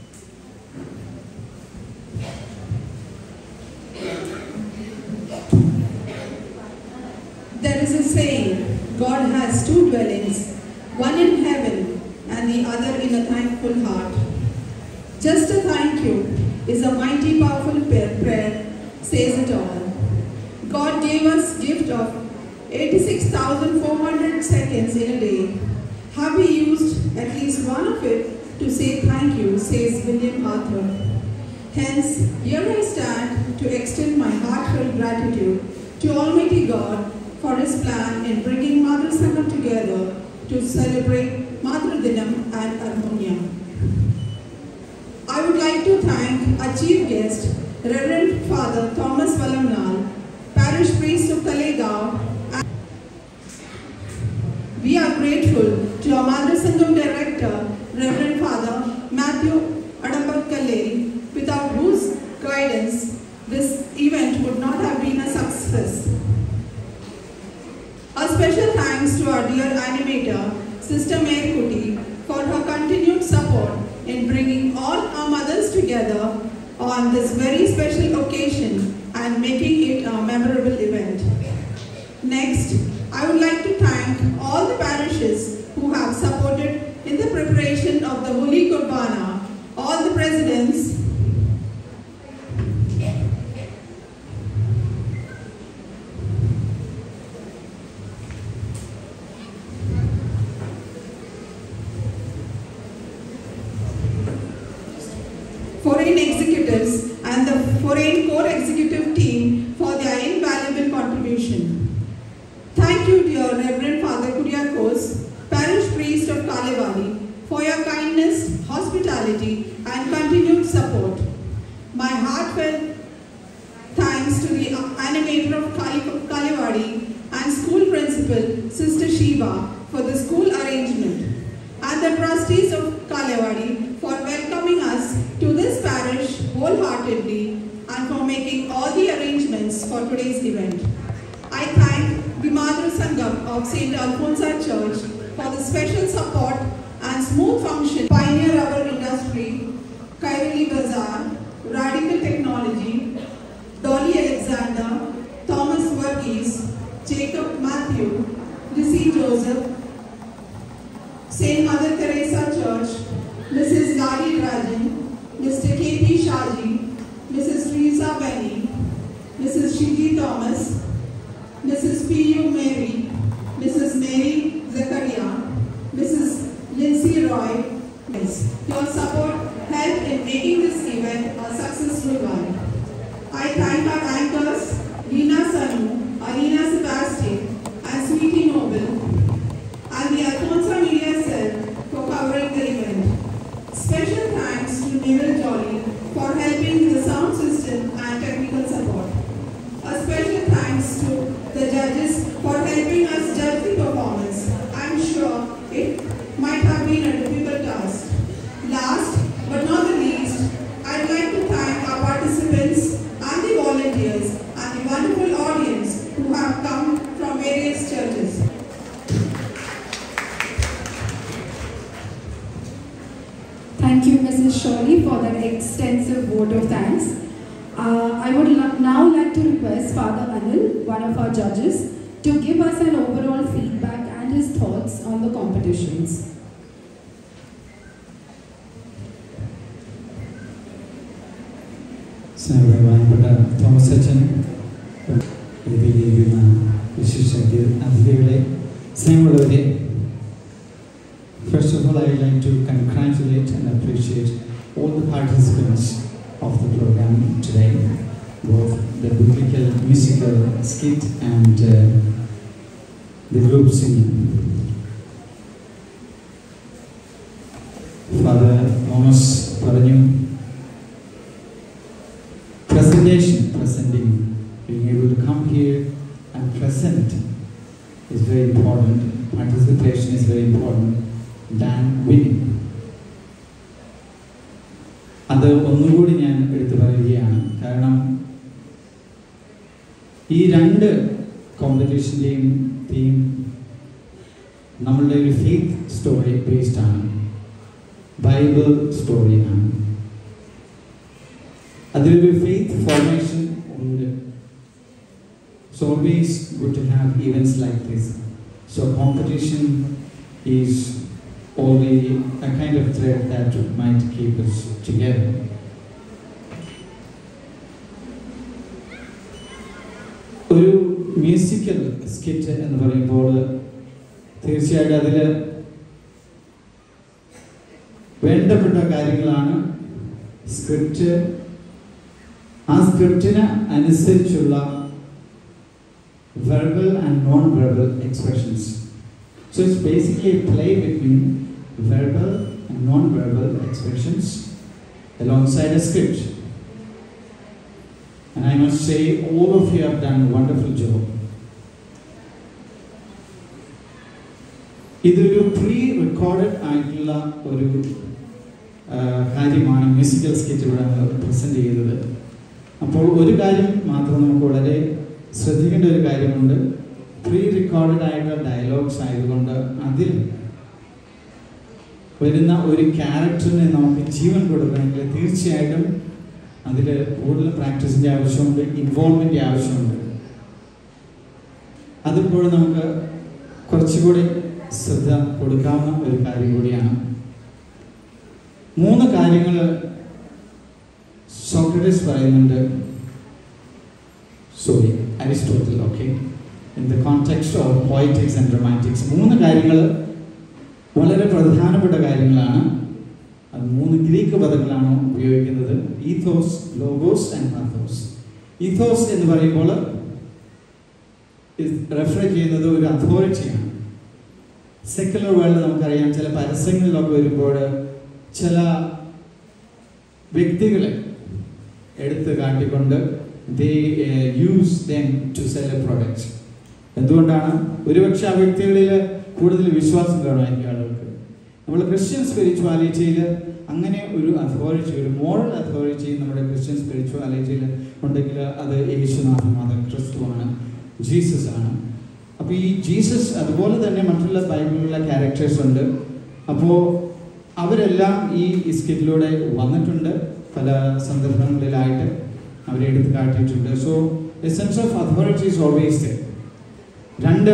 There is a saying God has two dwellings, one in heaven and the other in a thankful heart. Just a thank you is a mighty powerful prayer, prayer says it all. God gave us gift of 86,400 seconds in a day. Have we used at least one of it to say thank you, says William Arthur. Hence, here I stand to extend my heartfelt gratitude to Almighty God for His plan in bringing Madhur Sangam together to celebrate Madhur Dinam and Harmonium. I would like to thank our chief guest, Reverend Father Thomas Valamnal, Parish Priest of Talegaon. We are grateful to our Madhur Sangam Director, Reverend Father Matthew Adambat Kalleri, without whose guidance this event would not have been a success. A special thanks to our dear animator, Sister Mary Kuti, for her continued support in bringing all our mothers together on this very special occasion and making it a memorable event. Next, I would like to thank all the parishes who have supported in the preparation of the Holy Qurbana, all the presidents, foreign executives and the foreign core executive team for their invaluable contribution. Thank you, dear Reverend Father Kuriakos, parish priest of Kalewali, for your kindness, hospitality, and continued support. My heartfelt thanks to the animator of Kali- Kalewadi and school principal, Sister Shiva, for the school arrangement, and the trustees of Kalewadi for welcoming us to this parish wholeheartedly and for making all the arrangements for today's event. I thank the Madhur Sangam of St. Alphonsa Church for the special support and smooth function pioneer our industry, Kairali Bazaar, Radical Technology, Dolly Alexander, Thomas Verghese, Jacob Matthew, Lizzie Joseph, St. Mother Teresa Church, Mrs. Lali Rajan, Mr. K.P. Shaji, Mrs. Teresa Benny, Mrs. Shiki Thomas, Mrs. P.U. Mary, Mrs. Mary Zakaria, Mrs. Lindsay Roy. Your support helped in making this event a successful one. I thank our anchors, Lina Sanu, Alina Sebastian, and Sweetie Noble, and the Alfonso Media Cell for covering the event. Special thanks to Neville Jolly for helping the sound system and technical support. A special thanks to the judges for helping us judge the performance. I'm sure it might have been a difficult task. Last but not the least, I'd like to thank our participants and the volunteers and the wonderful audience who have come from various churches. Thank you, Mrs. Shawley, for that extensive vote of thanks. Uh, I would lo- now like to request Father Anil, one of our judges, to give us an overall feedback and his thoughts on the competitions. സ്നേഹബഹുമാനപ്പെട്ട Thomas അച്ഛൻ വേദിയിലിരിക്കുന്ന വിശിഷ്ട അതിഥികളെ സ്നേഹമുള്ളവരെ First of all, I would like to congratulate and appreciate all the participants of the program today, both the biblical musical skit and uh, the group singing. Father Thomas പറഞ്ഞു presentation, presenting, being able to come here and present is very important. Participation is very important than winning. അത് ഒന്നുകൂടി ഞാൻ എടുത്തു പറയുകയാണ് കാരണം ഈ രണ്ട് കോമ്പറ്റീഷൻ്റെയും theme നമ്മളുടെ ഒരു ഫെയ്ത്ത് സ്റ്റോറി ബേസ്ഡ് ആണ് ബൈബിൾ സ്റ്റോറിയാണ് അതിലൊരു ഫെയ്ത്ത് ഫോർമേഷൻ ഉണ്ട് So always good to have events like this. So competition is always a kind of thread that might keep us together. ഒരു മ്യൂസിക്കൽ സ്കിറ്റ് എന്ന് പറയുമ്പോൾ തീർച്ചയായിട്ടും അതിൽ വേണ്ടപ്പെട്ട കാര്യങ്ങളാണ് സ്ക്രിപ്റ്റ് ആ സ്ക്രിപ്റ്റിന് അനുസരിച്ചുള്ള verbal and non-verbal expressions. So it's basically a play between verbal and non-verbal expressions alongside a script. And I must say, all of you have done a wonderful job. ഇതൊരു pre recorded ആയിട്ടുള്ള ഒരു ആ, കാര്യമാണ് musical skit ഇവിടെ present ചെയ്തത് അപ്പോൾ ഒരു കാര്യം മാത്രം നമുക്ക് വളരെ ശ്രദ്ധിക്കേണ്ട ഒരു കാര്യമുണ്ട് പ്രീ റെക്കോർഡഡ് ആയിട്ടുള്ള ഡയലോഗ്സ് ആയതുകൊണ്ട് അതിൽ വരുന്ന ഒരു ക്യാരക്ടറിനെ നമുക്ക് ജീവൻ കൊടുക്കണമെങ്കിൽ തീർച്ചയായിട്ടും അതിൽ കൂടുതൽ പ്രാക്ടീസിൻ്റെ ആവശ്യമുണ്ട് ഇൻവോൾവ്മെൻ്റ് ആവശ്യമുണ്ട് അതിപ്പോഴും നമുക്ക് കുറച്ചുകൂടി ശ്രദ്ധ കൊടുക്കാവുന്ന ഒരു കാര്യം കൂടിയാണ് മൂന്ന് കാര്യങ്ങൾ സോക്രട്ടീസ് പറയുന്നുണ്ട് sorry Aristotle okay in the context of poetics and romantics മൂന്ന് കാര്യങ്ങൾ വളരെ പ്രധാനപ്പെട്ട കാര്യങ്ങളാണ് അത് മൂന്ന് ഗ്രീക്ക് പദങ്ങളാണ് ഉപയോഗിക്കുന്നത് ethos logos and pathos ethos എന്ന് പറയുമ്പോൾ റെഫർ ചെയ്യുന്നത് ഒരു അതോറിറ്റിയാണ് സെക്കുലർ വേൾഡ് നമുക്കറിയാം ചില പരസ്യങ്ങളിലൊക്കെ വരുമ്പോൾ ചില വ്യക്തികളെ എടുത്ത് കാട്ടിക്കൊണ്ട് they use them to sell a product എന്തുകൊണ്ടാണ് ഒരുപക്ഷെ ആ വ്യക്തികളിൽ കൂടുതൽ വിശ്വാസം കാണുമായിരിക്കും ആളുകൾക്ക് നമ്മൾ ക്രിസ്ത്യൻ സ്പിരിച്വാലിറ്റിയിൽ അങ്ങനെ ഒരു അതോറിറ്റി ഒരു മോറൽ അതോറിറ്റി നമ്മുടെ ക്രിസ്ത്യൻ സ്പിരിച്വാലിറ്റിയിൽ ഉണ്ടെങ്കിൽ അത് യേശുനാഥൻ മതം ക്രിസ്തുവാണ് ജീസസ് ആണ് അപ്പോൾ ഈ ജീസസ് അതുപോലെ തന്നെ മറ്റുള്ള ബൈബിളിലുള്ള ക്യാരക്ടേഴ്സ് ഉണ്ട് അപ്പോൾ അവരെല്ലാം ഈ സ്കിറ്റിലൂടെ വന്നിട്ടുണ്ട് പല സന്ദർഭങ്ങളിലായിട്ട് അവരെ എടുത്ത് കാട്ടിയിട്ടുണ്ട് so a sense of authority is always രണ്ട്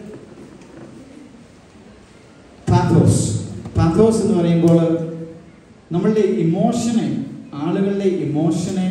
പാത്തോസ് പാത്തോസ് എന്ന് പറയുമ്പോൾ നമ്മളുടെ ഇമോഷനെ ആളുകളുടെ ഇമോഷനെ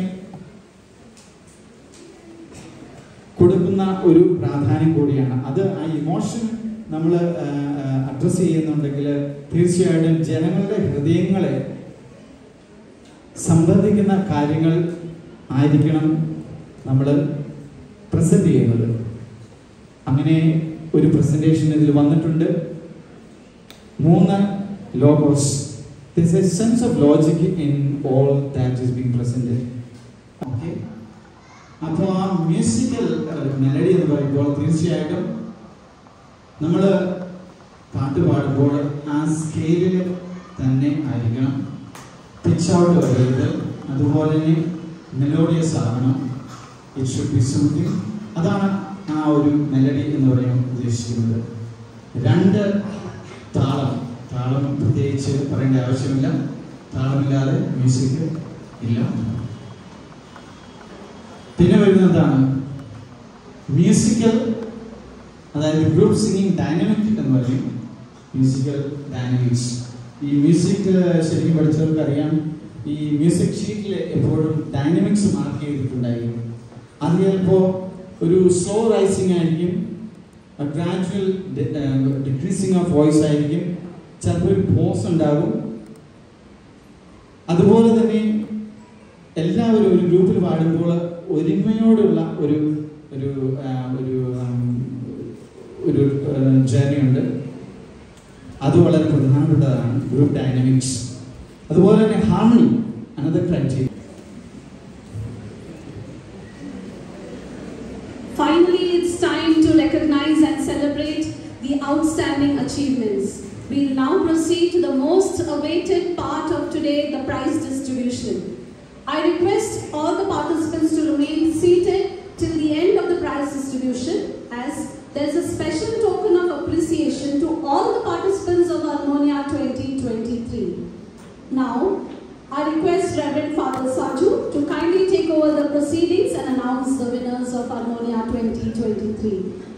കൊടുക്കുന്ന ഒരു പ്രാധാന്യം കൂടിയാണ് അത് ആ ഇമോഷൻ നമ്മൾ അഡ്രസ്സ് ചെയ്യുന്നുണ്ടെങ്കിൽ തീർച്ചയായിട്ടും ജനങ്ങളുടെ ഹൃദയങ്ങളെ സംബന്ധിക്കുന്ന കാര്യങ്ങൾ ആയിരിക്കണം നമ്മൾ പ്രസന്റ് ചെയ്യുന്നത് അങ്ങനെ ഒരു പ്രസന്റേഷൻ ഇതിൽ വന്നിട്ടുണ്ട് മൂന്ന് logos this a sense of logic in all that is being presented okay അപ്പോൾ ആ മ്യൂസിക്കൽ മെലഡി എന്ന് പറയുമ്പോൾ തീർച്ചയായിട്ടും നമ്മൾ പാട്ട് പാടുമ്പോൾ ആ സ്കെയിലിൽ തന്നെ ആയിരിക്കണം പിച്ച് ഔട്ട് വരരുത് അതുപോലെ തന്നെ മെലോഡിയസ് ആകണം ഇറ്റ് ഷുഡ് ബി സംതിങ് അതാണ് ആ ഒരു മെലഡി എന്ന് പറയാൻ ഉദ്ദേശിക്കുന്നത് രണ്ട് താളം താളം പ്രത്യേകിച്ച് പറയേണ്ട ആവശ്യമില്ല താളമില്ലാതെ മ്യൂസിക് ഇല്ല പിന്നെ വരുന്നതാണ് മ്യൂസിക്കൽ അതായത് ഗ്രൂപ്പ് സിംഗിങ് ഡൈനാമിക് എന്ന് പറയും മ്യൂസിക്കൽ ഡൈനാമിക്സ് ഈ മ്യൂസിക് ശരിക്കും പഠിച്ചവർക്ക് അറിയാം ഈ മ്യൂസിക് ഷീറ്റിൽ എപ്പോഴും ഡൈനാമിക്സ് മാർക്ക് ചെയ്തിട്ടുണ്ടായിരിക്കും അത് ചിലപ്പോൾ ഒരു സ്ലോ റൈസിങ് ആയിരിക്കും ഗ്രാജുവൽ ഡിക്രീസിങ് ഓഫ് വോയിസ് ആയിരിക്കും ചിലപ്പോൾ ഒരു പോസ് ഉണ്ടാകും അതുപോലെ തന്നെ എല്ലാവരും ഒരു ഗ്രൂപ്പിൽ പാടുമ്പോൾ ഒരുമയോടുള്ള ഒരു ഒരു ആ, ഒരു ആം, ഒരു ജേർണി ഉണ്ട് അത് വളരെ പ്രധാനപ്പെട്ടതാണ് ഗ്രൂപ്പ് ഡൈനാമിക്സ് അതുപോലെ തന്നെ harmony another criteria Finally, it's time to recognize and celebrate the outstanding achievements. We'll now proceed to the most awaited part of today, the prize distribution. I request all the participants to remain seated till the end of the prize distribution as there's a special token of appreciation to all the participants of Harmonia 2023. Now, I request Reverend Father Saju to kindly take over the proceedings and announce the winners of Harmonia 2023.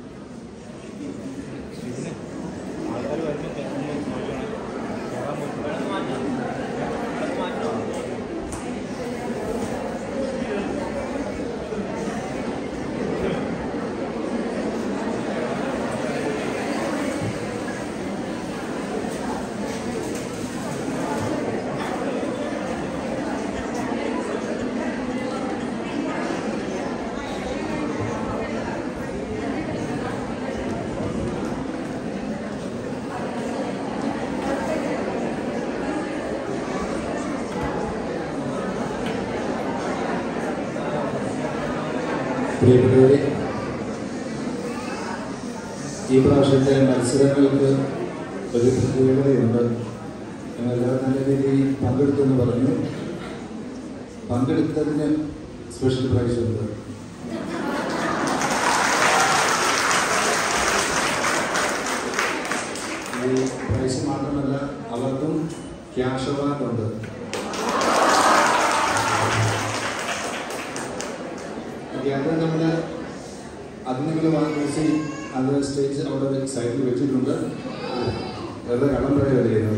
പ്രിയപ്പെട്ടവരെ ഈ പ്രാവശ്യത്തെ മത്സരങ്ങൾക്ക് ഒരു പ്രത്യേകതയുണ്ട് ഞങ്ങളെല്ലാം നല്ല രീതിയിൽ പങ്കെടുത്തെന്ന് പറഞ്ഞു പങ്കെടുത്തതിന് സ്പെഷ്യൽ പ്രൈസ് ഉണ്ട് ഈ പ്രൈസ് മാത്രമല്ല അവർക്കും ക്യാഷ് അവാർഡ് ഉണ്ട് അത് നമ്മൾ അത് നിങ്ങൾ വാങ്ങിച്ച് അത് സ്റ്റേജ് അവിടെ ഒരു സൈഡിൽ വെച്ചിട്ടുണ്ട് വെറുതെ കടം പറയുകയാണ്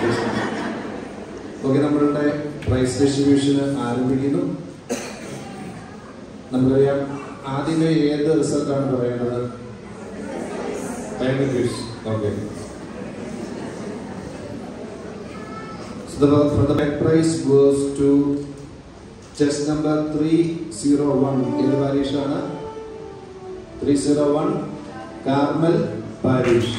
ഓക്കെ നമ്മളുടെ പ്രൈസ് ഡിസ്ട്രിബ്യൂഷൻ ആരംഭിക്കുന്നു നമുക്കറിയാം ആദ്യമേ ഏത് റിസൾട്ടാണ് പറയുന്നത് okay So the, for the back prize goes to chest number 301 ഏത് പാരീഷാണ് 301 Carmel parish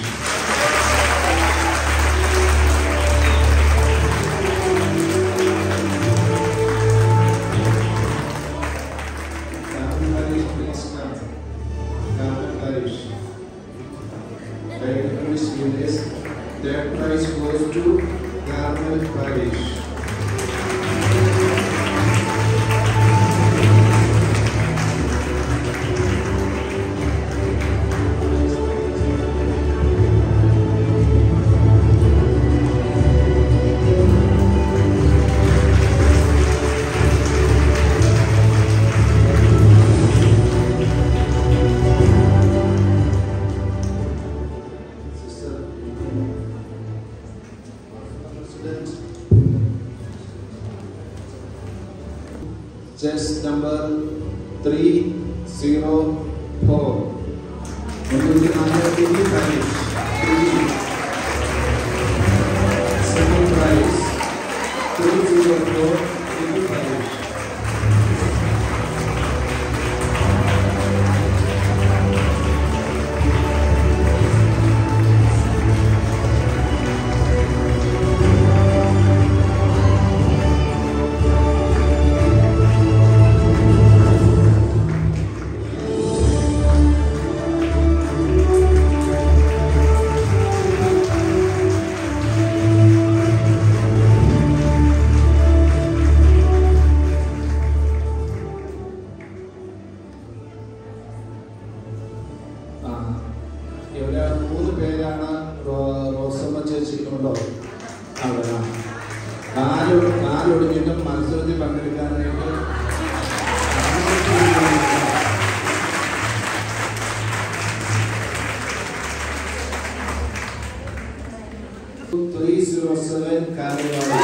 Carmel parish please come. Carmel parish Second prize is third prize goes to Carmel Parish. Chest number 304. മുന്നൂറ്റി നാൽപ്പത്തി parish second prize three zero four parish ആ ഇവിടെ മൂന്ന് പേരാണ് raw- Rosamma ചേച്ചി ഉണ്ടോ അവിടെ ആ. കാല് കാലൊടിഞ്ഞിട്ടും മത്സരത്തിൽ പങ്കെടുക്കാനായിട്ട് ത്രീ സീറോ സെവൻ കാലവാടി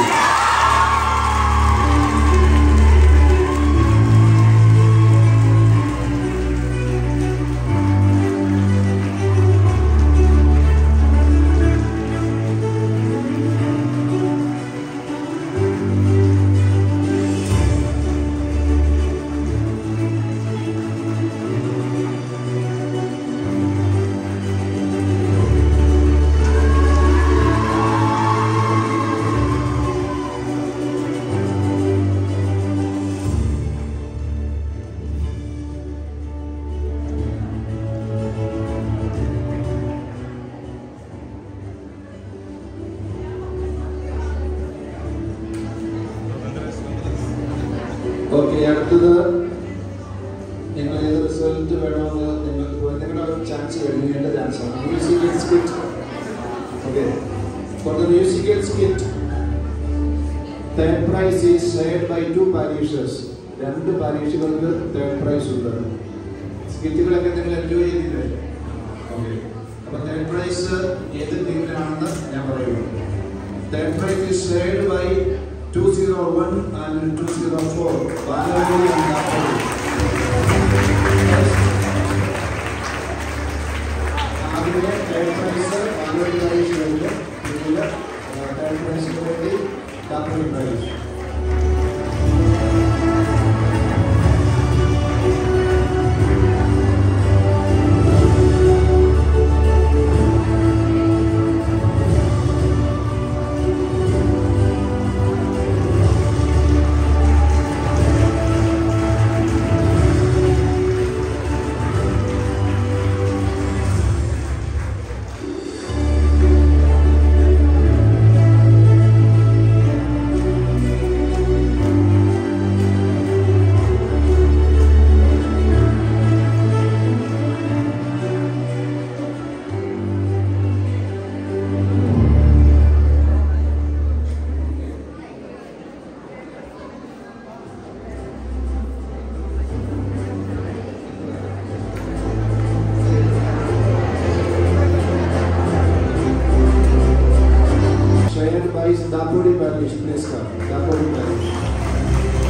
അടുത്തത് നിങ്ങൾ ഏത് റിസൾട്ട് വേണമെന്ന് നിങ്ങൾക്ക് നിങ്ങളുടെ ചാൻസ് കഴിഞ്ഞു എൻ്റെ ചാൻസാണ് musical skit okay for the musical skit third prize is shared by two parishioners രണ്ട് പാരീഷുകൾക്ക് തേർഡ് പ്രൈസ് ഉണ്ട് സ്കിറ്റുകളൊക്കെ നിങ്ങൾ എൻജോയ് ചെയ്തില്ലേ ഓക്കെ അപ്പോൾ തേർഡ് പ്രൈസ് ഏത് ടീമിലാണെന്ന് ഞാൻ പറയുന്നു third prize is shared by two zero one and two zero four Balewadi and കാപ്പള്ളി അതിലെ തേർഡ് പ്രൈസ് ബാലവലി പരീക്ഷകളിൽ ഇതിൽ തേർഡ് പ്രൈസിന് വേണ്ടി കാപ്പള്ളി prize shared by Dapodi Parish, please come. Dapodi Parish.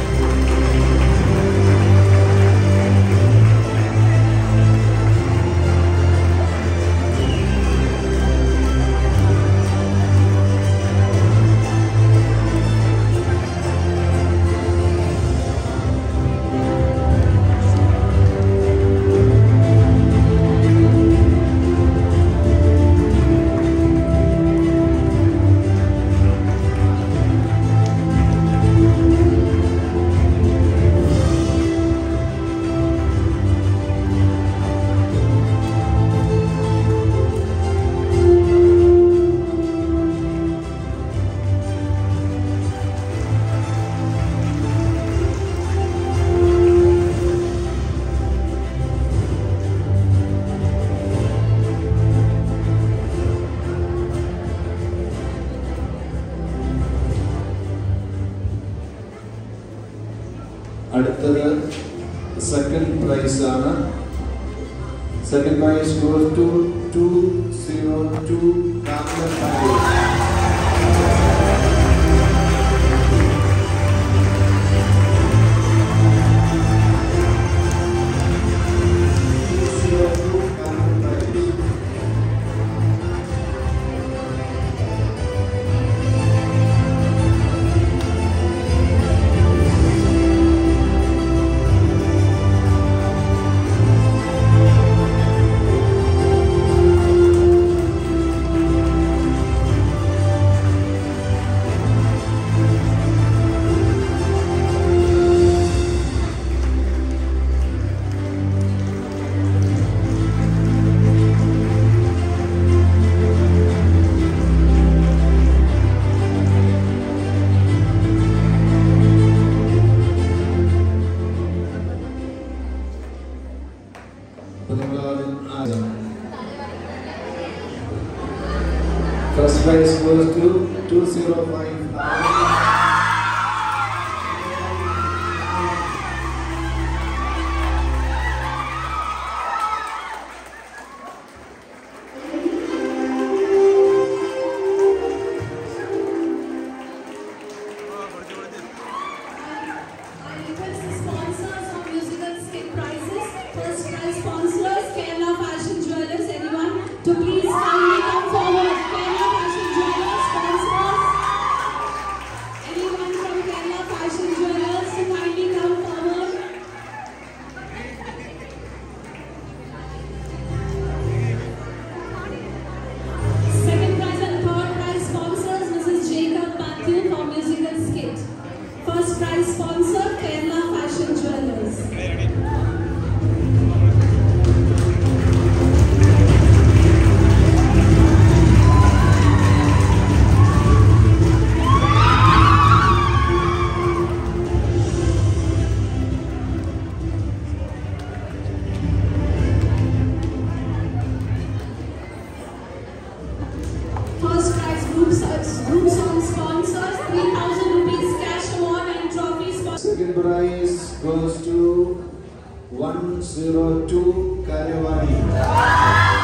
അടുത്തത് സെക്കൻഡ് പ്രൈസ് ആണ് second prize goes to two zero two First prize goes to 205. Sponsors of musical skit prizes. First prize sponsors, Kerala Fashion Jewelers. Anyone to please kindly come forward. Kerala Fashion Jewelers sponsors. group, group song sponsors, 3,000 rupees cash award and trophy sponsors. Second prize goes to 102 Karyawadi.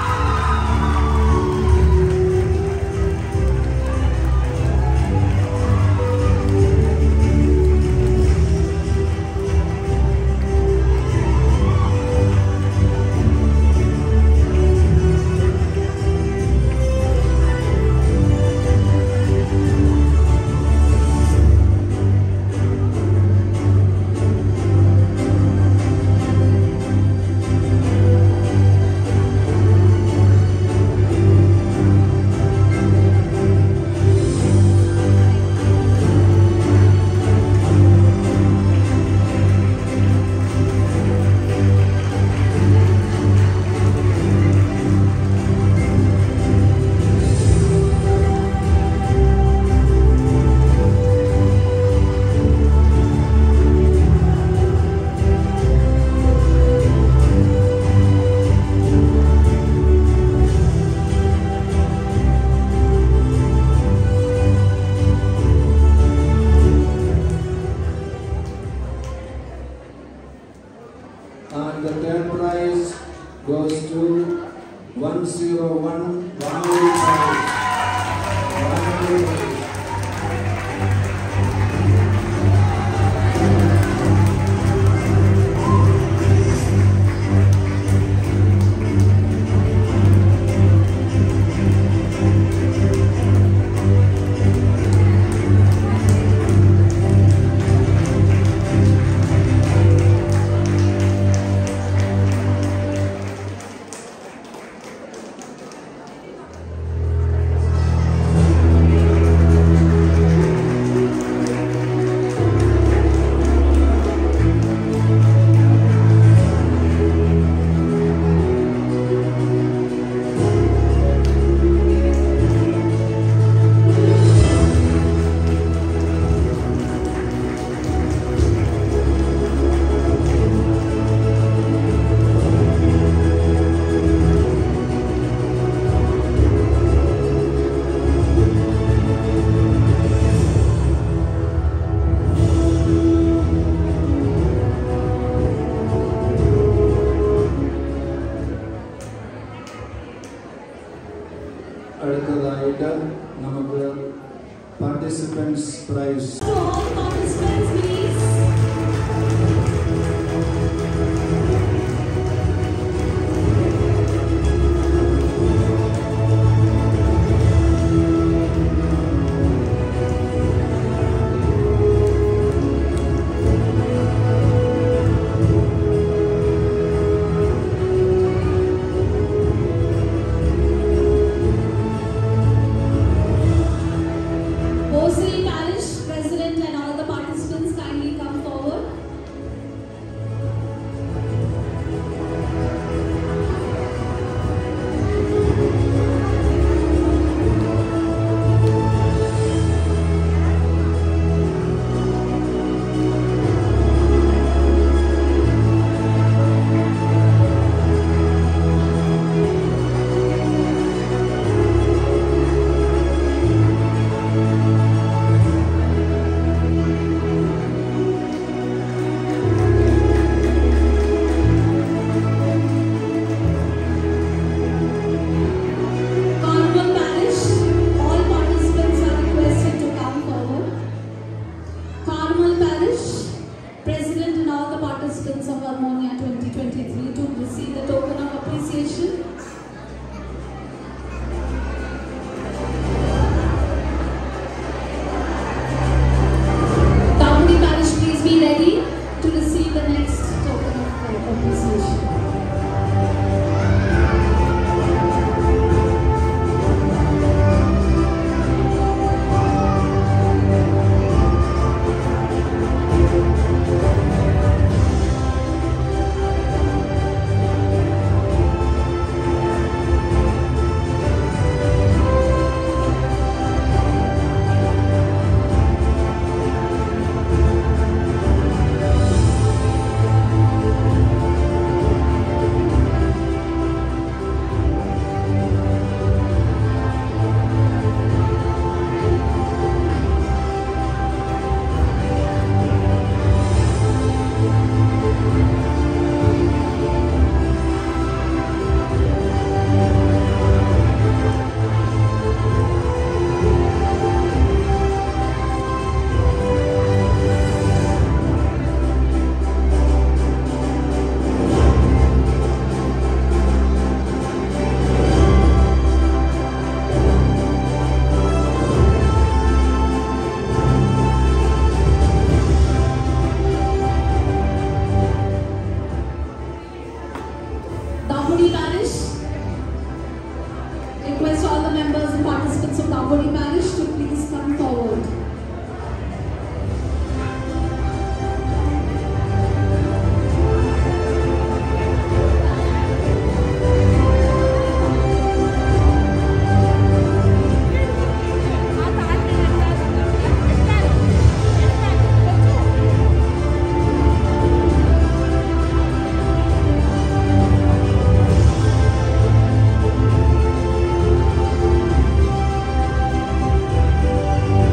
And the third prize goes to 101 185. 185. അടുത്തതായിട്ട് നമുക്ക് participants prize Bosley Parish President and all the participants kindly request all the members and participants of Damboli Parish to please come forward. Thank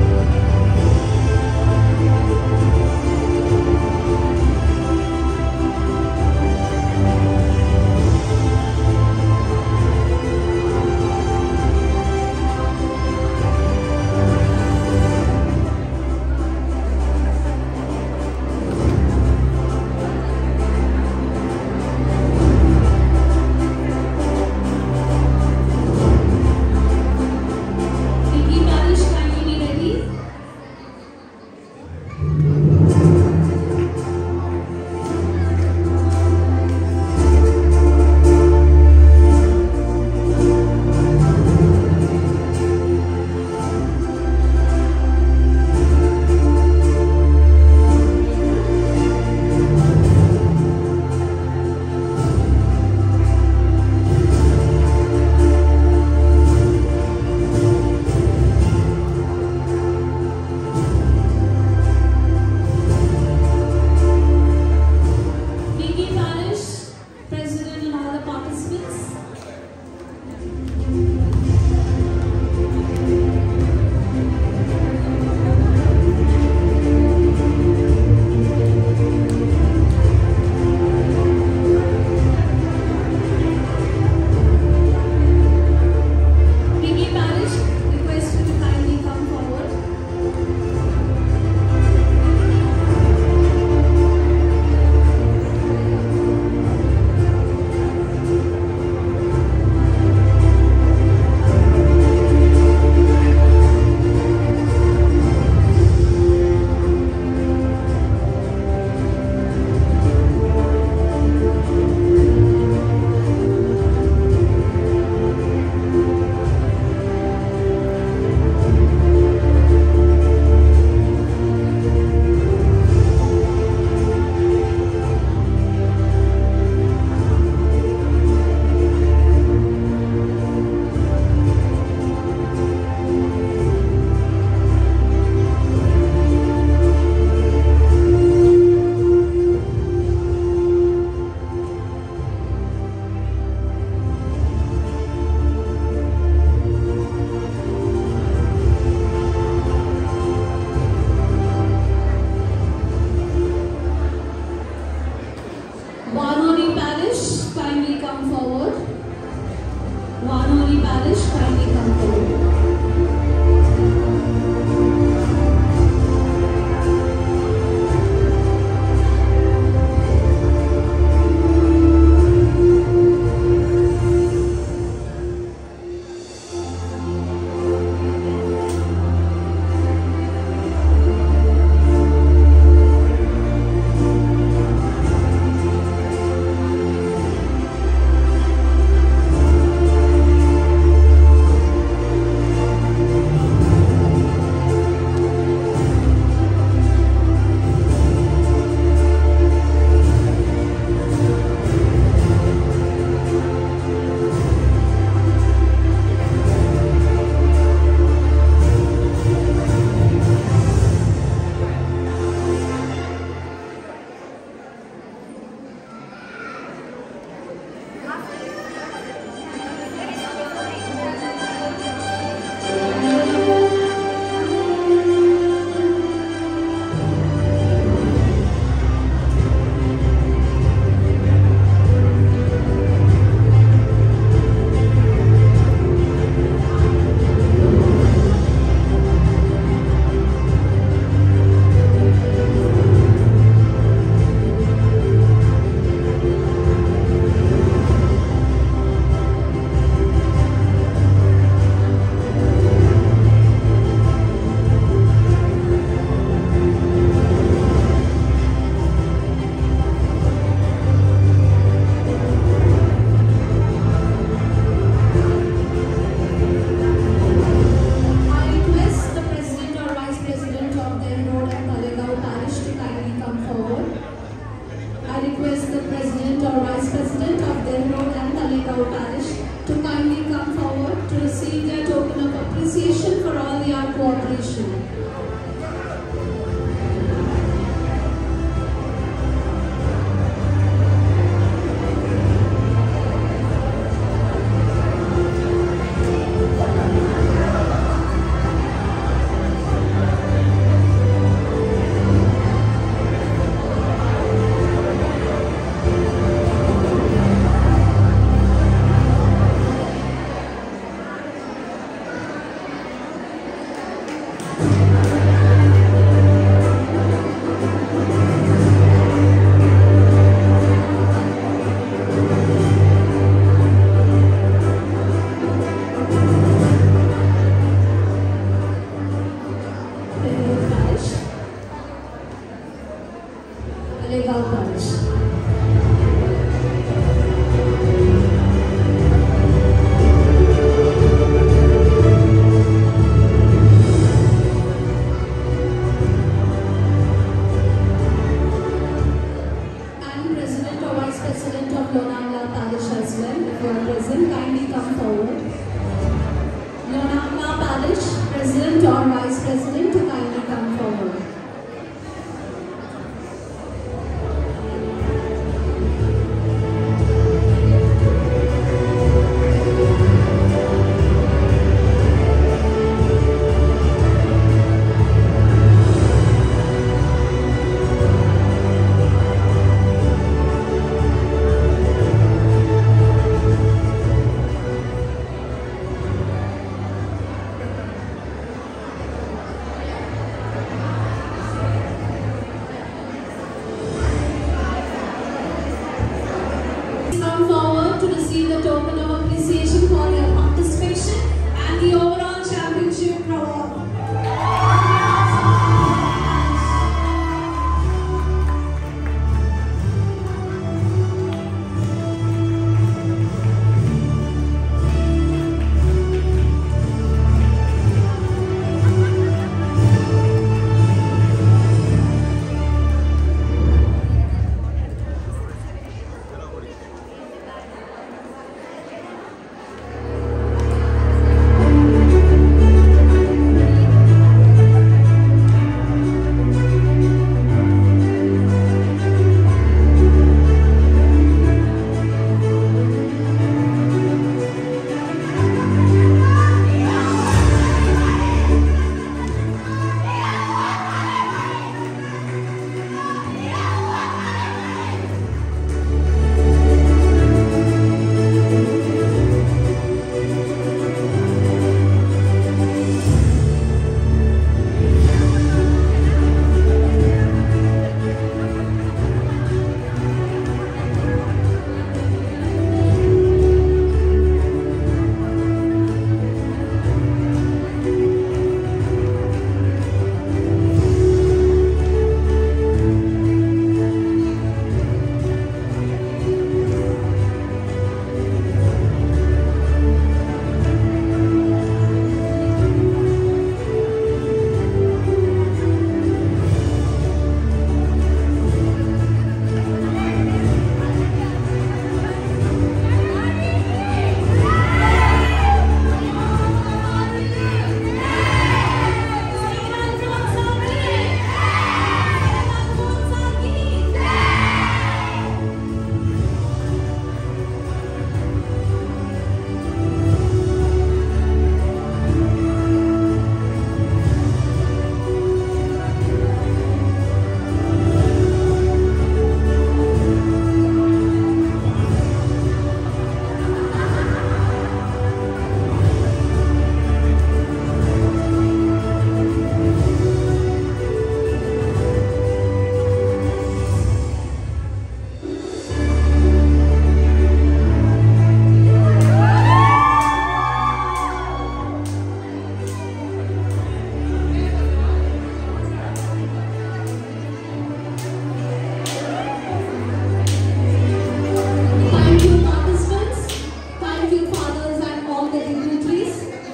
appreciation for all your cooperation. Legal Parish. And President or Vice President of Lonavala Parish as well, if you are present, kindly come forward. Lonavala Parish President or Vice President